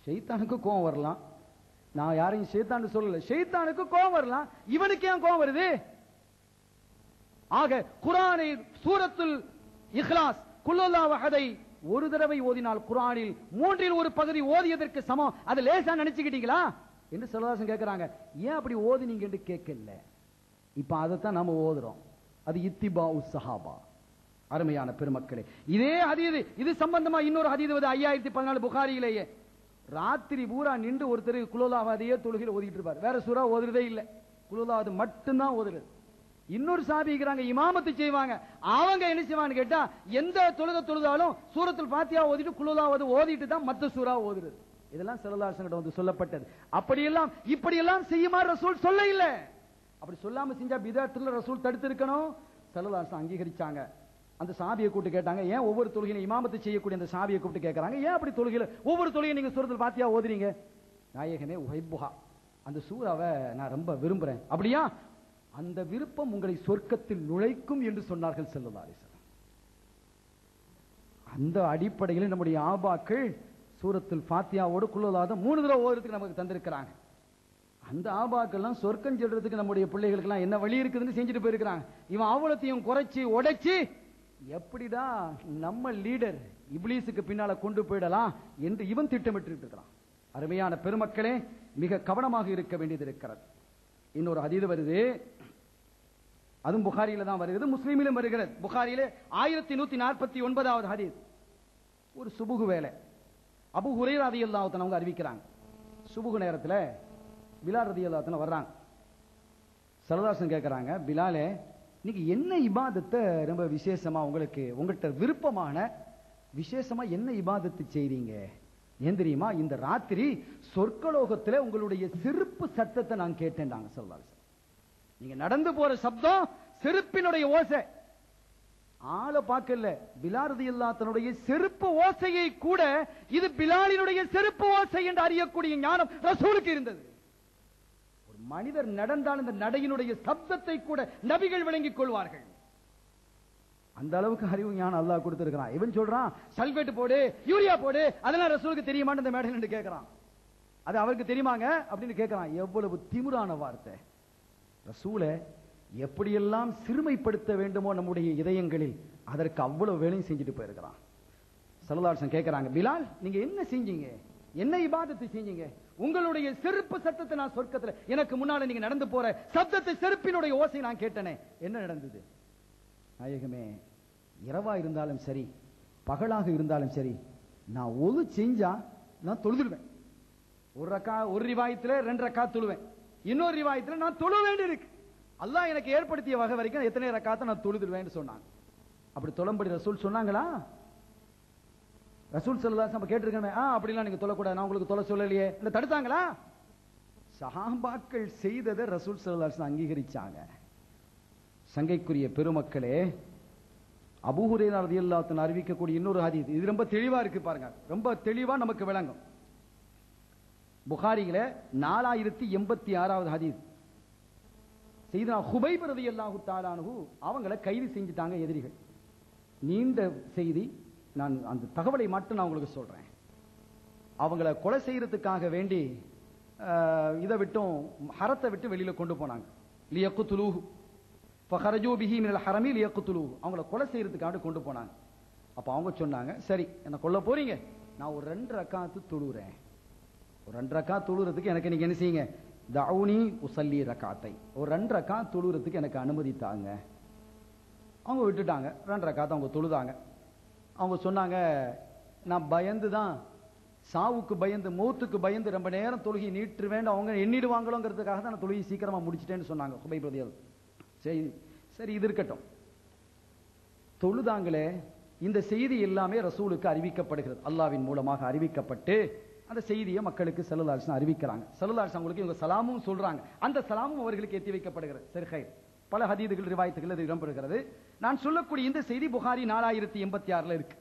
ஷைத்தானுக்கு கோவம் வரலாம் நான் யாரையும் ஷைத்தான்னு சொல்லல ஷைத்தானுக்கு கோவம் வரலாம் இவனுக்கு ஏன் கோவம் வருது ஆக குரானை சூரத்துல் இஹ்லாஸ் குல்லல்லா வஹதை ஒரு தடவை ஓதினால் குரானில் மூன்றில் ஒரு பகுதி ஓதியதற்கு சமம் அது லேசா நினைச்சுக்கிட்டீங்களா என்று செல்வதாசன் கேட்கிறாங்க ஏன் அப்படி ஓதினீங்க என்று கேட்கல இப்ப அதைத்தான் நாம ஓதுறோம் அது இத்திபா சஹாபா அருமையான பெருமக்களே இதே ஹதீது இது சம்பந்தமா இன்னொரு ஹதீது வந்து ஐயாயிரத்தி பதினாலு புகாரியிலேயே ராத்திரி பூரா நின்று ஒருத்தர் குலோலாவதையே தொழுகையில் ஓதிட்டு இருப்பார் வேற சூறா ஓதுறதே இல்லை குலோலாவது மட்டும்தான் ஓதுறது இன்னொரு சாபி இருக்கிறாங்க இமாமத்து செய்வாங்க அவங்க என்ன செய்வான்னு கேட்டா எந்த தொழுக தொழுதாலும் சூரத்தில் பாத்தியா ஓதிட்டு குலோலாவது ஓதிட்டு தான் மத்த சூறா ஓதுறது இதெல்லாம் செல்லதாசங்கிட்ட வந்து சொல்லப்பட்டது அப்படியெல்லாம் இப்படியெல்லாம் செய்யுமாறு ரசூல் சொல்ல இல்ல அப்படி சொல்லாம செஞ்சா பிதாத்துல ரசூல் தடுத்து இருக்கணும் செல்லதாசன் அங்கீகரிச்சாங்க அந்த சாபியை கூப்பிட்டு கேட்டாங்க ஏன் ஒவ்வொரு தொழுகையும் இமாமத்து செய்யக்கூடிய அந்த சாபியை கூப்பிட்டு கேட்கறாங்க ஏன் அப்படி தொழுகையில ஒவ்வொரு தொழுகையும் நீங்க சூரத்தில் பாத்தியா ஓதுறீங்க நாயகமே உஹைப்புஹா அந்த சூறாவை நான் ரொம்ப விரும்புறேன் அப்படியா அந்த விருப்பம் உங்களை சொர்க்கத்தில் நுழைக்கும் என்று சொன்னார்கள் செல்லதாரிசன் அந்த அடிப்படையில் நம்முடைய ஆபாக்கள் சூரத்தில் ஃபாத்தியாவோடு குள்ளலாத மூணு தடவை ஓதுறதுக்கு நமக்கு தந்திருக்கிறாங்க அந்த ஆபாக்கெல்லாம் சொர்க்கம் செல்றதுக்கு நம்முடைய பிள்ளைகளுக்கெல்லாம் என்ன வழி இருக்குதுன்னு செஞ்சுட்டு போயிருக்கிறாங்க இவன் அவ்வளத்தையும் குறைச்சி உடைச்சி எப்படிடா நம்ம லீடர் இப்லீஸுக்கு பின்னால கொண்டு போயிடலாம் என்று இவன் திட்டமிட்டு இருக்கிறான் அருமையான பெருமக்களே மிக கவனமாக இருக்க வேண்டியது இருக்கிறது இன்னொரு ஹதீது வருது அதுவும் புகாரியில தான் வருகிறது முஸ்லீமிலும் வருகிறது புகாரியில ஆயிரத்தி நூத்தி நாற்பத்தி ஒன்பதாவது ஹதீஸ் ஒரு சுபுகு வேலை அபு ஹுரைர் ரதி அவங்க அறிவிக்கிறாங்க சுபுகு நேரத்துல பிலால் ரதி அல்லாத்தன வர்றாங்க சரதாசன் கேட்கறாங்க பிலாலே நீங்க என்ன இபாதத்தை ரொம்ப விசேஷமா உங்களுக்கு உங்கள்கிட்ட விருப்பமான விசேஷமா என்ன இபாதத்து செய்றீங்க ஏன் தெரியுமா இந்த ராத்திரி சொர்க்கலோகத்துல உங்களுடைய செருப்பு சத்தத்தை நான் கேட்டேன்டாங்க சரதாசன் நீங்க நடந்து போற சப்தம் செருப்பினுடைய ஓசை ஆளை பார்க்கல பிலாரதி தன்னுடைய செருப்பு ஓசையை கூட இது பிலாலினுடைய செருப்பு ஓசை என்று அறியக்கூடிய ஞானம் ரசூலுக்கு இருந்தது ஒரு மனிதர் நடந்தால் இந்த நடையினுடைய சப்தத்தை கூட நபிகள் விளங்கிக் கொள்வார்கள் அந்த அளவுக்கு அறிவு ஞானம் அல்லாஹ் கொடுத்திருக்கிறான் இவன் சொல்றான் சல்பேட் போடு யூரியா போடு அதெல்லாம் ரசூலுக்கு தெரியுமான்னு இந்த மேடையில் நின்று கேட்கிறான் அது அவருக்கு தெரியுமாங்க அப்படின்னு கேட்கிறான் எவ்வளவு திமிரான வார்த்தை ரசூலை எப்படியெல்லாம் சிறுமைப்படுத்த வேண்டுமோ நம்முடைய இதயங்களில் அதற்கு அவ்வளவு வேலையும் செஞ்சுட்டு போயிருக்கிறான் சல்லல்லாஹு கேட்கிறாங்க பிலால் நீங்க என்ன செஞ்சீங்க என்ன இபாதத்தை செஞ்சீங்க உங்களுடைய செருப்பு சத்தத்தை நான் சொர்க்கத்துல எனக்கு முன்னால நீங்க நடந்து போற சத்தத்தை செருப்பினுடைய ஓசை நான் கேட்டனே என்ன நடந்தது நாயகமே இரவா இருந்தாலும் சரி பகலாக இருந்தாலும் சரி நான் ஒது செஞ்சா நான் தொழுதுடுவேன் ஒரு ரக்கா ஒரு ரிவாயத்துல ரெண்டு ரக்கா தொழுவேன் இன்னொரு ரிவாயத்துல நான் தொழ வேண்டியிருக்கு அல்லாஹ் எனக்கு ஏற்படுத்திய வகை வரைக்கும் எத்தனை ரக்காத்தை நான் தொழுதுடுவேன்னு சொன்னாங்க அப்படி தொழம்படி ரசூல் சொன்னாங்களா ரசூல் சொல்லலாம் நம்ம கேட்டிருக்கேன் ஆ அப்படிலாம் நீங்க தொழக்கூடாது நான் உங்களுக்கு தொலை சொல்லலையே இல்ல தடுத்தாங்களா சஹாபாக்கள் செய்ததை ரசூல் சல்லாஸ் அங்கீகரிச்சாங்க சங்கைக்குரிய பெருமக்களே அபூஹுரேனா ரதியல்லாஹு அறிவிக்கக்கூடிய இன்னொரு ஹதீஸ் இது ரொம்ப தெளிவா இருக்கு பாருங்க ரொம்ப தெளிவா நமக்கு விளங்கும் புகாரியில நாலாயிரத்தி எண்பத்தி ஆறாவது ஹதீஸ் செய்தா ஹுபைப் ரதியல்லாஹு தாலானு அவங்கள கைது செஞ்சுட்டாங்க எதிரிகள் நீண்ட செய்தி நான் அந்த தகவலை மட்டும் நான் உங்களுக்கு சொல்றேன் அவங்கள கொலை செய்யறதுக்காக வேண்டி அஹ், இதை விட்டும் ஹரத்தை விட்டு வெளியில கொண்டு போனாங்க லியக்கு துலூஹு ஃபஹரஜூ பிஹி மினல் ஹரமி லியக்கு துலூஹு அவங்கள கொலை செய்யறதுக்காக கொண்டு போனாங்க அப்ப அவங்க சொன்னாங்க சரி என்ன கொல்ல போறீங்க நான் ஒரு ரெண்டு ரக்காத்து தொழுறேன் ஒரு ரெண்டு ரக்கா தொழுறதுக்கு எனக்கு நீங்க என்ன செய்யுங்க தவுனி உசல்லி ரக்காத்தை ஒரு ரெண்டு ரக்கா தொழுறதுக்கு எனக்கு அனுமதி தாங்க அவங்க விட்டுட்டாங்க ரெண்டு ரக்காத்தை அவங்க தொழுதாங்க அவங்க சொன்னாங்க நான் பயந்து தான் சாவுக்கு பயந்து மௌத்துக்கு பயந்து ரொம்ப நேரம் தொழுகை நீட்டுருவேன் அவங்க எண்ணிடுவாங்களோங்கிறதுக்காக தான் நான் தொழுகை சீக்கிரமா முடிச்சிட்டேன்னு சொன்னாங்க குபை பிரதியல் சரி சரி இது இருக்கட்டும் தொழுதாங்களே இந்த செய்தி எல்லாமே ரசூலுக்கு அறிவிக்கப்படுகிறது அல்லாவின் மூலமாக அறிவிக்கப்பட்டு அந்த செய்தியை மக்களுக்கு செல்லுலாசன் அறிவிக்கிறாங்க செல்லுலாசன் அவங்களுக்கு இவங்க சலாமும் சொல்றாங்க அந்த சலாமும் அவர்களுக்கு எத்தி வைக்கப்படுகிறது சரி ஹைர். பல ஹதீதுகள் ரிவாயத்துகள் இது இடம்பெறுகிறது நான் சொல்லக்கூடிய இந்த செய்தி புகாரி நாலாயிரத்தி எண்பத்தி ஆறுல இருக்கு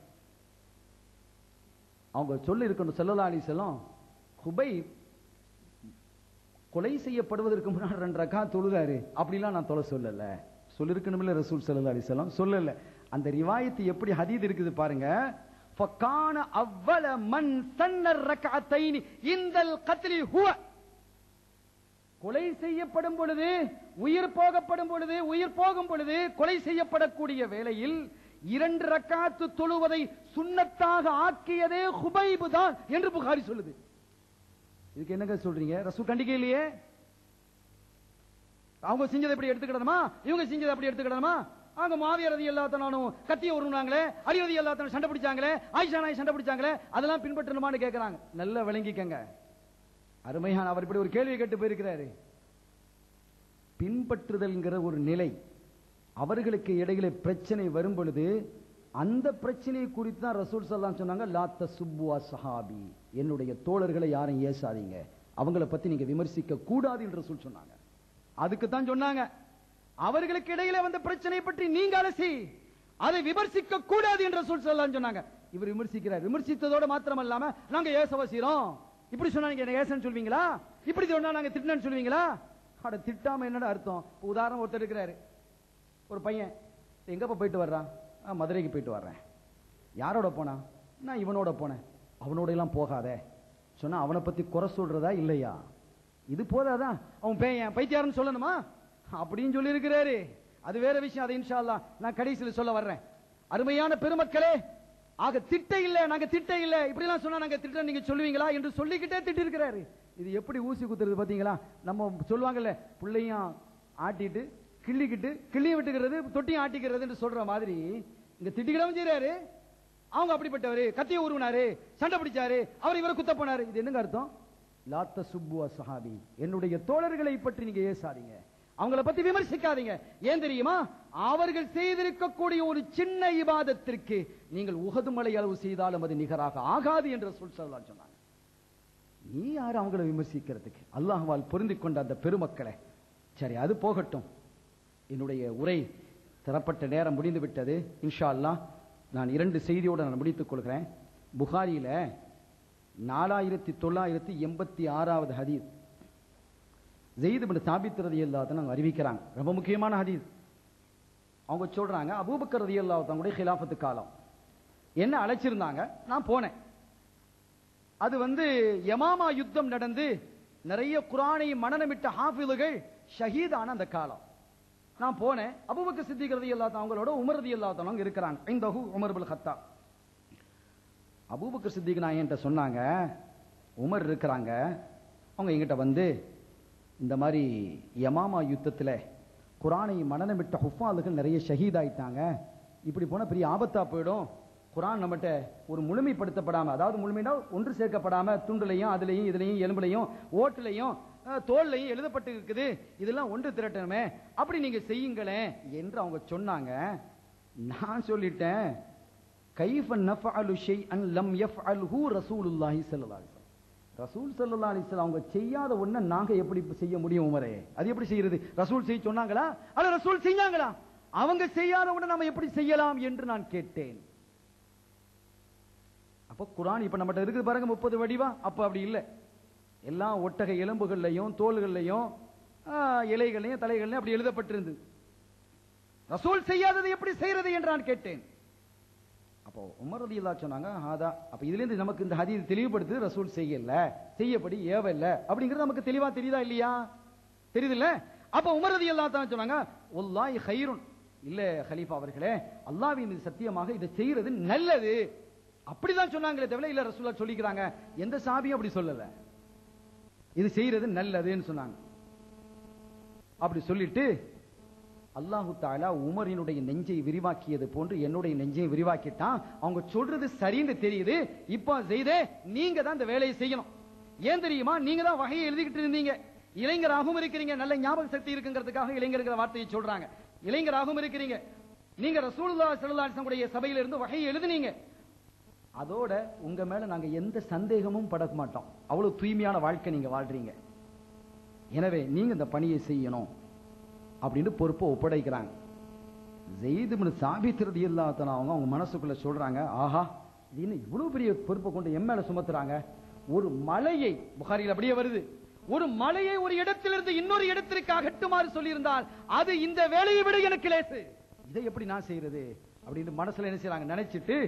அவங்க சொல்ல இருக்கணும் செல்லலா அலி செல்லம் ஹுபை கொலை செய்யப்படுவதற்கு முன்னாடி ரெண்டு ரக்கா தொழுதாரு அப்படிலாம் நான் தொலை சொல்லல சொல்லிருக்கணும்ல ரசூல் சல்லா அலிசல்லாம் சொல்லல அந்த ரிவாயத்து எப்படி ஹதீத் இருக்குது பாருங்க فكان اول من سن الركعتين عند القتل هو கொலை செய்யப்படும் பொழுது உயிர் போகப்படும் பொழுது உயிர் போகும் பொழுது கொலை செய்யப்படக்கூடிய வேளையில் இரண்டு ரக்காத்து தொழுவதை சுன்னத்தாக ஆக்கியதே ஹுபைபு தான் என்று புகாரி சொல்லுது இதுக்கு என்னங்க சொல்றீங்க ரசூல் கண்டிக்கை இல்லையே அவங்க செஞ்சதை எப்படி எடுத்துக்கிடணுமா இவங்க செஞ்சதை அப்படி எடுத்துக்கிடணுமா அவங்க மாவியர் ரதி எல்லாத்தனும் கத்திய உருவாங்களே அலி ரதி எல்லாத்தனும் சண்டை பிடிச்சாங்களே ஆயிஷா நாய் சண்டை பிடிச்சாங்களே அதெல்லாம் பின்பற்றணுமான்னு கேட்கறாங்க நல்லா விளங்கிக்கங்க அருமையான அவர் இப்படி ஒரு கேள்வி கேட்டு போயிருக்கிறாரு பின்பற்றுதல்ங்கிற ஒரு நிலை அவர்களுக்கு இடையில பிரச்சனை வரும் பொழுது அந்த பிரச்சனையை குறித்து தான் ரசூல் சல்லாம் சொன்னாங்க லாத்த சுப்புவா சஹாபி என்னுடைய தோழர்களை யாரும் ஏசாதீங்க அவங்கள பத்தி நீங்க விமர்சிக்க கூடாது என்று ரசூல் சொன்னாங்க அதுக்கு தான் சொன்னாங்க அவர்களுக்கு இடையில வந்த பிரச்சனை பற்றி நீங்க அலசி அதை விமர்சிக்க கூடாது என்று ரசூல் சல்லாம் சொன்னாங்க இவர் விமர்சிக்கிறார் விமர்சித்ததோட மாத்திரம் இல்லாம நாங்க ஏசவசீரோம் இப்படி சொன்னா நீங்க என்ன ஏசன்னு சொல்வீங்களா இப்படி சொன்னா நாங்க திட்டினு சொல்வீங்களா அட திட்டாம என்னடா அர்த்தம் இப்ப உதாரணம் ஒருத்தர் இருக்கிறாரு ஒரு பையன் எங்கப்பா போயிட்டு வர்றான் "ஆ, மதுரைக்கு போயிட்டு வர்றேன் யாரோட போனா நான் இவனோட போனேன் அவனோட எல்லாம் போகாதே சொன்னா அவனை பத்தி குறை சொல்றதா இல்லையா இது போதாதா அவன் பையன் பைத்தியாரன்னு சொல்லணுமா அப்படின்னு சொல்லி இருக்கிறாரு அது வேற விஷயம் அதை இன்ஷா அல்லாஹ் நான் கடைசியில் சொல்ல வர்றேன் அருமையான பெருமக்களே ஆக திட்ட இல்ல நாங்க திட்ட இல்ல இப்படி எல்லாம் சொன்னா நாங்க திட்ட நீங்க சொல்லுவீங்களா என்று சொல்லிக்கிட்டே திட்டி இருக்கிறாரு இது எப்படி ஊசி குத்துறது பாத்தீங்களா நம்ம சொல்லுவாங்கல்ல பிள்ளையும் ஆட்டிட்டு கிள்ளிக்கிட்டு கிள்ளியும் விட்டுக்கிறது தொட்டியும் ஆட்டிக்கிறது என்று சொல்ற மாதிரி இங்க திட்டிக்கிடவும் செய்றாரு அவங்க அப்படிப்பட்டவரு கத்திய உருவினாரு சண்டை பிடிச்சாரு அவர் இவரை குத்த போனாரு இது என்னங்க அர்த்தம் லாத்த சுப்புவ சஹாபி என்னுடைய தோழர்களை பற்றி நீங்க ஏசாதீங்க அவங்கள பத்தி விமர்சிக்காதீங்க ஏன் தெரியுமா அவர்கள் செய்திருக்கக்கூடிய ஒரு சின்ன இபாதத்திற்கு நீங்கள் உகது மலை அளவு செய்தாலும் அது நிகராக ஆகாது என்று சொல் சொல்லலாம் சொன்னாங்க நீ யார் அவங்கள விமர்சிக்கிறதுக்கு அல்லாஹ்வால் பொருந்திக் கொண்ட அந்த பெருமக்களை சரி அது போகட்டும் என்னுடைய உரை தரப்பட்ட நேரம் முடிந்து விட்டது இன்ஷா அல்லாஹ் நான் இரண்டு செய்தியோடு நான் முடித்துக் கொள்கிறேன் புகாரியில நாலாயிரத்தி தொள்ளாயிரத்தி எண்பத்தி ஆறாவது ஹதீஸ் ஜெயித் பின் சாபித் ரதி அவங்க அறிவிக்கிறாங்க ரொம்ப முக்கியமான ஹதீஸ் அவங்க சொல்றாங்க அபூபக்கர் ரதி அல்லாத்தவங்களுடைய ஹிலாஃபத்து காலம் என்ன அழைச்சிருந்தாங்க நான் போனேன் அது வந்து யமாமா யுத்தம் நடந்து நிறைய குரானை மனநமிட்ட ஹாஃபிதுகள் ஷஹீதான அந்த காலம் நான் போனேன் அபூபக்கர் சித்திக் ரதி அவங்களோட உமர் ரதி அல்லாத்தவங்க இருக்கிறாங்க ஐந்தஹு உமர் பில் ஹத்தா அபூபக்கர் சித்திக் நான் என்கிட்ட சொன்னாங்க உமர் இருக்கிறாங்க அவங்க என்கிட்ட வந்து இந்த மாதிரி யமாமா யுத்தத்துல குரானை மனநமிட்ட ஹுஃபாலுகள் நிறைய ஷஹீதாயிட்டாங்க இப்படி போனா பெரிய ஆபத்தா போயிடும் குரான் நம்மகிட்ட ஒரு முழுமைப்படுத்தப்படாம அதாவது முழுமைனா ஒன்று சேர்க்கப்படாம துண்டுலையும் அதுலயும் இதுலயும் எலும்புலையும் ஓட்டுலையும் அஹ், தோல்லையும் எழுதப்பட்டு இருக்குது இதெல்லாம் ஒன்று திரட்டணுமே அப்படி நீங்க செய்யுங்களேன் என்று அவங்க சொன்னாங்க நான் சொல்லிட்டேன் கைஃப நஃபஅலு ஷைஅன் லம் யஃபஅல்ஹு ரசூலுல்லாஹி ஸல்லல்லாஹு அலைஹி வஸல்லம் ரசூல் ஸல்லல்லாஹு அலைஹி வஸல்லம் அவங்க செய்யாத ஒண்ண நாங்க எப்படி செய்ய முடியும் உமரே அது எப்படி செய்யறது ரசூல் செய்ய சொன்னாங்களா அல்ல ரசூல் செஞ்சாங்களா அவங்க செய்யாத ஒண்ண நாம எப்படி செய்யலாம் என்று நான் கேட்டேன் அப்ப குர்ஆன் இப்ப நம்மகிட்ட இருக்குது பாருங்க முப்பது வடிவா அப்ப அப்படி இல்ல எல்லா ஒட்டக எலும்புகள்லையும் தோள்கள்லையும் ஆ, இலைகள்லையும் தலைகள்லையும் அப்படி எழுதப்பட்டிருந்தது ரசூல் செய்யாததை எப்படி செய்யறது என்று நான் கேட்டேன் அப்போ உமர் ரலியல்லாஹு சொன்னாங்க ஆதா அப்ப இதுல இருந்து நமக்கு இந்த ஹதீஸ் தெளிவுபடுத்து ரசூல் செய்யல செய்யப்படி ஏவல்ல அப்படிங்கிறது நமக்கு தெளிவா தெரியுதா இல்லையா தெரியுதுல்ல அப்ப உமர் ரலியல்லாஹு தான் சொன்னாங்க வல்லாஹி ஹைருன் இல்ல ஹலீஃபா அவர்களே அல்லாஹ்வின் மீது சத்தியமாக இதை செய்யறது நல்லது அப்படிதான் சொன்னாங்களே தவிர இல்ல ரசூலா சொல்லிக்கிறாங்க எந்த சாபியும் அப்படி சொல்லல இது செய்யறது நல்லதுன்னு சொன்னாங்க அப்படி சொல்லிட்டு அல்லாஹு தாலா உமரினுடைய நெஞ்சை விரிவாக்கியது போன்று என்னுடைய நெஞ்சை விரிவாக்கிட்டான் அவங்க சொல்றது சரின்னு தெரியுது இப்போ செய்தே நீங்க தான் இந்த வேலையை செய்யணும் ஏன் தெரியுமா நீங்க தான் வகையை எழுதிக்கிட்டு இருந்தீங்க இளைஞராகவும் இருக்கிறீங்க நல்ல ஞாபக சக்தி இருக்குங்கிறதுக்காக இளைஞர்ங்கிற வார்த்தையை சொல்றாங்க இளைஞராகவும் இருக்கிறீங்க நீங்க ரசூலுல்லாஹி ஸல்லல்லாஹு அலைஹி வஸல்லம் சபையில இருந்து வகையை எழுதுனீங்க அதோட உங்க மேல நாங்க எந்த சந்தேகமும் பட மாட்டோம் அவ்வளவு தூய்மையான வாழ்க்கை நீங்க வாழ்றீங்க எனவே நீங்க இந்த பணியை செய்யணும் அப்படின்னு பொறுப்பை ஒப்படைக்கிறாங்க ஜெயிது பின் சாபித் ரலியல்லாஹு தஆலா அவங்க அவங்க மனசுக்குள்ள சொல்றாங்க ஆஹா இது என்ன இவ்வளவு பெரிய பொறுப்பை கொண்டு என் மேல சுமத்துறாங்க ஒரு மலையை புகாரியில் அப்படியே வருது ஒரு மலையை ஒரு இடத்திலிருந்து இன்னொரு இடத்திற்கு அகட்டுமாறு சொல்லியிருந்தால் அது இந்த வேலையை விட எனக்கு லேசு இதை எப்படி நான் செய்யறது அப்படின்னு மனசுல என்ன செய்றாங்க நினைச்சிட்டு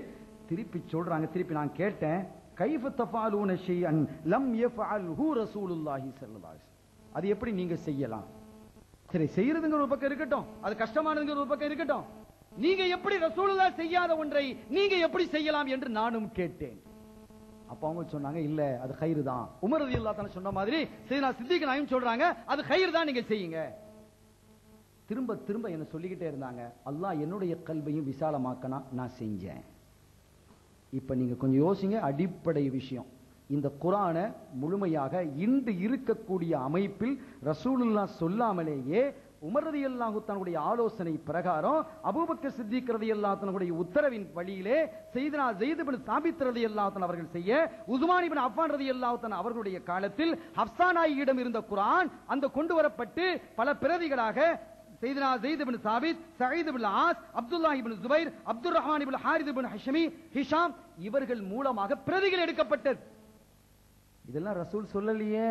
திருப்பி சொல்றாங்க திருப்பி நான் கேட்டேன் கைஃப தஃபாலூன ஷைஅன் லம் யஃஅல்ஹு ரசூலுல்லாஹி ஸல்லல்லாஹு அலைஹி வஸல்லம். அது எப்படி நீங்க செய்யலாம் சரி செய்யறதுங்கிற ஒரு பக்கம் இருக்கட்டும் அது கஷ்டமானதுங்கிற ஒரு பக்கம் இருக்கட்டும் நீங்க எப்படி ரசூலுல்லாஹ் செய்யாத ஒன்றை நீங்க எப்படி செய்யலாம் என்று நானும் கேட்டேன் அப்ப அவங்க சொன்னாங்க இல்ல அது கயிறு தான் உமர் ரலியல்லாஹு தஆலா சொன்ன மாதிரி சையனா சித்திக் நாயும் சொல்றாங்க அது கயிறு தான் நீங்க செய்யுங்க திரும்ப திரும்ப என்ன சொல்லிக்கிட்டே இருந்தாங்க அல்லாஹ் என்னுடைய கல்வையும் விசாலமாக்கனா நான் செஞ்சேன் இப்ப நீங்க கொஞ்சம் யோசிங்க அடிப்படை விஷயம் இந்த குரானை முழுமையாக இன்று இருக்கக்கூடிய அமைப்பில் ரசூலுல்லா சொல்லாமலேயே உமர் ரலியல்லாஹு தன்னுடைய ஆலோசனை பிரகாரம் அபூபக்கர் சித்திக் ரலியல்லாஹு தன்னுடைய உத்தரவின் வழியிலே செய்தனா ஜெயித் இப்னு சாபித் ரலியல்லாஹு தஆலா அவர்கள் செய்ய உஸ்மான் இப்னு அஃபான் ரலியல்லாஹு தஆலா அவர்களுடைய காலத்தில் ஹப்ஸா நாயிடம் இருந்த குர்ஆன் அந்த கொண்டு வரப்பட்டு பல பிரதிகளாக செய்தனா Zaid ibn Thabit Saeed ibn As Abdullah ibn Zubair Abdur Rahman ibn Harith ibn ஹஷமி ஹிஷாம் இவர்கள் மூலமாக பிரதிகள் எடுக்கப்பட்டது இதெல்லாம் ரசூல் சொல்லலையே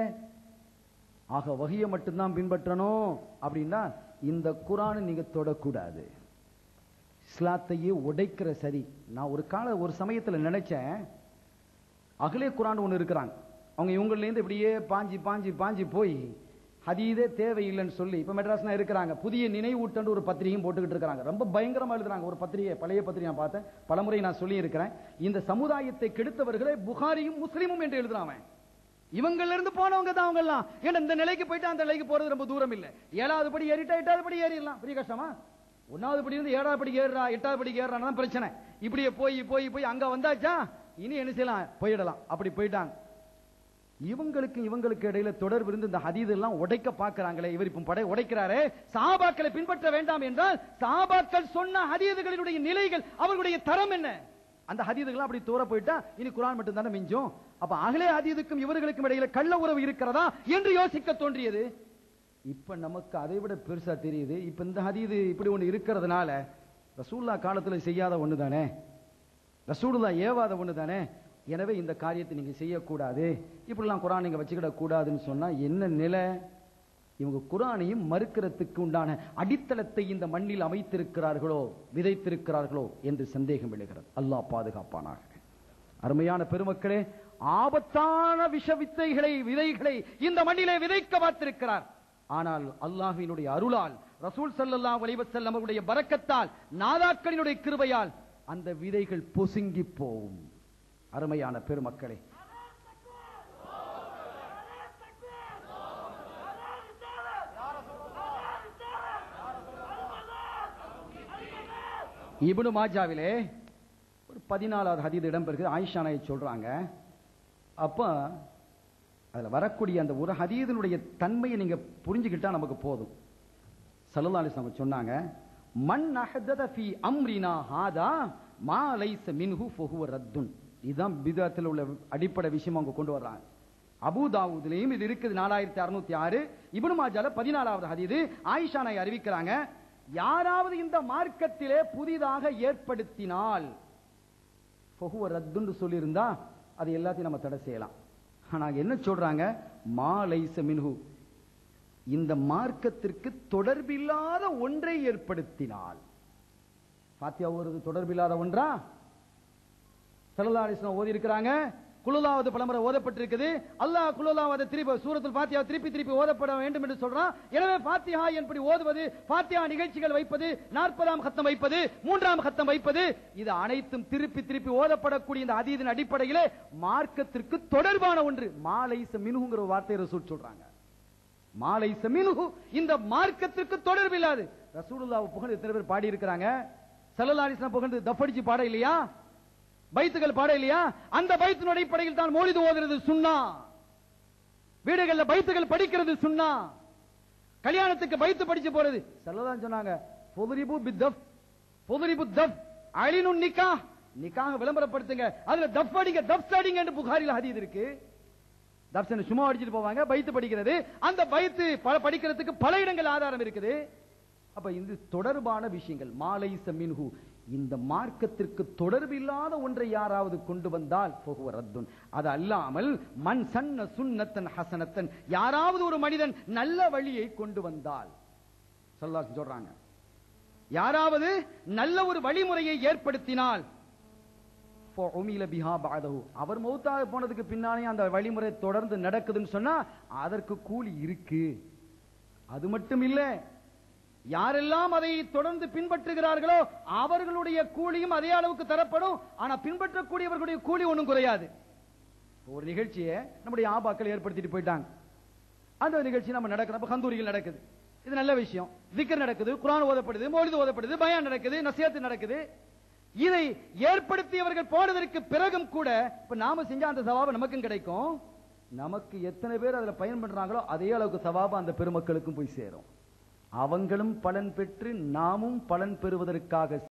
ஆக வகையை மட்டும்தான் பின்பற்றணும் அப்படின்னா இந்த குரானை நீங்க தொடக்கூடாது இஸ்லாத்தையே உடைக்கிற சரி நான் ஒரு கால ஒரு சமயத்துல நினைச்சேன் அகலே குரான் ஒண்ணு இருக்கிறாங்க அவங்க இவங்கள்ல இருந்து இப்படியே பாஞ்சி பாஞ்சி பாஞ்சி போய் ஹதீதே தேவையில்லைன்னு சொல்லி இப்ப மெட்ராஸ்ல இருக்கிறாங்க புதிய நினைவூட்டன்னு ஒரு பத்திரிகையும் போட்டுக்கிட்டு இருக்காங்க ரொம்ப பயங்கரமா எழுதுறாங்க ஒரு பத்திரிகை பழைய பத்திரிகை நான் பார்த்தேன் பலமுறை நான் சொல்லி இருக்கிறேன் இந்த சமுதாயத்தை கெடுத்தவர்களே புகாரியும் முஸ்லிமும் என்று எழுதுறான் அவன் இவங்கள்ல இருந்து போனவங்க தான் அவங்க எல்லாம் ஏன்னா இந்த நிலைக்கு போயிட்டு அந்த நிலைக்கு போறது ரொம்ப தூரம் இல்ல ஏழாவது படி ஏறிட்டா எட்டாவது படி ஏறிடலாம் பெரிய கஷ்டமா ஒன்னாவது படி இருந்து ஏழாவது படி ஏறுறா எட்டாவது படி ஏறான தான் பிரச்சனை இப்படியே போய் போய் போய் அங்க வந்தாச்சா இனி என்ன செய்யலாம் போயிடலாம் அப்படி போயிட்டாங்க இவங்களுக்கு இவங்களுக்கு இடையில தொடர்பு இருந்து இந்த ஹதீது எல்லாம் உடைக்க பார்க்கறாங்களே இவர் இப்ப படை உடைக்கிறாரே சாபாக்களை பின்பற்ற வேண்டாம் என்றால் சாபாக்கள் சொன்ன ஹதீதுகளினுடைய நிலைகள் அவர்களுடைய தரம் என்ன அந்த ஹதீதுகள் அப்படி தூர போயிட்டா இனி குரான் மட்டும் தானே மிஞ்சும் அப்ப அகலே ஹதீதுக்கும் இவர்களுக்கும் இடையில கள்ள உறவு இருக்கிறதா என்று யோசிக்க தோன்றியது இப்ப நமக்கு அதை விட பெருசா தெரியுது இப்ப இந்த ஹதீது இப்படி ஒண்ணு இருக்கிறதுனால ரசூல்லா காலத்துல செய்யாத ஒண்ணு தானே ரசூலுல்லா ஏவாத ஒண்ணு தானே எனவே இந்த காரியத்தை நீங்க செய்யக்கூடாது இப்படிலாம் குரான் நீங்க வச்சுக்கிட கூடாதுன்னு சொன்னா என்ன நிலை இவங்க குரானையும் மறுக்கிறதுக்கு உண்டான அடித்தளத்தை இந்த மண்ணில் அமைத்திருக்கிறார்களோ விதைத்திருக்கிறார்களோ என்று சந்தேகம் எழுகிறது அல்லாஹ் பாதுகாப்பானாக அருமையான பெருமக்களே ஆபத்தான விஷ வித்தைகளை விதைகளை இந்த மண்ணிலே விதைக்க பார்த்திருக்கிறார் ஆனால் அல்லாஹ்வினுடைய அருளால் ரசூல் ஸல்லல்லாஹு அலைஹி வஸல்லம் அவருடைய பரக்கத்தால் நாதாக்களினுடைய கிருபையால் அந்த விதைகள் பொசுங்கி போகும் அருமையான பெருமக்களே இப்னு மாஜாவிலே ஒரு பதினாலாவது ஹதீது இடம்பெறுகிறது ஆயிஷா நாயை சொல்றாங்க அப்ப அதுல வரக்கூடிய அந்த ஒரு ஹதீதனுடைய தன்மையை நீங்க புரிஞ்சுக்கிட்டா நமக்கு போதும் சல்லல்லாஹு அலைஹி வஸல்லம் சொன்னாங்க மன் அஹதத ஃபீ அம்ரினா ஹாதா மா லைஸ மின்ஹு ஃபஹுவ ரத்துன் இதுதான் பிதத்தில் உள்ள அடிப்படை விஷயம் அவங்க கொண்டு வர்றாங்க அபூதாவூதுலயும் இது இருக்குது நாலாயிரத்தி அறுநூத்தி ஆறு இப்னு மாஜால பதினாலாவது ஹதீது ஆயிஷா நாய் அறிவிக்கிறாங்க யாராவது இந்த மார்க்கத்திலே புதிதாக ஏற்படுத்தினால் ஃபஹுவ ரத்துன்னு சொல்லியிருந்தா அது எல்லாத்தையும் நம்ம தடை செய்யலாம் ஆனா என்ன சொல்றாங்க மா லைஸ மின்ஹு இந்த மார்க்கத்திற்கு தொடர்பில்லாத ஒன்றை ஏற்படுத்தினால் பாத்தியா ஒரு தொடர்பில்லாத ஒன்றா சல்லல்லாஹு ஓதி இருக்கிறாங்க குலுலாவது பலமுறை ஓதப்பட்டிருக்குது அல்லாஹ் குலுலாவது திருப்பி சூரத்தில் பாத்தியா திருப்பி திருப்பி ஓதப்பட வேண்டும் என்று சொல்றான் எனவே பாத்தியா என்படி ஓதுவது பாத்தியா நிகழ்ச்சிகள் வைப்பது நாற்பதாம் கத்தம் வைப்பது மூன்றாம் கத்தம் வைப்பது இது அனைத்தும் திருப்பி திருப்பி ஓதப்படக்கூடிய இந்த அதீதின் அடிப்படையிலே மார்க்கத்திற்கு தொடர்பான ஒன்று மாலை மினுங்கிற ஒரு வார்த்தையை ரசூல் சொல்றாங்க மாலை மினுகு இந்த மார்க்கத்திற்கு தொடர்பில்லாது ரசூலுல்லாஹ் புகழ்ந்து எத்தனை பேர் பாடி இருக்கிறாங்க சல்லல்லாஹு அலைஹி வஸல்லம் புகழ்ந்து தஃபடிச்சு பாட இல்லையா பைத்துகள் பாட இல்லையா அந்த பைத்தின் அடிப்படையில் தான் மோலிது ஓதுறது சுண்ணா வீடுகள்ல பைத்துகள் படிக்கிறது சுண்ணா கல்யாணத்துக்கு பைத்து படிச்சு போறது சொல்லதான் சொன்னாங்க பொதுரிபு பித்தப் பொதுரிபு தப் அழினு நிக்கா நிக்காக விளம்பரப்படுத்துங்க அதுல தப் அடிங்க தப் அடிங்க என்று புகாரில் ஹதீது இருக்கு தப்சன் சும்மா அடிச்சிட்டு போவாங்க பைத்து படிக்கிறது அந்த பைத்து பல படிக்கிறதுக்கு பல இடங்கள் ஆதாரம் இருக்குது அப்ப இந்த தொடர்பான விஷயங்கள் மாலை மின்ஹு இந்த மார்க்கத்திற்கு தொடர்பில்லாத ஒன்றை யாராவது கொண்டு வந்தால் போகுவ ரத்துன் அது அல்லாமல் மண் சன்ன சுன்னத்தன் ஹசனத்தன் யாராவது ஒரு மனிதன் நல்ல வழியை கொண்டு வந்தால் சொல்லா சொல்றாங்க யாராவது நல்ல ஒரு வழிமுறையை ஏற்படுத்தினால் فعمل بها بعده. அவர் மௌத்தாக போனதுக்கு பின்னாலே அந்த வழிமுறை தொடர்ந்து நடக்குதுன்னு சொன்னா அதற்கு கூலி இருக்கு அது மட்டும் இல்ல யாரெல்லாம் அதை தொடர்ந்து பின்பற்றுகிறார்களோ அவர்களுடைய கூலியும் அதே அளவுக்கு தரப்படும் ஆனா பின்பற்றக்கூடியவர்களுடைய கூலி ஒண்ணும் குறையாது ஒரு நிகழ்ச்சியை நம்முடைய ஆபாக்கள் ஏற்படுத்திட்டு போயிட்டாங்க அந்த நிகழ்ச்சி நம்ம நடக்குது அப்ப கந்தூரிகள் நடக்குது இது நல்ல விஷயம் திக்கர் நடக்குது குரான் ஓதப்படுது மௌலிது ஓதப்படுது பயான் நடக்குது நசியத்து நடக்குது இதை ஏற்படுத்தியவர்கள் போனதற்கு பிறகும் கூட இப்ப நாம செஞ்ச அந்த சவாபம் நமக்கும் கிடைக்கும் நமக்கு எத்தனை பேர் அதுல பயன் பண்றாங்களோ அதே அளவுக்கு சவாபம் அந்த பெருமக்களுக்கும் போய் சேரும் அவங்களும் பலன் பெற்று நாமும் பலன் பெறுவதற்காக